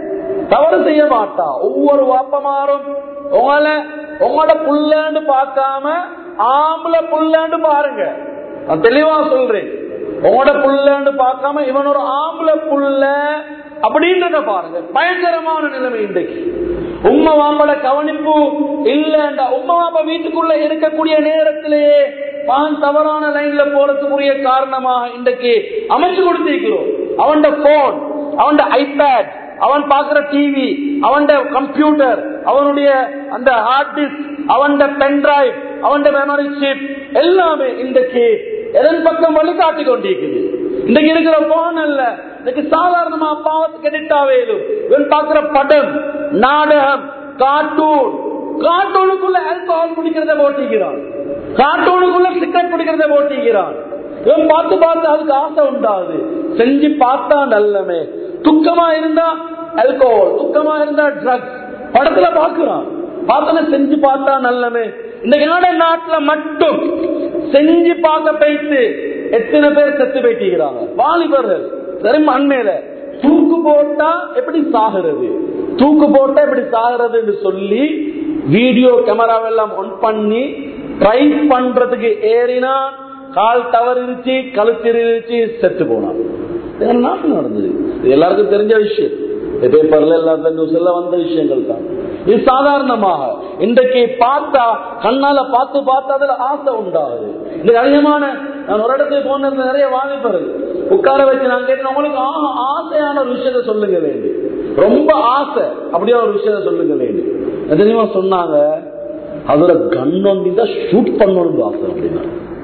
தவறு செய்ய மாட்டா ஒவ்வொரு வாப்பமாரும் உங்களை உங்களோட புள்ளன்னு பார்க்காம ஆம்பளை புள்ளன்னு பாருங்க நான் தெளிவா சொல்றேன் உங்களோட புள்ளன்னு பார்க்காம இவன் ஒரு ஆம்பளை புள்ள அப்படின்றத பாருங்க பயங்கரமான நிலைமை இன்றைக்கு உம்மா வாப்பட கவனிப்பு இல்லண்டா உம்மா வாப்பா வீட்டுக்குள்ள இருக்கக்கூடிய நேரத்திலேயே பான் தவறான லைன்ல போறதுக்குரிய காரணமாக இன்றைக்கு அமைச்சு கொடுத்திருக்கிறோம் அவன் போன் அவன் ஐபேட் அவன் பாக்குற டிவி அவன் கம்ப்யூட்டர் அவனுடைய அந்த ஹார்ட் டிஸ்க் அவன் பென் டிரைவ் அவன் மெமரி சிப் எல்லாமே இன்றைக்கு எதன் பக்கம் வழிகாட்டி கொண்டிருக்குது இன்றைக்கு இருக்கிற போன் அல்ல இன்னைக்கு சாதாரணமா பாவத்துக்கு எடிட்டாவேலும் இவன் பாக்குற படம் நாடகம் கார்ட்டூன் கார்ட்டூனுக்குள்ள ஆல்கஹால் குடிக்கிறத போட்டிக்கிறான் கார்ட்டூனுக்குள்ள சிகரெட் குடிக்கிறத போட்டிக்கிறான் இவன் பார்த்து பார்த்து அதுக்கு ஆசை உண்டாது செஞ்சு பார்த்தா நல்லமே துக்கமா இருந்தா ஆல்கோஹால் துக்கமா இருந்தா ட்ரக்ஸ் படத்துல பாக்குறான் பார்த்தன செஞ்சு பார்த்தா நல்லமே இந்த நாட்டுல மட்டும் செஞ்சு பார்க்க போயிட்டு எத்தனை பேர் செத்து போயிட்டிருக்கிறாங்க வாலிபர்கள் சரி அண்மையில தூக்கு போட்டா எப்படி சாகிறது தூக்கு போட்டா எப்படி சாகிறது சொல்லி வீடியோ கேமராவெல்லாம் ஒன் பண்ணி ட்ரை பண்றதுக்கு ஏறினான் கால் தவறிருச்சு கழுத்திருச்சு செத்து போனான் நாட்டு நடந்தது இது எல்லாருக்கும் தெரிஞ்ச விஷயம் பேப்பர்ல எல்லாத்த நியூஸ்ல வந்த விஷயங்கள் தான் இது சாதாரணமாக இன்றைக்கு பார்த்தா கண்ணால பார்த்து பார்த்தா அதுல ஆசை உண்டாகுது இந்த அதிகமான நான் ஒரு இடத்துக்கு போன நிறைய வாலிபர்கள் உட்கார வச்சு நான் கேட்டேன் உங்களுக்கு ஆ- ஆசையான ஒரு விஷயத்த சொல்லுங்க வேண்டி ரொம்ப ஆசை அப்படியே ஒரு விஷயத்த சொல்லுங்க வேண்டி என்ன தெரியுமா சொன்னாங்க அதுல கன் ஒண்டி தான் ஷூட் பண்ணணும் ஆசை அப்படின்னா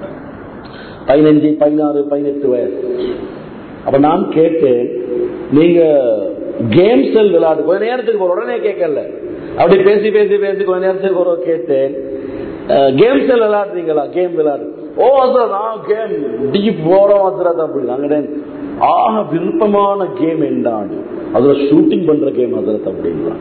பதினஞ்சு பதினாறு பதினெட்டு வயசு அப்ப நான் கேட்டேன் நீங்க கேம் செல் விளையாடு கொஞ்ச நேரத்துக்கு போற உடனே கேட்கல அப்படி பேசி பேசி பேசி கொஞ்ச நேரத்துக்கு ஒரு கேட்டேன் கேம் செல் விளையாடுறீங்களா கேம் விளையாடு ஓ அசரத் நான் கேம் டீப் போறோம் அசரத் அப்படி நாங்க ஆக விருப்பமான கேம் என்னான்னு அதுல ஷூட்டிங் பண்ற கேம் அசரத் அப்படின்றான்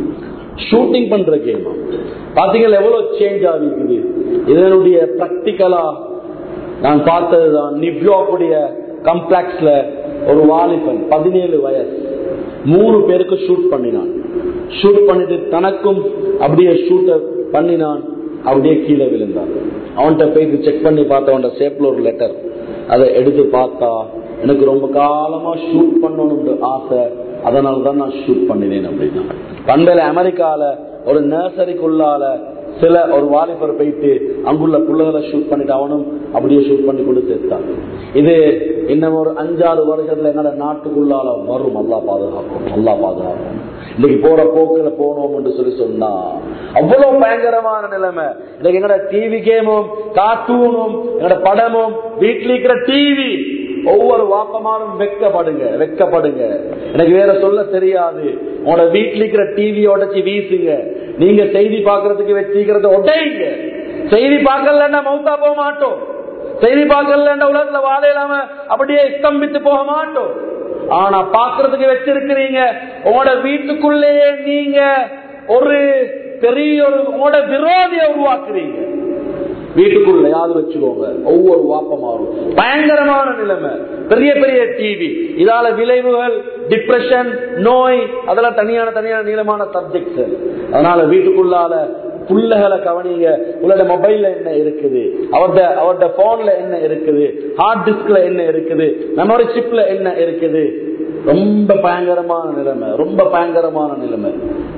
ஷூட்டிங் பண்ற கேம் பாத்தீங்களா எவ்வளவு சேஞ்ச் ஆகிருக்குது இதனுடைய பிராக்டிக்கலா நான் பார்த்ததுதான் நிவ்யாக்குடைய கம்ப்ளெக்ஸ்ல ஒரு வாலிபன் பதினேழு வயசு மூணு பேருக்கு ஷூட் பண்ணினான் ஷூட் பண்ணிட்டு தனக்கும் அப்படியே ஷூட்ட பண்ணினான் அப்படியே கீழே விழுந்தான் அவன்கிட்ட போயிட்டு செக் பண்ணி பார்த்த அவன் சேப்ல ஒரு லெட்டர் அதை எடுத்து பார்த்தா எனக்கு ரொம்ப காலமா ஷூட் பண்ணணும்னு ஆசை அதனால தான் நான் ஷூட் பண்ணினேன் அப்படின்னா பண்பையில அமெரிக்கால ஒரு நர்சரிக்குள்ளால சில ஒரு வாலிபர் போயிட்டு அங்குள்ள பிள்ளைகளை ஷூட் பண்ணிட்டு அவனும் அப்படியே ஷூட் பண்ணி கொண்டு சேர்த்தான் இது இன்னும் ஒரு அஞ்சாறு வருஷத்துல என்னோட நாட்டுக்குள்ளால வரும் அல்லா பாதுகாக்கும் அல்லா பாதுகாக்கும் இன்னைக்கு போற போக்குல போனோம் என்று சொல்லி சொன்னா அவ்வளவு பயங்கரமான நிலைமை இன்னைக்கு எங்கட டிவி கேமும் கார்ட்டூனும் எங்கட படமும் வீட்டுல இருக்கிற டிவி ஒவ்வொரு வாப்பமானும் வெக்கப்படுங்க வெக்கப்படுங்க எனக்கு வேற சொல்ல தெரியாது உங்களோட வீட்டுல இருக்கிற டிவி உடச்சி வீசுங்க நீங்க செய்தி பாக்குறதுக்கு வச்சுக்கிறத உடையுங்க செய்தி பார்க்கலன்னா மௌத்தா போக மாட்டோம் செய்தி பார்க்கலன்னா உலகத்துல வாழ இல்லாம அப்படியே ஸ்தம்பித்து போக மாட்டோம் ஆனா பாக்குறதுக்கு வச்சிருக்கிறீங்க உங்களோட வீட்டுக்குள்ளேயே நீங்க ஒரு பெரிய ஒரு உங்களோட விரோதியை உருவாக்குறீங்க வீட்டுக்குள்ள யாரு வச்சுக்கோங்க ஒவ்வொரு வாப்பமாறும் பயங்கரமான நிலைமை பெரிய பெரிய டிவி இதால விளைவுகள் டிப்ரெஷன் நோய் அதெல்லாம் தனியான தனியான நீளமான சப்ஜெக்ட்ஸ் அதனால வீட்டுக்குள்ளால புள்ளகளை கவனிங்க உங்களோட மொபைல்ல என்ன இருக்குது அவர்ட அவர்ட போன்ல என்ன இருக்குது ஹார்ட் டிஸ்க்ல என்ன இருக்குது மெமரி சிப்ல என்ன இருக்குது ரொம்ப பயங்கரமான நிலைமை ரொம்ப பயங்கரமான நிலைமை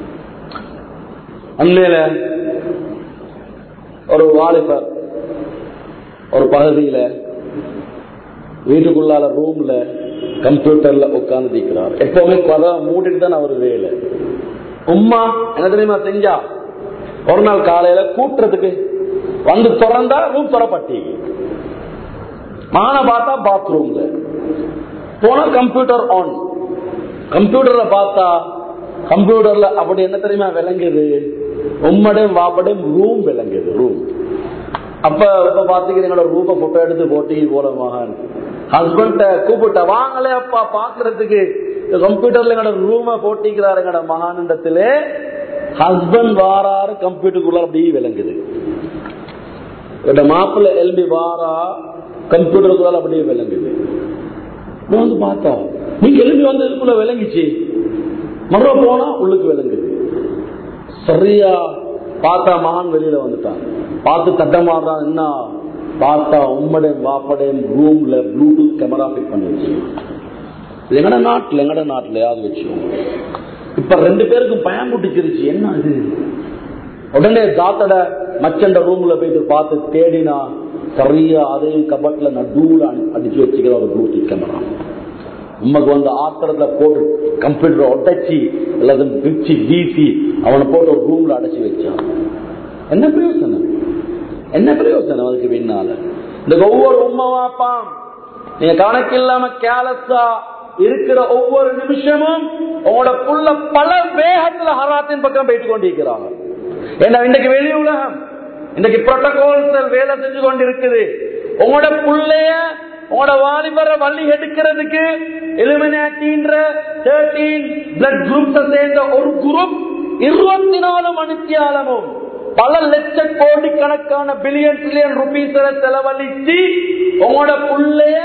அண்மையில ஒரு வாலிபர் ஒரு பகுதியில வீட்டுக்குள்ளால ரூம்ல கம்ப்யூட்டர்ல உட்கார்ந்து இருக்கிறார் எப்பவுமே கதை மூடிட்டு தான் அவர் வேலை உம்மா என்ன தெரியுமா செஞ்சா ஒரு நாள் காலையில கூட்டுறதுக்கு வந்து திறந்தா ரூம் திறப்பட்டி மான பார்த்தா பாத்ரூம்ல போனா கம்ப்யூட்டர் ஆன் கம்ப்யூட்டர்ல பார்த்தா கம்ப்யூட்டர்ல அப்படி என்ன தெரியுமா விளங்குது உம்மடையும் வாப்படையும் ரூம் விளங்குது ரூம் அப்ப இப்ப பாத்துக்கிறீங்களா ரூப போட்டோ எடுத்து போட்டி போல மகான் ஹஸ்பண்ட கூப்பிட்ட வாங்களே அப்பா பாக்குறதுக்கு கம்ப்யூட்டர்ல எங்கட ரூம போட்டிக்கிறாரு எங்கட மகானிடத்துல ஹஸ்பண்ட் வாராரு கம்ப்யூட்டருக்குள்ள அப்படியே விளங்குது எங்கட மாப்பிள்ள எல்பி வாரா கம்ப்யூட்டருக்குள்ள அப்படியே விளங்குது நான் வந்து பார்த்தா நீங்க எழுப்பி வந்து இதுக்குள்ள விளங்கிச்சு மறுவ போனா உள்ளுக்கு விளங்குது சரியா பார்த்தா மகான் வெளியில வந்துட்டான் பார்த்து தட்டமாடுறான் என்ன பார்த்தா உம்மடையும் வாப்படையும் ரூம்ல ப்ளூடூத் கேமரா ஃபிட் பண்ணி வச்சு எங்கட நாட்டுல எங்கட நாட்டுல யாவது வச்சோம் இப்ப ரெண்டு பேருக்கும் பயம் புட்டிச்சிருச்சு என்ன இது உடனே தாத்தட மச்சண்ட ரூம்ல போயிட்டு பார்த்து தேடினா சரியா அதையும் கபட்ல நடுவுல அடி- அடிச்சு வச்சுக்கிற ஒரு ப்ளூடூத் கேமரா உமக்கு வந்து ஆத்திரத்துல போட்டு கம்ப்யூட்டரை உடைச்சி எல்லாத்தையும் பிரிச்சு வீசி அவனை போட்டு ஒரு ரூம்ல அடைச்சி வச்சான் என்ன பிரயோசனம் என்ன பிரயோசனம் அதுக்கு பின்னால இந்த ஒவ்வொரு உண்மை வாப்பாம் நீங்க கணக்கு இல்லாம கேலஸா இருக்கிற ஒவ்வொரு நிமிஷமும் உங்களோட புள்ள பல வேகத்துல ஹராத்தின் பக்கம் போயிட்டு கொண்டிருக்கிறாங்க ஏன்னா இன்றைக்கு வெளி உலகம் இன்றைக்கு புரோட்டோகால்ஸ் வேலை செஞ்சு கொண்டிருக்குது உங்களோட புள்ளைய உங்களோட வாலிபரை வள்ளி எடுக்கிறதுக்கு எலிமினேட்டின்ற தேர்ட்டீன் பிளட் குரூப்ஸ் சேர்ந்த ஒரு குரூப் இருபத்தி நாலு மணித்தியாலமும் பல லட்ச கோடி கணக்கான பில்லியன் ட்ரில்லியன் ருபீஸ் செலவழிச்சு உங்களோட புள்ளைய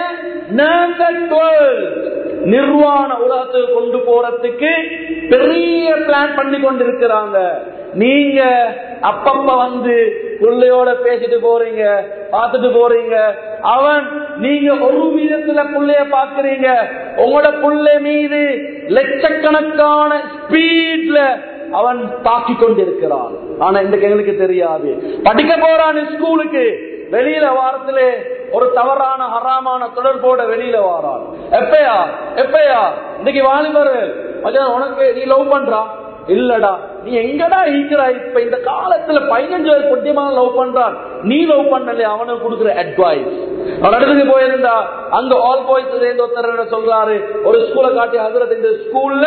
நிர்வாண உலகத்துக்கு கொண்டு போறதுக்கு பெரிய பிளான் பண்ணி கொண்டிருக்கிறாங்க நீங்க அப்பப்ப வந்து புள்ளையோட பேசிட்டு போறீங்க பார்த்துட்டு போறீங்க அவன் நீங்க ஒரு விதத்துல புள்ளைய பாக்குறீங்க உங்களோட புள்ளை மீது லட்சக்கணக்கான ஸ்பீட்ல அவன் தாக்கி கொண்டிருக்கிறான் ஆனா இந்த எங்களுக்கு தெரியாது படிக்க போறான் ஸ்கூலுக்கு வெளியில வாரத்திலே ஒரு தவறான ஹராமான தொடர்போட வெளியில வாரான் எப்பயா எப்பயா இன்னைக்கு வாலிபர்கள் மச்சான், உனக்கு நீ லவ் பண்றா இல்லடா நீ எங்கடா ஈக்கிறா இப்ப இந்த காலத்துல பதினஞ்சு வயசு பொட்டியமான லவ் பண்றான் நீ லவ் பண்ணல அவனுக்கு கொடுக்குற அட்வைஸ் அவன் இடத்துக்கு போயிருந்தா அங்க ஆல் பாய்ஸ் சேர்ந்து ஒருத்தர் என்ன சொல்றாரு ஒரு ஸ்கூலை காட்டி ஹசரத் இந்த ஸ்கூல்ல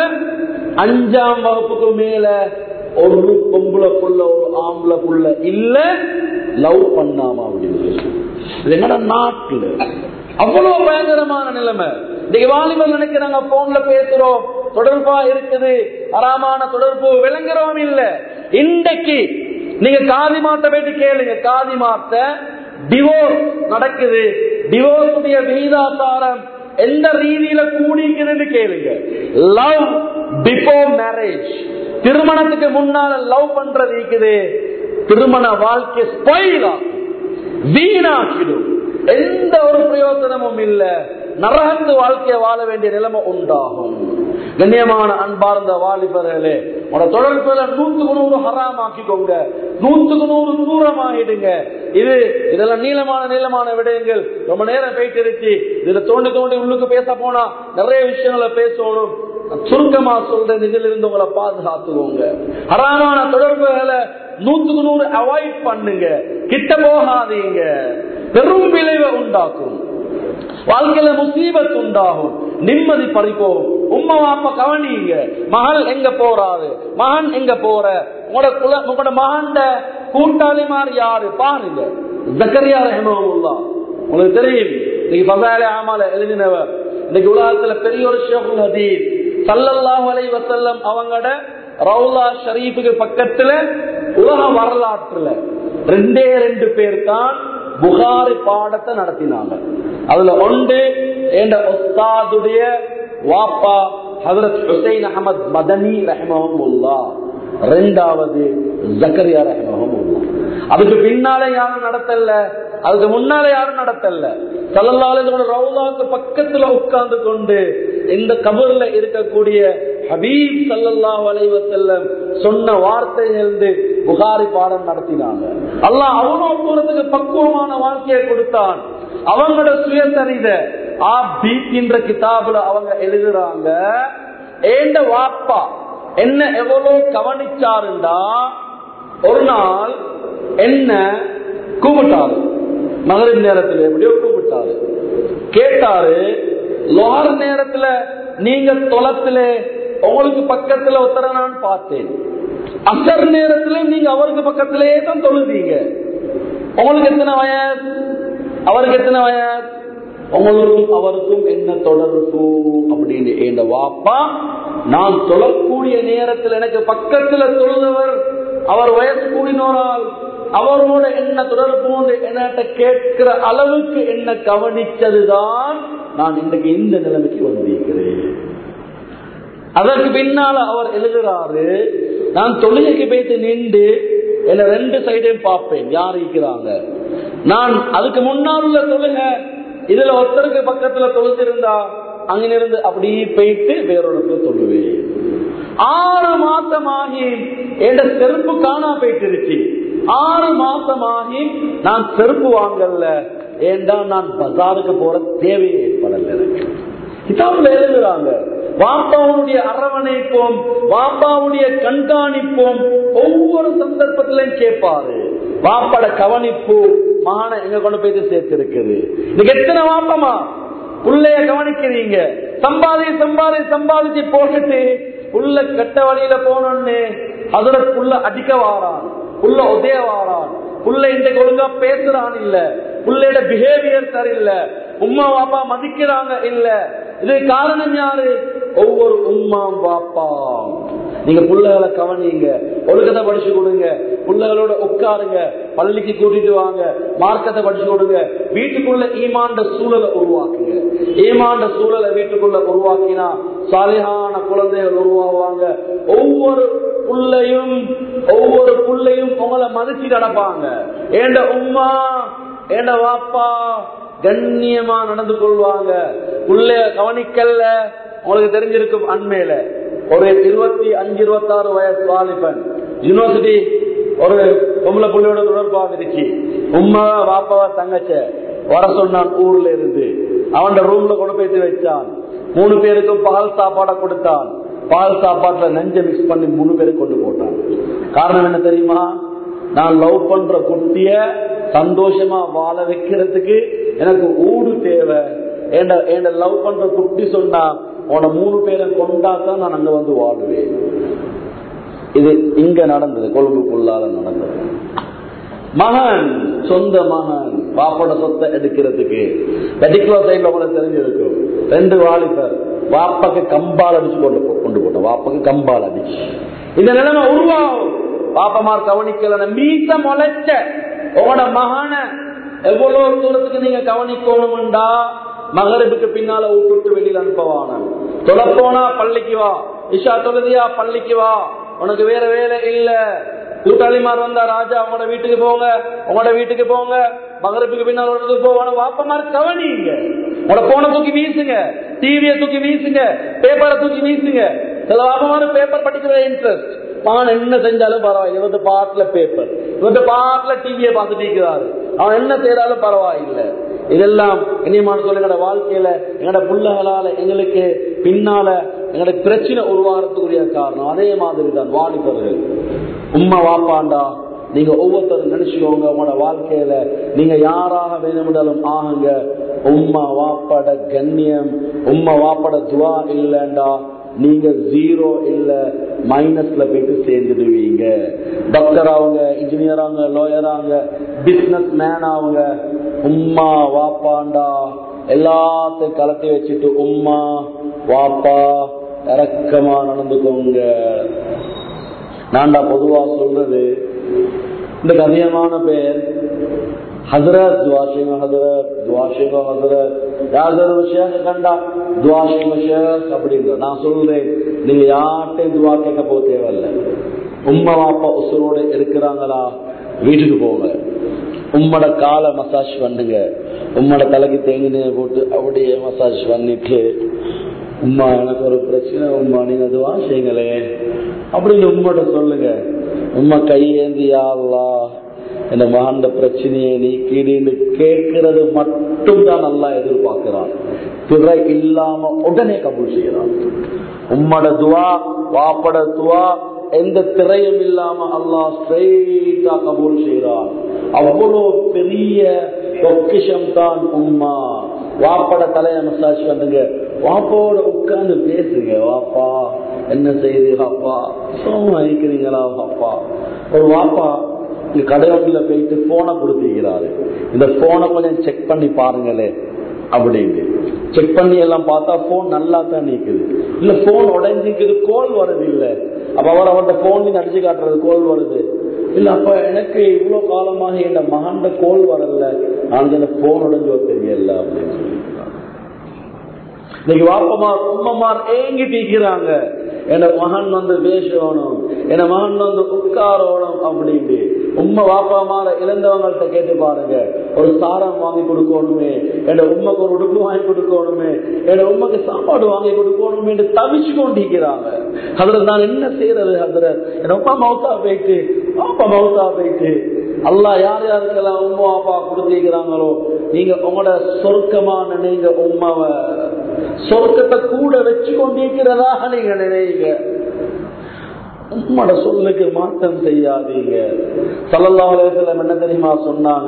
அஞ்சாம் வகுப்புக்கு மேல ஒரு பொம்பளை புள்ள ஒரு ஆம்பளை புள்ள இல்ல லவ் பண்ணாம அப்படின்னு இது என்னடா நாட்டுல அவ்வளவு பயங்கரமான நிலைமை இன்னைக்கு வாலிபர் நினைக்கிறாங்க போன்ல பேசுறோம் தொடர்பா இருக்குது அறாமான தொடர்பு விளங்குறோம் இல்ல இன்றைக்கு நீங்க காதி மாத்த போயிட்டு கேளுங்க காதி மாத்த டிவோர்ஸ் நடக்குது டிவோர்ஸ் உடைய விகிதாசாரம் எந்த ரீதியில கூடிக்குதுன்னு கேளுங்க லவ் பிஃபோர் மேரேஜ் திருமணத்துக்கு முன்னால லவ் பண்றது இருக்குது திருமண வாழ்க்கை ஸ்பைல் ஆகும் வீணாக்கிடும் எந்த ஒரு பிரயோஜனமும் இல்ல நரகந்து வாழ்க்கையை வாழ வேண்டிய நிலைமை உண்டாகும் கண்ணியமான அன்பார்ந்த வாலிபர்களே உங்களோட தொடர்புல நூத்துக்கு நூறு ஹராமாக்கிக்கோங்க நூத்துக்கு நூறு தூரமாயிடுங்க இது இதெல்லாம் நீளமான நீளமான விடயங்கள் ரொம்ப நேரம் போயிட்டு இருச்சு இதுல தோண்டி தோண்டி உள்ளுக்கு பேச போனா நிறைய விஷயங்களை பேசணும் சுருக்கமா சொல்றேன் இதில் இருந்து உங்களை பாதுகாத்துவோங்க ஹராமான தொடர்புகளை நூத்துக்கு நூறு அவாய்ட் பண்ணுங்க கிட்ட போகாதீங்க பெரும் விளைவை உண்டாக்கும் வாழ்க்கையில முசீபத் உண்டாகும் நிம்மதி பறிப்போம் உம்மா வாப்பா கவனிங்க மகள் எங்க போறாரு மகன் எங்க போற உங்களோட குல உங்களோட மகன்ட கூட்டாளிமார் யாரு பாருங்க ஜக்கரியா ரஹமுல்லா உங்களுக்கு தெரியும் இன்னைக்கு பசாலே ஆமால எழுதினவர் இன்னைக்கு உலகத்துல பெரிய ஒரு ஷேகுல் ஹதீஸ் சல்லல்லாஹு அலைஹி வஸல்லம் அவங்களோட ரவுலா ஷரீஃபுக்கு பக்கத்துல உலக வரலாற்றுல ரெண்டே ரெண்டு பேர் தான் புகாரி பாடத்தை நடத்தினாங்க அதுல ஒன்று என்ற உஸ்தாதுடைய வாப்பா ஹதரத் ஹுசைன் அகமது மதனி ரஹமஹமுல்லா ரெண்டாவது ஜக்கரியா ரஹமஹமுல்லா அதுக்கு பின்னால யாரும் நடத்தல அதுக்கு முன்னால யாரும் நடத்தல சல்லல்லாஹு ரவுலாக்கு பக்கத்துல உட்கார்ந்து கொண்டு இந்த கபர்ல இருக்கக்கூடிய ஹபீப் சல்லல்லாஹு அலைஹி வஸல்லம் சொன்ன வார்த்தைகள் புகாரி பாடம் நடத்தினாங்க அல்லாஹ் அவ்வளவு தூரத்துக்கு பக்குவமான வாழ்க்கையை கொடுத்தான் அவங்களோட சுயசரித என்ற கிதாபுல அவங்க எழுதுறாங்க ஏண்ட வாப்பா என்ன எவ்வளவு கவனிச்சாருண்டா ஒரு நாள் என்ன கூப்பிட்டாரு மகளிர் நேரத்தில் எப்படியோ கூப்பிட்டாரு கேட்டாரு லோஹர் நேரத்துல நீங்க தொலத்துல உங்களுக்கு பக்கத்துல ஒருத்தர நான் பார்த்தேன் அசர் நேரத்துல நீங்க அவருக்கு பக்கத்திலேயே தான் தொழுதீங்க உங்களுக்கு எத்தனை வயசு அவருக்கு எத்தனை வயசு உங்களுக்கும் அவருக்கும் என்ன தொடர்பு அப்படின்னு என் வாப்பா நான் தொழக்கூடிய நேரத்தில் எனக்கு பக்கத்துல தொழுதவர் அவர் வயசு கூடினோரால் அவரோட என்ன தொடர்பு என்னட்ட கேட்கிற அளவுக்கு என்ன கவனிச்சதுதான் நான் இன்னைக்கு இந்த நிலைமைக்கு வந்திருக்கிறேன் அதற்கு பின்னால அவர் எழுதுறாரு நான் தொழுகைக்கு போயிட்டு நின்று என்ன ரெண்டு சைடையும் பார்ப்பேன் யார் இருக்கிறாங்க நான் அதுக்கு முன்னால் உள்ள தொழுகை இதுல ஒருத்தருக்கு பக்கத்துல தொழுத்திருந்தா அங்கிருந்து அப்படியே போயிட்டு வேறொரு தொழுவேன் ஆறு மாசமாகி என் செருப்பு காணா போயிட்டு ஆறு மாசமாகி நான் செருப்பு வாங்கல ஏண்டா நான் பஜாருக்கு போற தேவையே ஏற்படல எனக்கு கிதாபுல எழுதுறாங்க வாப்பாவுடைய அரவணைப்போம் வாப்பாவுடைய கண்காணிப்போம் ஒவ்வொரு சந்தர்ப்பத்திலையும் கேட்பாரு வாப்பாட கவனிப்பு மகான எங்க கொண்டு போய் சேர்த்து இருக்குது இன்னைக்கு எத்தனை வாப்பமா புள்ளைய கவனிக்கிறீங்க சம்பாதி சம்பாதி சம்பாதிச்சு போட்டுட்டு உள்ள கெட்ட வழியில போனோன்னு அதுல புள்ள அடிக்க வாரான் புள்ள உதய வாரான் புள்ள இன்றைக்கு ஒழுங்கா பேசுறான் இல்ல புள்ளையோட பிஹேவியர் சரியில்லை உம்மா வாப்பா மதிக்கிறாங்க இல்ல இது காரணம் யாரு ஒவ்வொரு உம்மாம் பாப்பா நீங்க புள்ளைகளை கவனிங்க ஒழுக்கத்தை படிச்சு கொடுங்க புள்ளைகளோட உட்காருங்க பள்ளிக்கு கூட்டிட்டு வாங்க மார்க்கத்தை படிச்சு கொடுங்க வீட்டுக்குள்ள ஈமாண்ட சூழலை உருவாக்குங்க ஈமாண்ட சூழலை வீட்டுக்குள்ள உருவாக்கினா சாலிகான குழந்தைகள் உருவாகுவாங்க ஒவ்வொரு புள்ளையும் ஒவ்வொரு புள்ளையும் உங்களை மதிச்சு நடப்பாங்க ஏண்ட உம்மா ஏண்ட வாப்பா கண்ணியமா நடந்து கொள்வாங்க புள்ளைய கவனிக்கல உங்களுக்கு தெரிஞ்சிருக்கும் அண்மையில ஒரு இருபத்தி அஞ்சு இருபத்தாறு வயசு வாலிபன் யூனிவர்சிட்டி ஒரு பொம்பளை புள்ளியோட தொடர்பாக இருந்துச்சு உம்மா பாப்பாவா தங்கச்ச வர சொன்னான் ஊர்ல இருந்து அவன் ரூம்ல கொண்டு போய் வச்சான் மூணு பேருக்கும் பால் சாப்பாட கொடுத்தான் பால் சாப்பாட்டுல நெஞ்ச மிக்ஸ் பண்ணி மூணு பேருக்கு கொண்டு போட்டான் காரணம் என்ன தெரியுமா நான் லவ் பண்ற குட்டிய சந்தோஷமா வாழ வைக்கிறதுக்கு எனக்கு ஊடு தேவை என்ன லவ் பண்ற குட்டி சொன்னா உன மூணு பேரை கொண்டாதான் நான் அங்க வந்து வாழுவேன் இது இங்க நடந்தது கொழும்புக்குள்ளால நடந்தது மகன் சொந்த மகன் பாப்போட சொத்தை எடுக்கிறதுக்கு வெட்டிக்குலோ சைட்ல உங்களுக்கு தெரிஞ்சிருக்கும் ரெண்டு வாலிபர் வாப்பாக்கு கம்பால் அடிச்சு கொண்டு போ கொண்டு போட்டோம் வாப்பாக்கு கம்பால் அடிச்சு இந்த நிலைமை உருவாகும் பாப்பமார் கவனிக்கல மீச முளைச்ச உங்களோட மகன எவ்வளவு தூரத்துக்கு நீங்க கவனிக்கணும்டா மகரபுக்கு பின்னால விட்டுட்டு வெளியில அனுப்பவான தொலைப்போனா பள்ளிக்கு வா இஷா தொழுதியா பள்ளிக்கு வா உனக்கு வேற வேலை இல்ல கூட்டாளிமார் வந்தா ராஜா உங்களோட வீட்டுக்கு போங்க உங்களோட வீட்டுக்கு போங்க மகரப்புக்கு பின்னால் ஒரு போவான வாப்பமார் கவனிங்க உங்களோட போனை தூக்கி வீசுங்க டிவியை தூக்கி வீசுங்க பேப்பரை தூக்கி வீசுங்க சில வாப்பமான பேப்பர் படிக்கிற இன்ட்ரெஸ்ட் மகன் என்ன செஞ்சாலும் பரவாயில்லை இவங்க பாட்டுல பேப்பர் இவங்க பாட்டுல டிவியை பார்த்துட்டு இருக்கிறாரு அவன் என்ன செய்யறாலும் பரவாயில்லை இதெல்லாம் இனியமான சொல்ல எங்களோட வாழ்க்கையில எங்களோட புள்ளகளால எங்களுக்கு பின்னால எங்களோட பிரச்சனை உருவாகிறதுக்குரிய காரணம் அதே மாதிரி தான் வாலிபர்கள் உம்மா வாப்பாண்டா நீங்க ஒவ்வொருத்தரும் நினைச்சுக்கோங்க உங்களோட வாழ்க்கையில நீங்க யாராக வேணும்னாலும் ஆகுங்க உம்மா வாப்பாட கண்ணியம் உம்மா வாப்பாட துவா இல்லைண்டா நீங்க ஜீரோ இல்ல மைனஸ்ல போயிட்டு சேர்ந்துடுவீங்க டாக்டர் ஆகுங்க இன்ஜினியர் ஆகுங்க லாயர் ஆகுங்க பிசினஸ் மேன் ஆகுங்க உம்மா வாப்பாண்டா எல்லாத்தையும் கலத்தி வச்சுட்டு உம்மா வாப்பா இறக்கமா நடந்துக்கோங்க நான்டா பொதுவா சொல்றது இந்த கதியமான பேர் ஹசரத் துவாஷிங்க ஹசரத் துவாஷிங்க ஹசரத் யார் விஷயம் கண்டா துவாஷிங்க ஷேக் அப்படின்ற நான் சொல்றேன் நீங்க யார்ட்டையும் துவா கேட்க போக தேவையில்ல உம்மா பாப்பா உசுரோட இருக்கிறாங்களா வீட்டுக்கு போங்க உம்மோட காலை மசாஜ் பண்ணுங்க உம்மோட தலைக்கு தேங்கின போட்டு அப்படியே மசாஜ் பண்ணிட்டு உம்மா எனக்கு ஒரு பிரச்சனை உம்மா நீங்க துவா செய்யுங்களே அப்படின்னு உம்மோட சொல்லுங்க உம்மா கையேந்தி யாழ்லா இந்த மகாண்ட பிரச்சனையை நீக்கிடுன்னு கேட்கிறது மட்டும் தான் நல்லா எதிர்பார்க்கிறான் திரை இல்லாம உடனே கபூல் செய்யறான் உம்மட துவா வாப்பட துவா எந்த திரையும் இல்லாம அல்லாஹ் ஸ்ட்ரெயிட்டா கபூல் செய்யறான் அவ்வளவு பெரிய பொக்கிஷம் தான் உம்மா வாப்பட தலைய மசாஜ் பண்ணுங்க வாப்பாவோட உட்கார்ந்து பேசுங்க வாப்பா என்ன செய்து வாப்பா சோமா இருக்கிறீங்களா வாப்பா ஒரு வாப்பா இங்க கடையோட்டில போயிட்டு போனை கொடுத்திருக்கிறாரு இந்த போனை கொஞ்சம் செக் பண்ணி பாருங்களே அப்படின்னு செக் பண்ணி எல்லாம் பார்த்தா போன் நல்லா தான் நிக்குது இல்ல போன் உடைஞ்சிக்குது கோல் வருது இல்ல அப்ப அவர் அவர்கிட்ட போன் அடிச்சு காட்டுறது கோல் வருது இல்ல அப்ப எனக்கு இவ்வளவு காலமாக என் மகண்ட கோல் வரல நாளைக்கு இந்த போன் உடஞ்சோ தெரியல அப்படின்னு சொல்லி இன்னைக்கு வாப்பமார் உம்மமார் ஏங்கி தீக்கிறாங்க என் மகன் வந்து பேசணும் என் மகன் வந்து உட்காரணும் அப்படின்னு உண்மை வாப்பாமார இழந்தவங்கள்ட்ட கேட்டு பாருங்க ஒரு சாரம் வாங்கி கொடுக்கணுமே என் உண்மைக்கு ஒரு உடுப்பு வாங்கி கொடுக்கணுமே என் உண்மைக்கு சாப்பாடு வாங்கி கொடுக்கணுமே என்று தவிச்சு கொண்டிருக்கிறாங்க அதுல நான் என்ன செய்யறது அதுல என் உப்பா மவுத்தா போயிட்டு பாப்பா மவுத்தா போயிட்டு அல்லா யார் யாருக்கெல்லாம் உம்மா அப்பா கொடுத்திருக்கிறாங்களோ நீங்க உங்களோட சொர்க்கமான நீங்க உம்மாவை சொர்க்கத்தை கூட வச்சு கொண்டிருக்கிறதாக நீங்க நினைங்க உம்மோட சொல்லுக்கு மாற்றம் செய்யாதீங்க சல்லல்லாஹுலம் என்ன தெரியுமா சொன்னாங்க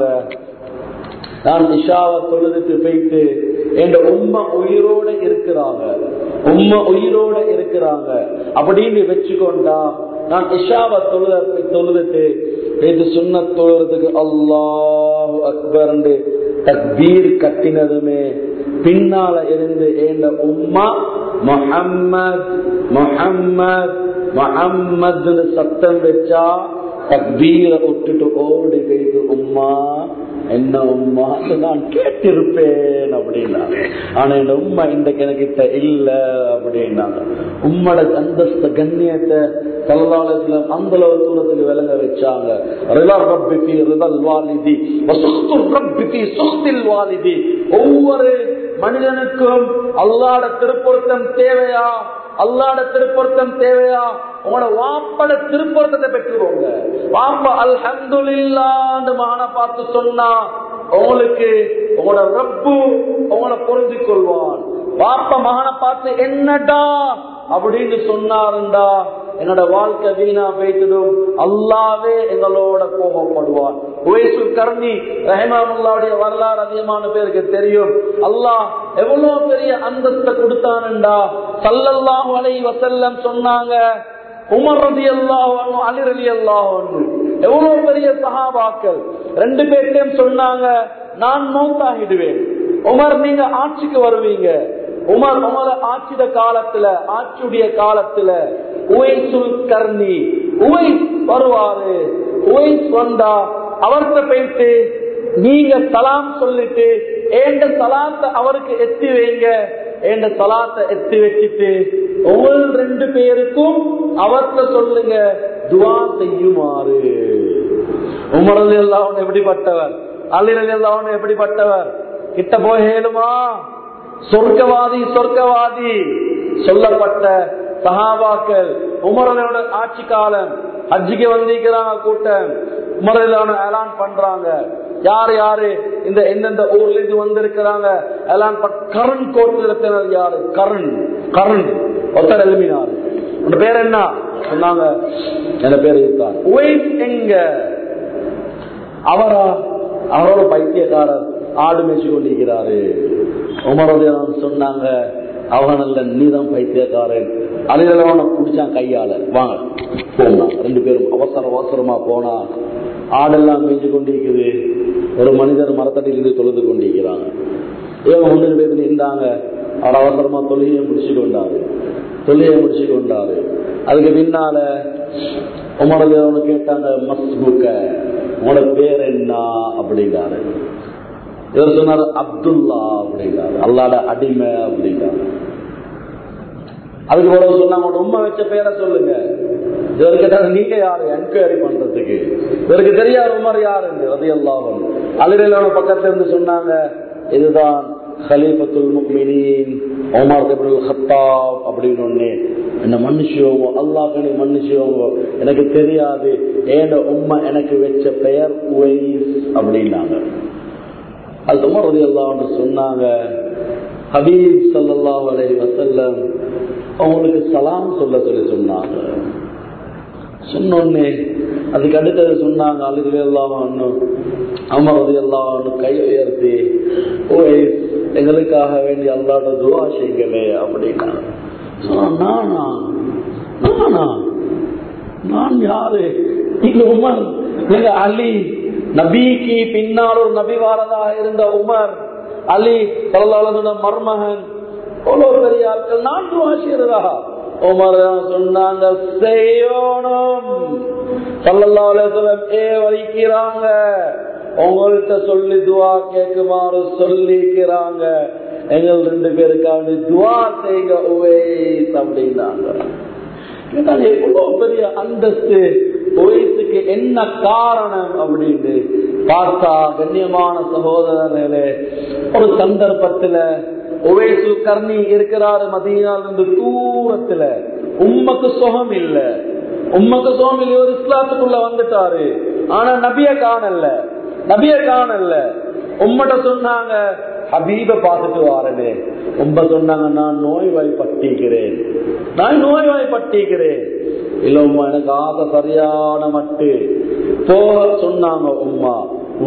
நான் இஷாவை தொழுதுக்கு போயிட்டு என் உண்மை உயிரோட இருக்கிறாங்க உண்மை உயிரோட இருக்கிறாங்க அப்படின்னு வச்சுக்கொண்டா நான் இஷாவை தொழுத தொழுதுட்டு இது சுண்ண தொழுறதுக்கு அல்லாஹ் அக்பர் தக்பீர் கட்டினதுமே பின்னால இருந்து ஏண்ட உம்மா முஹம்மத் முஹம்மத் முஹம்மத் சத்தம் வச்சா தக்பீரை விட்டுட்டு ஓடி போயிட்டு உம்மா என்ன உம்மா நான் கேட்டிருப்பேன் அப்படின்னா ஆனா இந்த உம்மா இன்றைக்கு எனக்கிட்ட இல்ல அப்படின்னாங்க உம்மோட அந்தஸ்த கண்ணியத்தை சல்லாலத்துல அந்த அளவு தூரத்துக்கு விளங்க வச்சாங்க ரிதல் ரப்பி ரிதல் வாலிதி வசுக்து ரப்பி சுக்தில் வாலிதி ஒவ்வொரு மனிதனுக்கும் அல்லாட திருப்பொருத்தம் தேவையா அல்லாட திருப்பொருத்தம் தேவையா உங்களோட வாப்பட திருப்பொருத்தத்தை பெற்றுக்கோங்க வாப்ப அல்ஹம்துலில்லான்னு மகனை பார்த்து சொன்னா உங்களுக்கு உங்களோட ரப்பு உங்களை புரிஞ்சு கொள்வான் வாப்ப மகனை பார்த்து என்னடா அப்படின்னு சொன்னாருண்டா என்னோட வாழ்க்கை வீணா போய்த்ததும் அல்லாவே எங்களோட கோபப்படுவான் உயசு கர்ணி ரஹமாவுல்லாவுடைய வரலாறு அதிகமான பேருக்கு தெரியும் அல்லாஹ் எவ்வளவு பெரிய அந்தஸ்தை கொடுத்தானுண்டா சல்லல்லாஹு அலை வசல்லம் சொன்னாங்க உமர் ரதி அல்லாஹ் அலி ரலி அல்லாஹ் எவ்வளவு பெரிய சகாபாக்கள் ரெண்டு பேர்ட்டையும் சொன்னாங்க நான் மௌத்தாகிடுவேன் உமர் நீங்க ஆட்சிக்கு வருவீங்க உமர் உமர ஆட்சித காலத்துல ஆட்சியுடைய காலத்துல உவைசுல் கர்ணி உவைஸ் வருவாரு உவைஸ் வந்தா அவர்கிட்ட போயிட்டு நீங்க சலாம் சொல்லிட்டு ஏண்ட சலாத்தை அவருக்கு எத்தி வைங்க ஏண்ட சலாத்தை எத்தி வச்சுட்டு ஒவ்வொரு ரெண்டு பேருக்கும் அவர்கிட்ட சொல்லுங்க துவா செய்யுமாறு உமரது எல்லாம் எப்படிப்பட்டவர் அலிரல் எல்லாம் எப்படிப்பட்டவர் கிட்ட போய் ஏழுமா சொர்க்கவாதி சொர்க்கவாதி சொல்லப்பட்ட சஹாபாக்கள் உமரனோட ஆட்சி காலம் ஹஜ்ஜிக்கு வந்திருக்கிறாங்க கூட்டம் உமரலான ஏலான் பண்றாங்க யார் யாரு இந்த எந்தெந்த ஊர்ல இருந்து வந்திருக்கிறாங்க ஏலான் கரண் கோத்திரத்தினர் யாரு கரண் கரண் ஒருத்தர் எழுப்பினார் உன் பேர் என்ன சொன்னாங்க என்ன பேர் இருக்கார் உவைஸ் எங்க அவரா அவரோட பைத்தியக்காரர் ஆடு மேய்ச்சி கொண்டிருக்கிறாரு உமரதையான் சொன்னாங்க அவன் அல்ல நீதான் பைத்தியக்காரன் அலையில குடிச்சான் கையால வாங்க போனா ரெண்டு பேரும் அவசர அவசரமா போனா ஆடெல்லாம் மேய்ஞ்சு கொண்டிருக்குது ஒரு மனிதர் மரத்தடியில் இருந்து தொழுது கொண்டிருக்கிறாங்க இவங்க ஒன்று பேர் இருந்தாங்க அவர் அவசரமா தொழுகையை முடிச்சு கொண்டாரு தொழுகையை முடிச்சு கொண்டாரு அதுக்கு பின்னால உமரது அவனு கேட்டாங்க மஸ்புக்க உங்களோட பேர் என்ன அப்படிங்கிறாரு இவர் சொன்னார் அப்துல்லா அப்படிங்கிறாரு அல்லாட அடிமை அப்படிங்கிறாரு அதுக்கு பிறகு சொன்னாங்க உண்மை வச்ச பேரை சொல்லுங்க இவர் கேட்டாரு நீங்க யாரு என்கொயரி பண்றதுக்கு இவருக்கு தெரியாது உமர் யாரு ரதி அல்லாஹன் அலிரலான பக்கத்துல இருந்து சொன்னாங்க இதுதான் ஹலீஃபத்துல் முக்மினின் உமர் இப்னுல் ஹத்தாப் அப்படின்னு ஒண்ணு என்ன மன்னிச்சுவோங்க அல்லாஹ்களை மன்னிச்சுவோங்க எனக்கு தெரியாது ஏன உம்மை எனக்கு வச்ச பெயர் உவைஸ் அப்படின்னாங்க அது உமர் ரதி அல்லாஹ் சொன்னாங்க ஹபீப் சல்லாஹ் அலை வசல்லம் அவங்களுக்கு சலாம் சொல்ல சொல்லி சொன்னாங்க சொன்னோடனே அதுக்கு அடுத்தது சொன்னாங்க அழுகவே எல்லாம் அமரது எல்லாம் கை உயர்த்தி ஓய் எங்களுக்காக வேண்டி அல்லாட துவா செய்யுங்களே அப்படின்னாங்க நானா நானா நான் யாரு நீங்க உமர் நீங்க அலி நபிக்கு பின்னால் ஒரு நபி வாரதாக இருந்த உமர் அலி பல்லாளனோட மருமகன் அவ்வளவு பெரிய ஆட்கள் நான் துவா செய்யறதா உமர் சொன்னாங்க செய்யணும் சல்லல்லாஹு ஏ வலிக்கிறாங்க உங்கள்கிட்ட சொல்லி துவா கேட்குமாறு சொல்லிக்கிறாங்க எங்கள் ரெண்டு பேருக்காக துவா செய்யுங்க உவேஸ் அப்படின்னாங்க எவ்வளவு பெரிய அந்தஸ்து வயசுக்கு என்ன காரணம் அப்படின்னு பார்த்தா கண்ணியமான சகோதரர்களே ஒரு சந்தர்ப்பத்துல உவேசு கர்ணி இருக்கிறாரு மதியால் இருந்து தூரத்துல உம்மக்கு சுகம் இல்ல உம்மக்கு சுகம் இல்ல ஒரு இஸ்லாத்துக்குள்ள வந்துட்டாரு ஆனா நபிய காணல நபிய காணல உம்மட்ட சொன்னாங்க ஹபீப பார்த்துட்டு வாரனே உம்ப சொன்னாங்க நான் நோய்வாய் பட்டிக்கிறேன் நான் நோய்வாய் பட்டிக்கிறேன் இல்ல உமா எனக்கு ஆசை சரியான மட்டு போக சொன்னாங்க உமா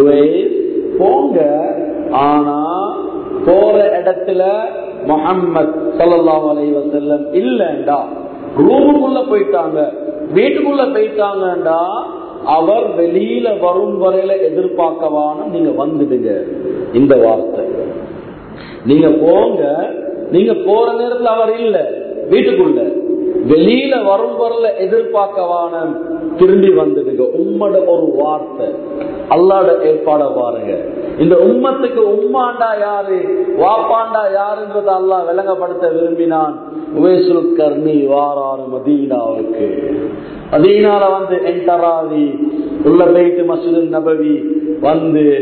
போங்க ஆனா போற இடத்துல முகம்மது சல்லாஹ் அலை வசல்லம் இல்லண்டா ரூமுக்குள்ள போயிட்டாங்க வீட்டுக்குள்ள போயிட்டாங்கடா அவர் வெளியில வரும் வரையில எதிர்பார்க்கவான நீங்க வந்துடுங்க இந்த வார்த்தை நீங்க போங்க நீங்க போற நேரத்துல அவர் இல்ல வீட்டுக்குள்ள வெளியில வரும் வரல எதிர்பார்க்கவான திரும்பி வந்துடுங்க உம்மட ஒரு வார்த்தை அல்லாட ஏற்பாட பாருங்க இந்த உம்மத்துக்கு உம்மாண்டா யாரு வாப்பாண்டா யாருன்றத அல்லா விளங்கப்படுத்த விரும்பினான் உவேசுல் கர்ணி வாராறு மதீனாவுக்கு மதீனால வந்து என்டராவி உள்ள போயிட்டு மசூது நபவி வந்து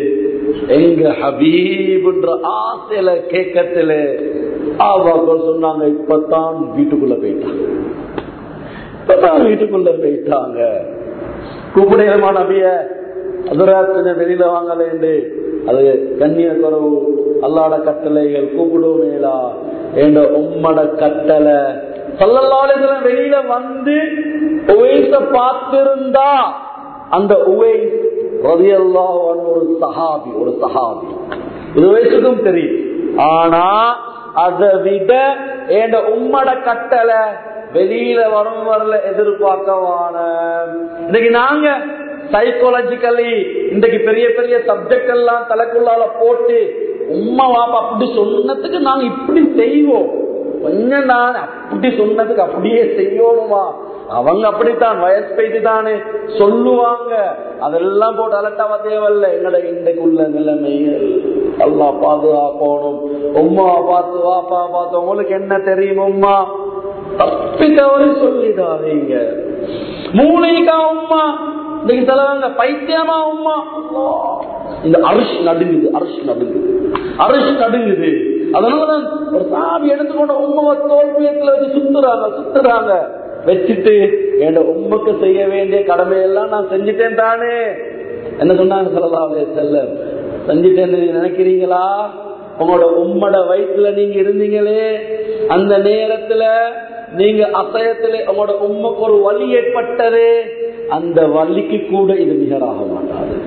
எங்க ஹபீப்ன்ற ஆசையில கேட்கத்துல ஆவாக்கள் சொன்னாங்க இப்பதான் வீட்டுக்குள்ள போயிட்டாங்க இப்பதான் வீட்டுக்குள்ள போயிட்டாங்க கூப்பிடையமா நபிய அதுராத்தின வெளியில வாங்கலேண்டு அது கண்ணிய குறவு அல்லாட கட்டளைகள் கூப்பிடுவோமேலா என்ற உம்மட கட்டளை சல்லல்லாலேதுல வெளியில வந்து உவைச பார்த்திருந்தா அந்த உவை ரதியல்லா ஒரு சஹாபி ஒரு சஹாபி இது வயசுக்கும் தெரியும் ஆனா அதை விட என்ற உம்மட கட்டளை வெளியில வரும் வரல எதிர்பார்க்கவான இன்னைக்கு நாங்க சைக்காலஜிக்கலி இன்றைக்கு பெரிய பெரிய சப்ஜெக்ட் எல்லாம் தலைக்குள்ளால போட்டு உம்மா வாப்பா அப்படி சொன்னதுக்கு நாங்க இப்படி செய்வோம் கொஞ்சம் தான் அப்படி சொன்னதுக்கு அப்படியே செய்யணுமா அவங்க அப்படித்தான் வயசு போயிட்டு தானே சொல்லுவாங்க அதெல்லாம் போட்டு அலட்டாவ தேவையில்ல எங்கட இன்றைக்குள்ள நிலைமைகள் அல்லா பாதுகாக்கணும் உம்மா பார்த்து வாப்பா பார்த்து உங்களுக்கு என்ன தெரியும் உம்மா தப்பி தவறி சொல்லிடாதீங்க மூளைக்கா உம்மா இன்னைக்கு தலைவங்க பைத்தியமா உம்மா இந்த அரிசி நடுங்குது அரிசி நடுங்குது அரிசி நடுங்குது அதனாலதான் ஒரு சாவி எடுத்துக்கொண்ட உண்மை தோல்வியத்துல வச்சு சுத்துறாங்க சுத்துறாங்க வச்சுட்டு என் உண்மைக்கு செய்ய வேண்டிய கடமையெல்லாம் நான் செஞ்சுட்டேன் தானே என்ன சொன்னாங்க சொல்லலாவே செல்ல செஞ்சுட்டேன்னு நினைக்கிறீங்களா உங்களோட உம்மட வயிற்றுல நீங்க இருந்தீங்களே அந்த நேரத்துல நீங்க அசயத்துல உங்களோட உண்மைக்கு ஒரு வலி ஏற்பட்டது அந்த வலிக்கு கூட இது நிகராக மாட்டாது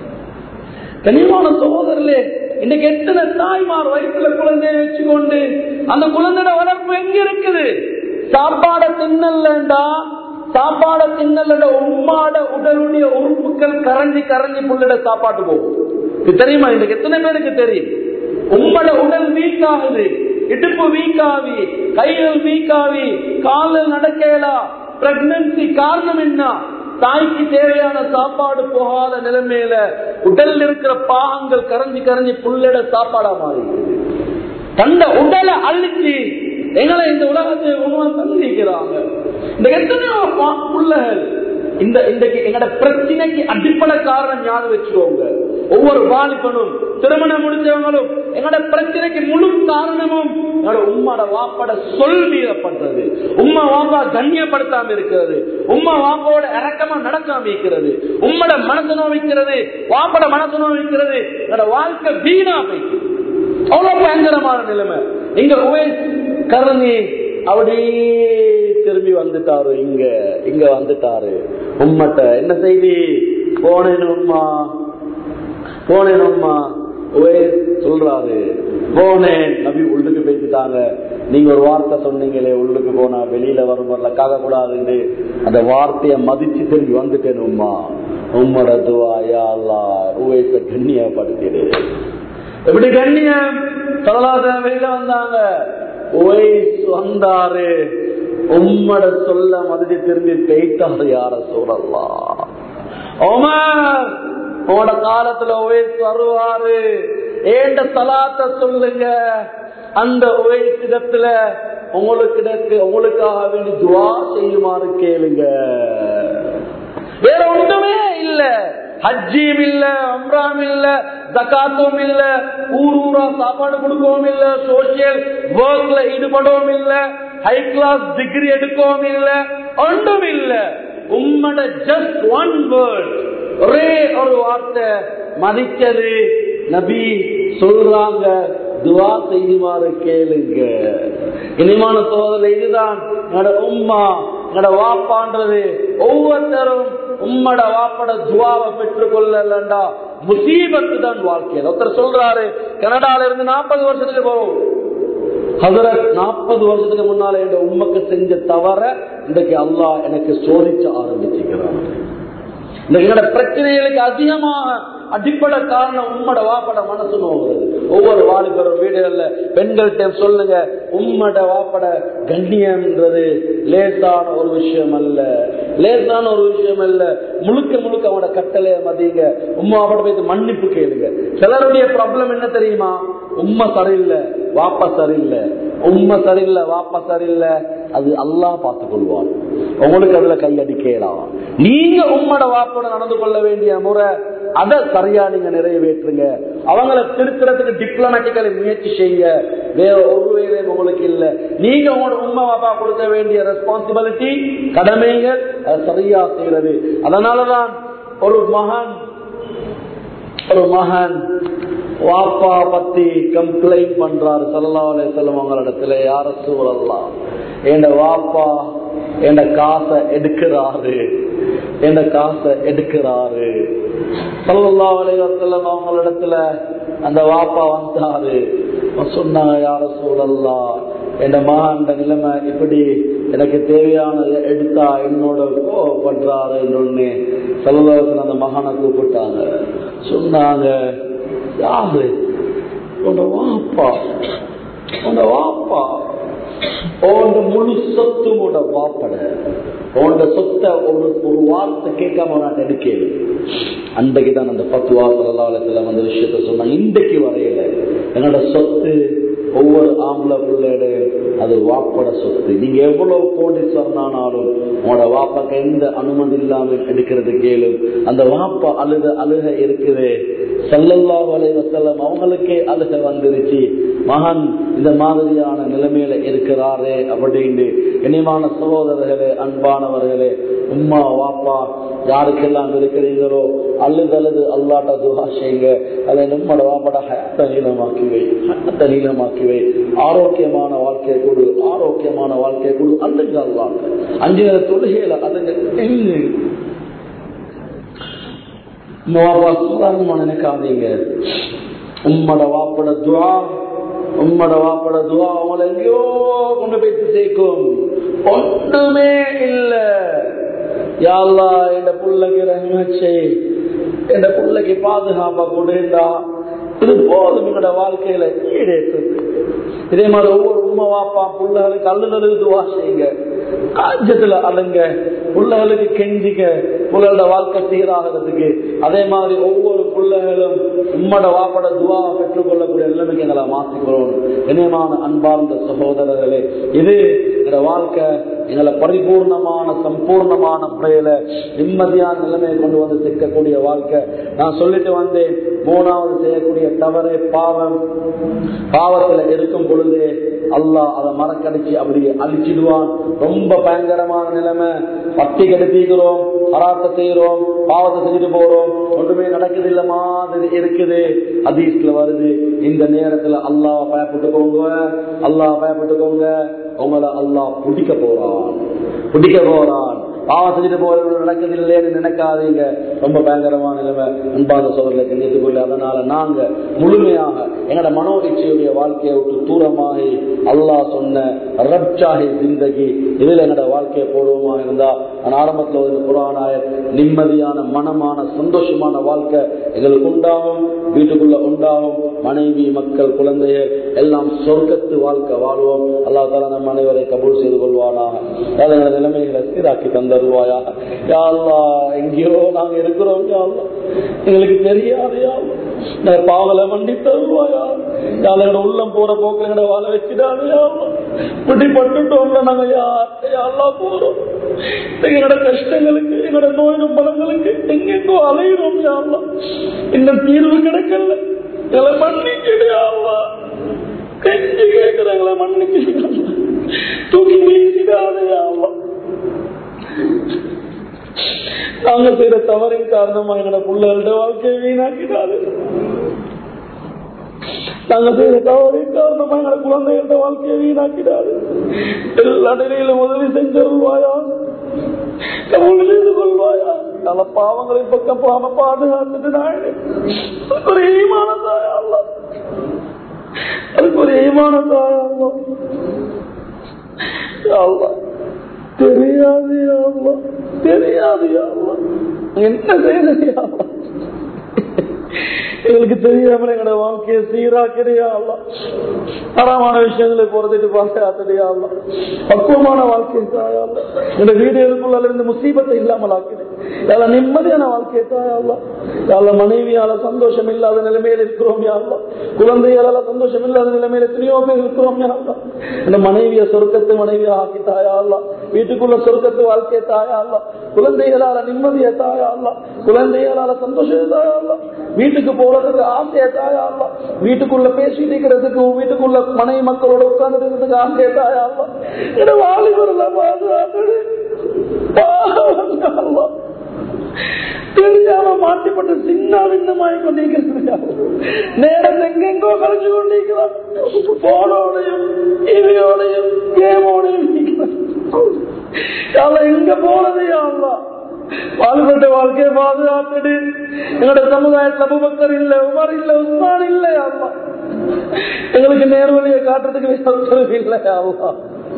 கனிவான சகோதரர்களே இன்னைக்கு எத்தனை தாய்மார் வயிற்றுல குழந்தைய வச்சுக்கொண்டு அந்த குழந்தையோட வளர்ப்பு எங்க இருக்குது சாப்பாட தின்னல்லண்டா சாப்பாட தின்னல உம்மாட உடலுடைய உறுப்புகள் கரைஞ்சி கரைஞ்சி புள்ளிட சாப்பாட்டு போகும் இது தெரியுமா இன்னைக்கு எத்தனை பேருக்கு தெரியும் உம்மட உடல் வீக் ஆகுது இடுப்பு வீக் ஆகி கைகள் வீக் ஆகி காலில் நடக்கலா பிரெக்னன்சி காரணம் என்ன தாய்க்கு தேவையான சாப்பாடு போகாத நிலைமையில உடல்ல இருக்கிற பாகங்கள் கரைஞ்சி கரைஞ்சி புள்ளிட சாப்பாடா மாறி தந்த உடலை அழிச்சு எங்களை இந்த உலகத்தை உணவு தந்திக்கிறாங்க இந்த எத்தனையோ புள்ளகள் இந்த இன்றைக்கு எங்கட பிரச்சனைக்கு அடிப்படை காரணம் ஞாபகம் வச்சுக்கோங்க ஒவ்வொரு வாலிபனும் திருமணம் முடிஞ்சவங்களும் எங்கட பிரச்சனைக்கு முழு காரணமும் எங்களோட உம்மோட வாப்பட சொல் மீறப்பட்டது உம்மா வாப்பா கண்ணியப்படுத்தாம இருக்கிறது உம்மா வாப்பாவோட இறக்கமா நடக்காம இருக்கிறது உம்மோட மனசு நோவிக்கிறது வாப்பட மனசு நோவிக்கிறது என்னோட வாழ்க்கை வீணா போயிட்டு அவ்வளவு பயங்கரமான நிலைமை இங்க உவேஸ் கருணி அப்படியே திரும்பி வந்துட்டாரு இங்க இங்க வந்துட்டாரு உம்மட்ட என்ன செய்தி போனேன் உம்மா போனேன் உம்மா உவேஸ் சொல்றாரு போனேன் நபி உள்ளுக்கு பேசிட்டாங்க நீங்க ஒரு வார்த்தை சொன்னீங்களே உள்ளுக்கு போனா வெளியில வரும் வரல காக்க கூடாதுன்னு அந்த வார்த்தைய மதிச்சு திரும்பி வந்துட்டேன் உம்மா உம்மோட துவா யா அல்லா உவேச கண்ணியப்படுத்திடு எப்படி கண்ணியம் சொல்லலாத வெளியில வந்தாங்க ஓய்ஸ் வந்தாரு உம்மட சொல்ல மதிச்சு திரும்பி பெய்த்தாரு யார சொல்லலாம் உமர் உங்களோட காலத்துல ஓய்ஸ் வருவாரு ஏண்ட தலாத்த சொல்லுங்க அந்த ஓய்ஸ் இடத்துல உங்களுக்கு உங்களுக்காக வேண்டி துவா செய்யுமாறு கேளுங்க வேற ஒன்றுமே இல்ல ஹஜ்ஜியும் இல்ல அம்ராம் இல்ல ஜக்காத்தும் இல்ல ஊர் ஊரா சாப்பாடு கொடுக்கவும் இல்ல சோசியல் ஒர்க்ல ஈடுபடவும் இல்ல ஹை கிளாஸ் டிகிரி எடுக்கவும் இல்ல ஒன்றும் இல்ல உம்மட ஜஸ்ட் ஒன் வேர்ட் ஒரே ஒரு வார்த்தை மதிச்சது நபி சொல்றாங்க துவா செய்யுமாறு கேளுங்க இனிமான சோதனை இதுதான் என்னோட உம்மா என்னோட வாப்பான்றது ஒவ்வொருத்தரும் உம்மட வாப்பட துவாவை பெற்றுக் கொள்ளலண்டா முசீபத்து தான் வாழ்க்கையில் ஒருத்தர் சொல்றாரு கனடால இருந்து நாற்பது வருஷத்துக்கு போறோம் ஹசரத் நாற்பது வருஷத்துக்கு முன்னால என் உண்மைக்கு செஞ்ச தவற இன்றைக்கு அல்லாஹ் எனக்கு சோதிச்சு ஆரம்பிச்சுக்கிறான் என்னோட பிரச்சனைகளுக்கு அதிகமாக அடிப்படை காரணம் உம்மட வாப்பட மனசு நோகிறது ஒவ்வொரு வாலிபரும் வீடுகள்ல பெண்கள்கிட்ட சொல்லுங்க உம்மட வாப்பட கண்ணியம்ன்றது லேசான ஒரு விஷயம் அல்ல லேசான ஒரு விஷயம் அல்ல முழுக்க முழுக்க அவனோட கட்டளைய மதியுங்க உம்மா வாப்பட போய் மன்னிப்பு கேளுங்க சிலருடைய ப்ராப்ளம் என்ன தெரியுமா உண்மை சரியில்லை வாப்பா சரியில்லை உண்மை சரியில்லை வாப்பா சரியில்லை அது அல்லாஹ் பார்த்துக் கொள்வான் உங்களுக்கு அதுல கையடிக்கலாம் நீங்க உம்மட வாப்போட நடந்து கொள்ள வேண்டிய முறை அதை சரியா நீங்க நிறைவேற்றுங்க அவங்கள திருத்துறதுக்கு டிப்ளமேட்டிக்கலி முயற்சி செய்யுங்க வேற ஒரு வேலையும் உங்களுக்கு இல்ல நீங்க உங்களோட உண்மை பாப்பா கொடுக்க வேண்டிய ரெஸ்பான்சிபிலிட்டி கடமைகள் அதை சரியா செய்யறது அதனாலதான் ஒரு மகன் ஒரு மகன் வாப்பா பத்தி கம்ப்ளைண்ட் பண்றாரு சல்லா அலையம் அவங்களிடத்துல யார சூழல்லாம் என் வாப்பா என் காசை எடுக்கிறாரு என் காசை எடுக்கிறாரு சல்லா அலையம் அவங்களிடத்துல அந்த வாப்பா வந்தாரு சொன்னாங்க யார சூழல்லாம் என் மகன் நிலைமை இப்படி எனக்கு தேவையானதை எடுத்தா என்னோட கோவப்படுறாரு ஒண்ணு செல்வதற்கு அந்த மகனை கூப்பிட்டாங்க சொன்னாங்க யாரு உன்னோட வாப்பா உன்னோட வாப்பா உன்னோட முழு சொத்து உன்னோட வாப்பட உன்னோட சொத்தை ஒரு ஒரு வார்த்தை கேட்காம நான் எடுக்கல அன்றைக்கு தான் அந்த பத்து வாசலாலத்துல அந்த விஷயத்த சொன்னாங்க இன்றைக்கு வரையில என்னோட சொத்து ஒவ்வொரு ஆம்பளை பிள்ளையோட அது வாப்பட சொத்து நீங்க எவ்வளவு கோடீஸ்வரனானாலும் உங்களோட வாப்பாக்கு எந்த அனுமதி இல்லாம எடுக்கிறது கேளு அந்த வாப்பா அழுக அழுக இருக்குது செல்லல்லா வலைவ செல்லம் அவங்களுக்கே அழுக வந்துருச்சு மகன் இந்த மாதிரியான நிலைமையில இருக்கிறாரே அப்படின்னு இனிமான சகோதரர்களே அன்பானவர்களே உம்மா வாப்பா யாருக்கெல்லாம் இருக்கிறீங்களோ அழுது அழுது அல்லாட்ட துகா செய்யுங்க அதை நம்மளோட வாப்பட ஹயத்த நீளமாக்கி வை ஹயத்த நீளமாக்கி வை ஆரோக்கியமான வாழ்க்கையை கொடு ஆரோக்கியமான வாழ்க்கையை கொடு அழுங்க அல்லாங்க அஞ்சு நேர தொழுகையில அதுங்க சாதாரணமா நினைக்காதீங்க உம்மட வாப்பட துவா உம்மட வாப்பட துவா அவங்களை எங்கேயோ கொண்டு போய் சேர்க்கும் ஒன்றுமே இல்ல யாழ்லா என் பிள்ளைக்கு ரஹ்மச்சை என் பிள்ளைக்கு பாதுகாப்பா கொடுண்டா இது போதும் எங்களோட வாழ்க்கையில ஈடேற்றது இதே மாதிரி ஒவ்வொரு உண்மை வாப்பா பிள்ளைகளுக்கு அள்ளுதலுக்கு துவா செய்யுங்க காஞ்சத்துல அழுங்க பிள்ளைகளுக்கு கெஞ்சிக்க பிள்ளைகளோட வாழ்க்கை சீராகிறதுக்கு அதே மாதிரி ஒவ்வொரு பிள்ளைகளும் உம்மட வாப்பட துவாவை பெற்றுக்கொள்ளக்கூடிய நிலைமைக்கு எங்களை மாற்றிக்கிறோம் இணையமான அன்பார்ந்த சகோதரர்களே இது எங்களோட வாழ்க்கை எங்களை பரிபூர்ணமான சம்பூர்ணமான முறையில நிம்மதியான நிலைமையை கொண்டு வந்து சிக்கக்கூடிய வாழ்க்கை நான் சொல்லிட்டு வந்தேன் மூணாவது செய்யக்கூடிய தவறு பாவம் பாவத்துல இருக்கும் பொழுது அல்லாஹ் அதை மறக்கடிச்சு அப்படியே அழிச்சிடுவான் ரொம்ப பயங்கரமான நிலைமை பத்தி கெடுத்திக்கிறோம் அராத்த செய்யறோம் பாவத்தை செஞ்சுட்டு போறோம் ஒன்றுமே நடக்குது இல்ல மாதிரி இருக்குது அதீஸ்ல வருது இந்த நேரத்துல அல்லாஹ் பயப்பட்டுக்கோங்க அல்லாஹ் பயப்பட்டுக்கோங்க உங்களை அல்லாஹ் பிடிக்க போறான் பிடிக்க போறான் பாவம் செஞ்சுட்டு போறது நடக்குது இல்லைன்னு நினைக்காதீங்க ரொம்ப பயங்கரமான நிலைமை அன்பாத சோதரில் கண்டித்துக்கொள்ள அதனால நாங்க முழுமையாக எங்களோட மனோ இச்சையுடைய வாழ்க்கையை விட்டு தூரமாகி அல்லாஹ் சொன்ன ரப்சாகி ஜிந்தகி இதுல எங்களோட வாழ்க்கையை போடுவோமா இருந்தா நான் ஆரம்பத்தில் ஒரு புறானாய நிம்மதியான மனமான சந்தோஷமான வாழ்க்கை எங்களுக்கு உண்டாகும் வீட்டுக்குள்ள உண்டாகும் மனைவி மக்கள் குழந்தைகள் எல்லாம் சொர்க்கத்து வாழ்க்கை வாழ்வோம் அல்லா தாலா நம் அனைவரை கபூல் செய்து கொள்வானாக எங்களோட நிலைமைகளை சீராக்கி தந்தருவாயா யாழ்லா எங்கேயோ நாங்க இருக்கிறோம் யாழ்லா எங்களுக்கு தெரியாது யாழ்லா பாவலை வண்டி தருவாயா யாழோட உள்ளம் போற போக்கில் எங்கட வாழ வச்சுடாது யாழ்லா பிடிப்பட்டுட்டோம்ல நாங்க யாரெல்லாம் போறோம் எங்களோட கஷ்டங்களுக்கு எங்களோட நோய் பலங்களுக்கு எங்கெங்கோ அலைகிறோம் யாழ்லா இன்னும் தீர்வு கிடைக்கல எங்களை மன்னிக்கிடையாவா கெஞ்சி கேட்கிறாங்களே மன்னிக்க தூக்கி வீசிடாதையாவா நாங்க செய்யற தவறின் காரணமா எங்களோட பிள்ளைகளோட வாழ்க்கையை வீணாக்கிடாது நாங்க செய்யற தவறின் காரணமா எங்களோட குழந்தைகளோட வாழ்க்கையை வீணாக்கிடாது எல்லா நிலையிலும் உதவி செஞ்சருள்வாயா கவலை கொள்வாயா நல்ல பாவங்களை பக்கம் போகாம பாதுகாத்துட்டு நான் ஒரு ஈமானதாயா அதுக்கு ஒரு ஈமானதாயா தெரியாது தெரியாது என்ன செய்யலையா எங்களுக்கு தெரியாம எங்களோட வாழ்க்கையை சீராக்கிறியா தரமான விஷயங்களை பொறுத்துட்டு பாதுகாத்துடையா பக்குவமான வாழ்க்கையை தாயா இந்த வீடுகளுக்குள்ள இருந்து முசீபத்தை இல்லாமல் ஆக்கிடு யால நிம்மதியான வாழ்க்கையை தாயா யால மனைவியால சந்தோஷம் இல்லாத நிலைமையில இருக்கிறோம் யாருலா குழந்தைகளால சந்தோஷம் இல்லாத நிலைமையில எத்தனையோ பேர் இருக்கிறோம் யாருலா இந்த மனைவிய சொர்க்கத்தை மனைவியா ஆக்கி தாயா வீட்டுக்குள்ள சொர்க்கத்து வாழ்க்கையை தாயா அல்ல குழந்தைகளால நிம்மதியை தாயா அல்ல குழந்தைகளால சந்தோஷத்தை தாயா அல்ல வீட்டுக்கு போறதுக்கு ஆசையை தாயா அல்ல வீட்டுக்குள்ள பேசிட்டு இருக்கிறதுக்கு வீட்டுக்குள்ள மனைவி மக்களோட உட்கார்ந்து இருக்கிறதுக்கு ஆசையை தாயா அல்ல என வாலிபர்ல பாதுகாத்து தெரியாம மாட்டிப்பட்டு சின்ன விண்ணமாய் கொண்டிருக்கிறது நேரம் எங்கெங்கோ கழிச்சு கொண்டிருக்கிறார் போனோடையும் இவையோடையும் கேமோடையும் எங்க போனதே ஆகலாம் பாடுபட்ட வாழ்க்கையை பாதுகாத்துடு எங்களோட சமுதாயத்தில் அபுபக்கர் இல்ல உமர் இல்ல உஸ்மான் இல்ல ஆமா எங்களுக்கு நேர்வழியை காட்டுறதுக்கு இல்லை ஆமா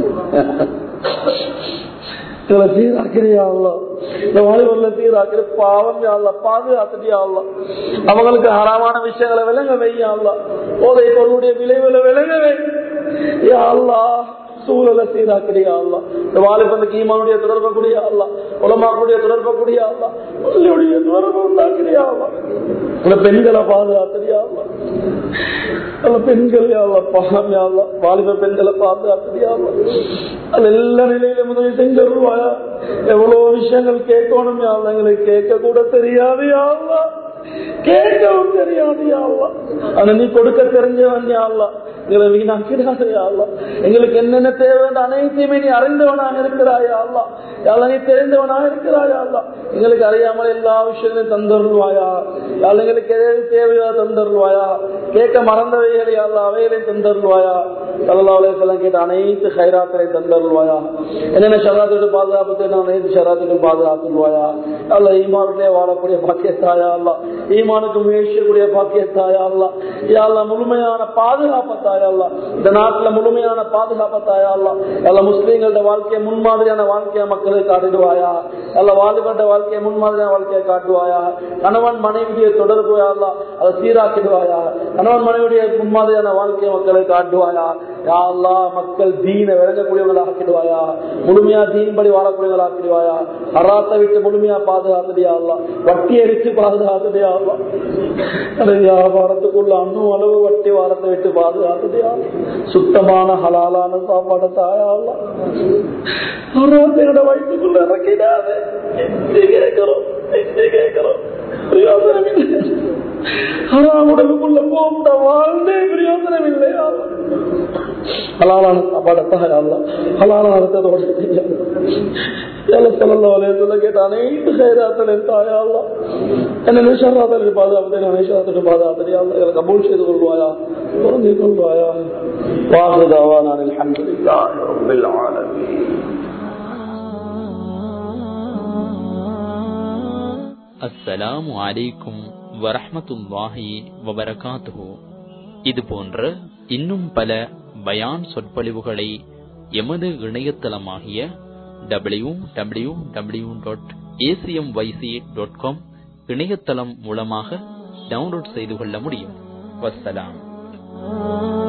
இவளை சீராக்கிறியா இந்த வாலிபர்ல சீராக்கிற பாவம் யாழ்ல பாதுகாத்துட்டியா அவங்களுக்கு ஹராமான விஷயங்களை விளங்க வையாள்ல போதை பொருளுடைய விளைவுல விளங்க வை யாழ்லா சூழலை சீராக்கிறியா அல்ல இந்த வாலிபனுக்கு ஈமானுடைய தொடர்பை கூடிய அல்ல உலமாக்குடைய தொடர்பை கூடிய அல்ல உங்களுடைய தொடர்பு உண்டாக்கிறியா அல்ல இந்த பெண்களை பாதுகாத்துறியா அல்ல அந்த பெண்கள் யாழ்ல பாவம் யாழ்ல வாலிப பெண்களை பாதுகாத்துறியா அல்ல அது எல்லா நிலையிலும் உதவி செஞ்சிருவாயா எவ்வளவு விஷயங்கள் கேட்கணும் யாழ்ல எங்களுக்கு கேட்க கூட தெரியாது யாழ்லா கேட்கவும் தெரியாது யாழ்லா ஆனா நீ கொடுக்க தெரிஞ்சவன் யாழ்லா எங்களை வீணாக்கிறாரு யாழ்லா எங்களுக்கு என்னென்ன தேவை அனைத்தையுமே நீ அறிந்தவனாக இருக்கிறாயா அல்லா யாழ்லா நீ தெரிந்தவனாக இருக்கிறாயா அல்லா எங்களுக்கு அறியாமல் எல்லா விஷயங்களையும் தந்தருள்வாயா யாழ் எங்களுக்கு எது தேவையோ தந்தருள்வாயா கேட்க மறந்தவைகளை யாழ்லா அவைகளையும் தந்தருள்வாயா சல்லாஹ் கேட்ட அனைத்து ஹைராக்களை தந்தருள்வாயா என்னென்ன ஷராத்தோட பாதுகாப்பு தேவை அனைத்து ஷராத்துக்கு பாதுகாத்துள்வாயா அல்ல ஈமானுடைய வாழக்கூடிய பாக்கியத்தாயா அல்ல ஈமானுக்கு முயற்சிக்கூடிய பாக்கியத்தாயா அல்ல யாழ்லா முழுமையான பாதுகாப்பத்தாயா அல்ல இந்த நாட்டுல முழுமையான பாதுகாப்பத்தாயா அல்ல எல்லா முஸ்லீம்களோட வாழ்க்கையை முன்மாதிரியான வாழ்க்கையை மக்களுக்கு காட்டிடுவாயா எல்லா வாலிபட்ட வாழ்க்கையை முன்மாதிரியான வாழ்க்கையை காட்டுவாயா கணவன் மனைவியுடைய தொடர்பு அல்ல அதை சீராக்கிடுவாயா கணவன் மனைவியுடைய முன்மாதிரியான வாழ்க்கையை மக்களுக்கு காட்டுவாயா யா அல்லா மக்கள் தீன விளங்கக்கூடியவர்கள் ஆக்கிடுவாயா முழுமையா தீன்படி வாழக்கூடியவர்கள் ஆக்கிடுவாயா அராத்தை விட்டு முழுமையா பாதுகாத்துடியா அல்ல வட்டி அடித்து பாதுகாத்துடியா அல்ல வியாபாரத்துக்குள்ள அண்ணு அளவு வட்டி வாரத்தை விட்டு பாதுகாத்துடியா சுத்தமான ஹலாலான சாப்பாடு தாயா அல்ல அராத்தையோட வயிற்றுக்குள்ள இறக்கிடாது கேட்கிறோம் கேட்கிறோம் பிரயோஜனம் இல்லை ஹராம் உடலுக்குள்ள போட்ட வாழ்ந்தே பிரயோஜனம் இல்லையா ஹலாலான சாப்பாடத்தான் அல்ல ஹலாலான அர்த்தத்தோட கேட்ட அனைத்து சைராத்தலின் தாயா அல்ல என்ன நிஷாராத்தலின் பாதுகாப்பு நிஷாரத்தின் பாதுகாப்பு அல்ல கபூல் செய்து கொள்வாயா பொருந்தி கொள்வாயா வாசுதாவா நான் அல்ஹம்துலில்லாஹி ரப்பில் ஆலமீன் அஸ்ஸலாமு அலைக்கும் வரஹமத்துல்லாஹி வபரகாத்துஹு இது போன்ற இன்னும் பல பயான் சொற்பொழிவுகளை எமது இணையதளமாகிய W W W dot ACM YC dot com இணையதளம் மூலமாக டவுன்லோட் செய்து கொள்ள முடியும் வசலாம்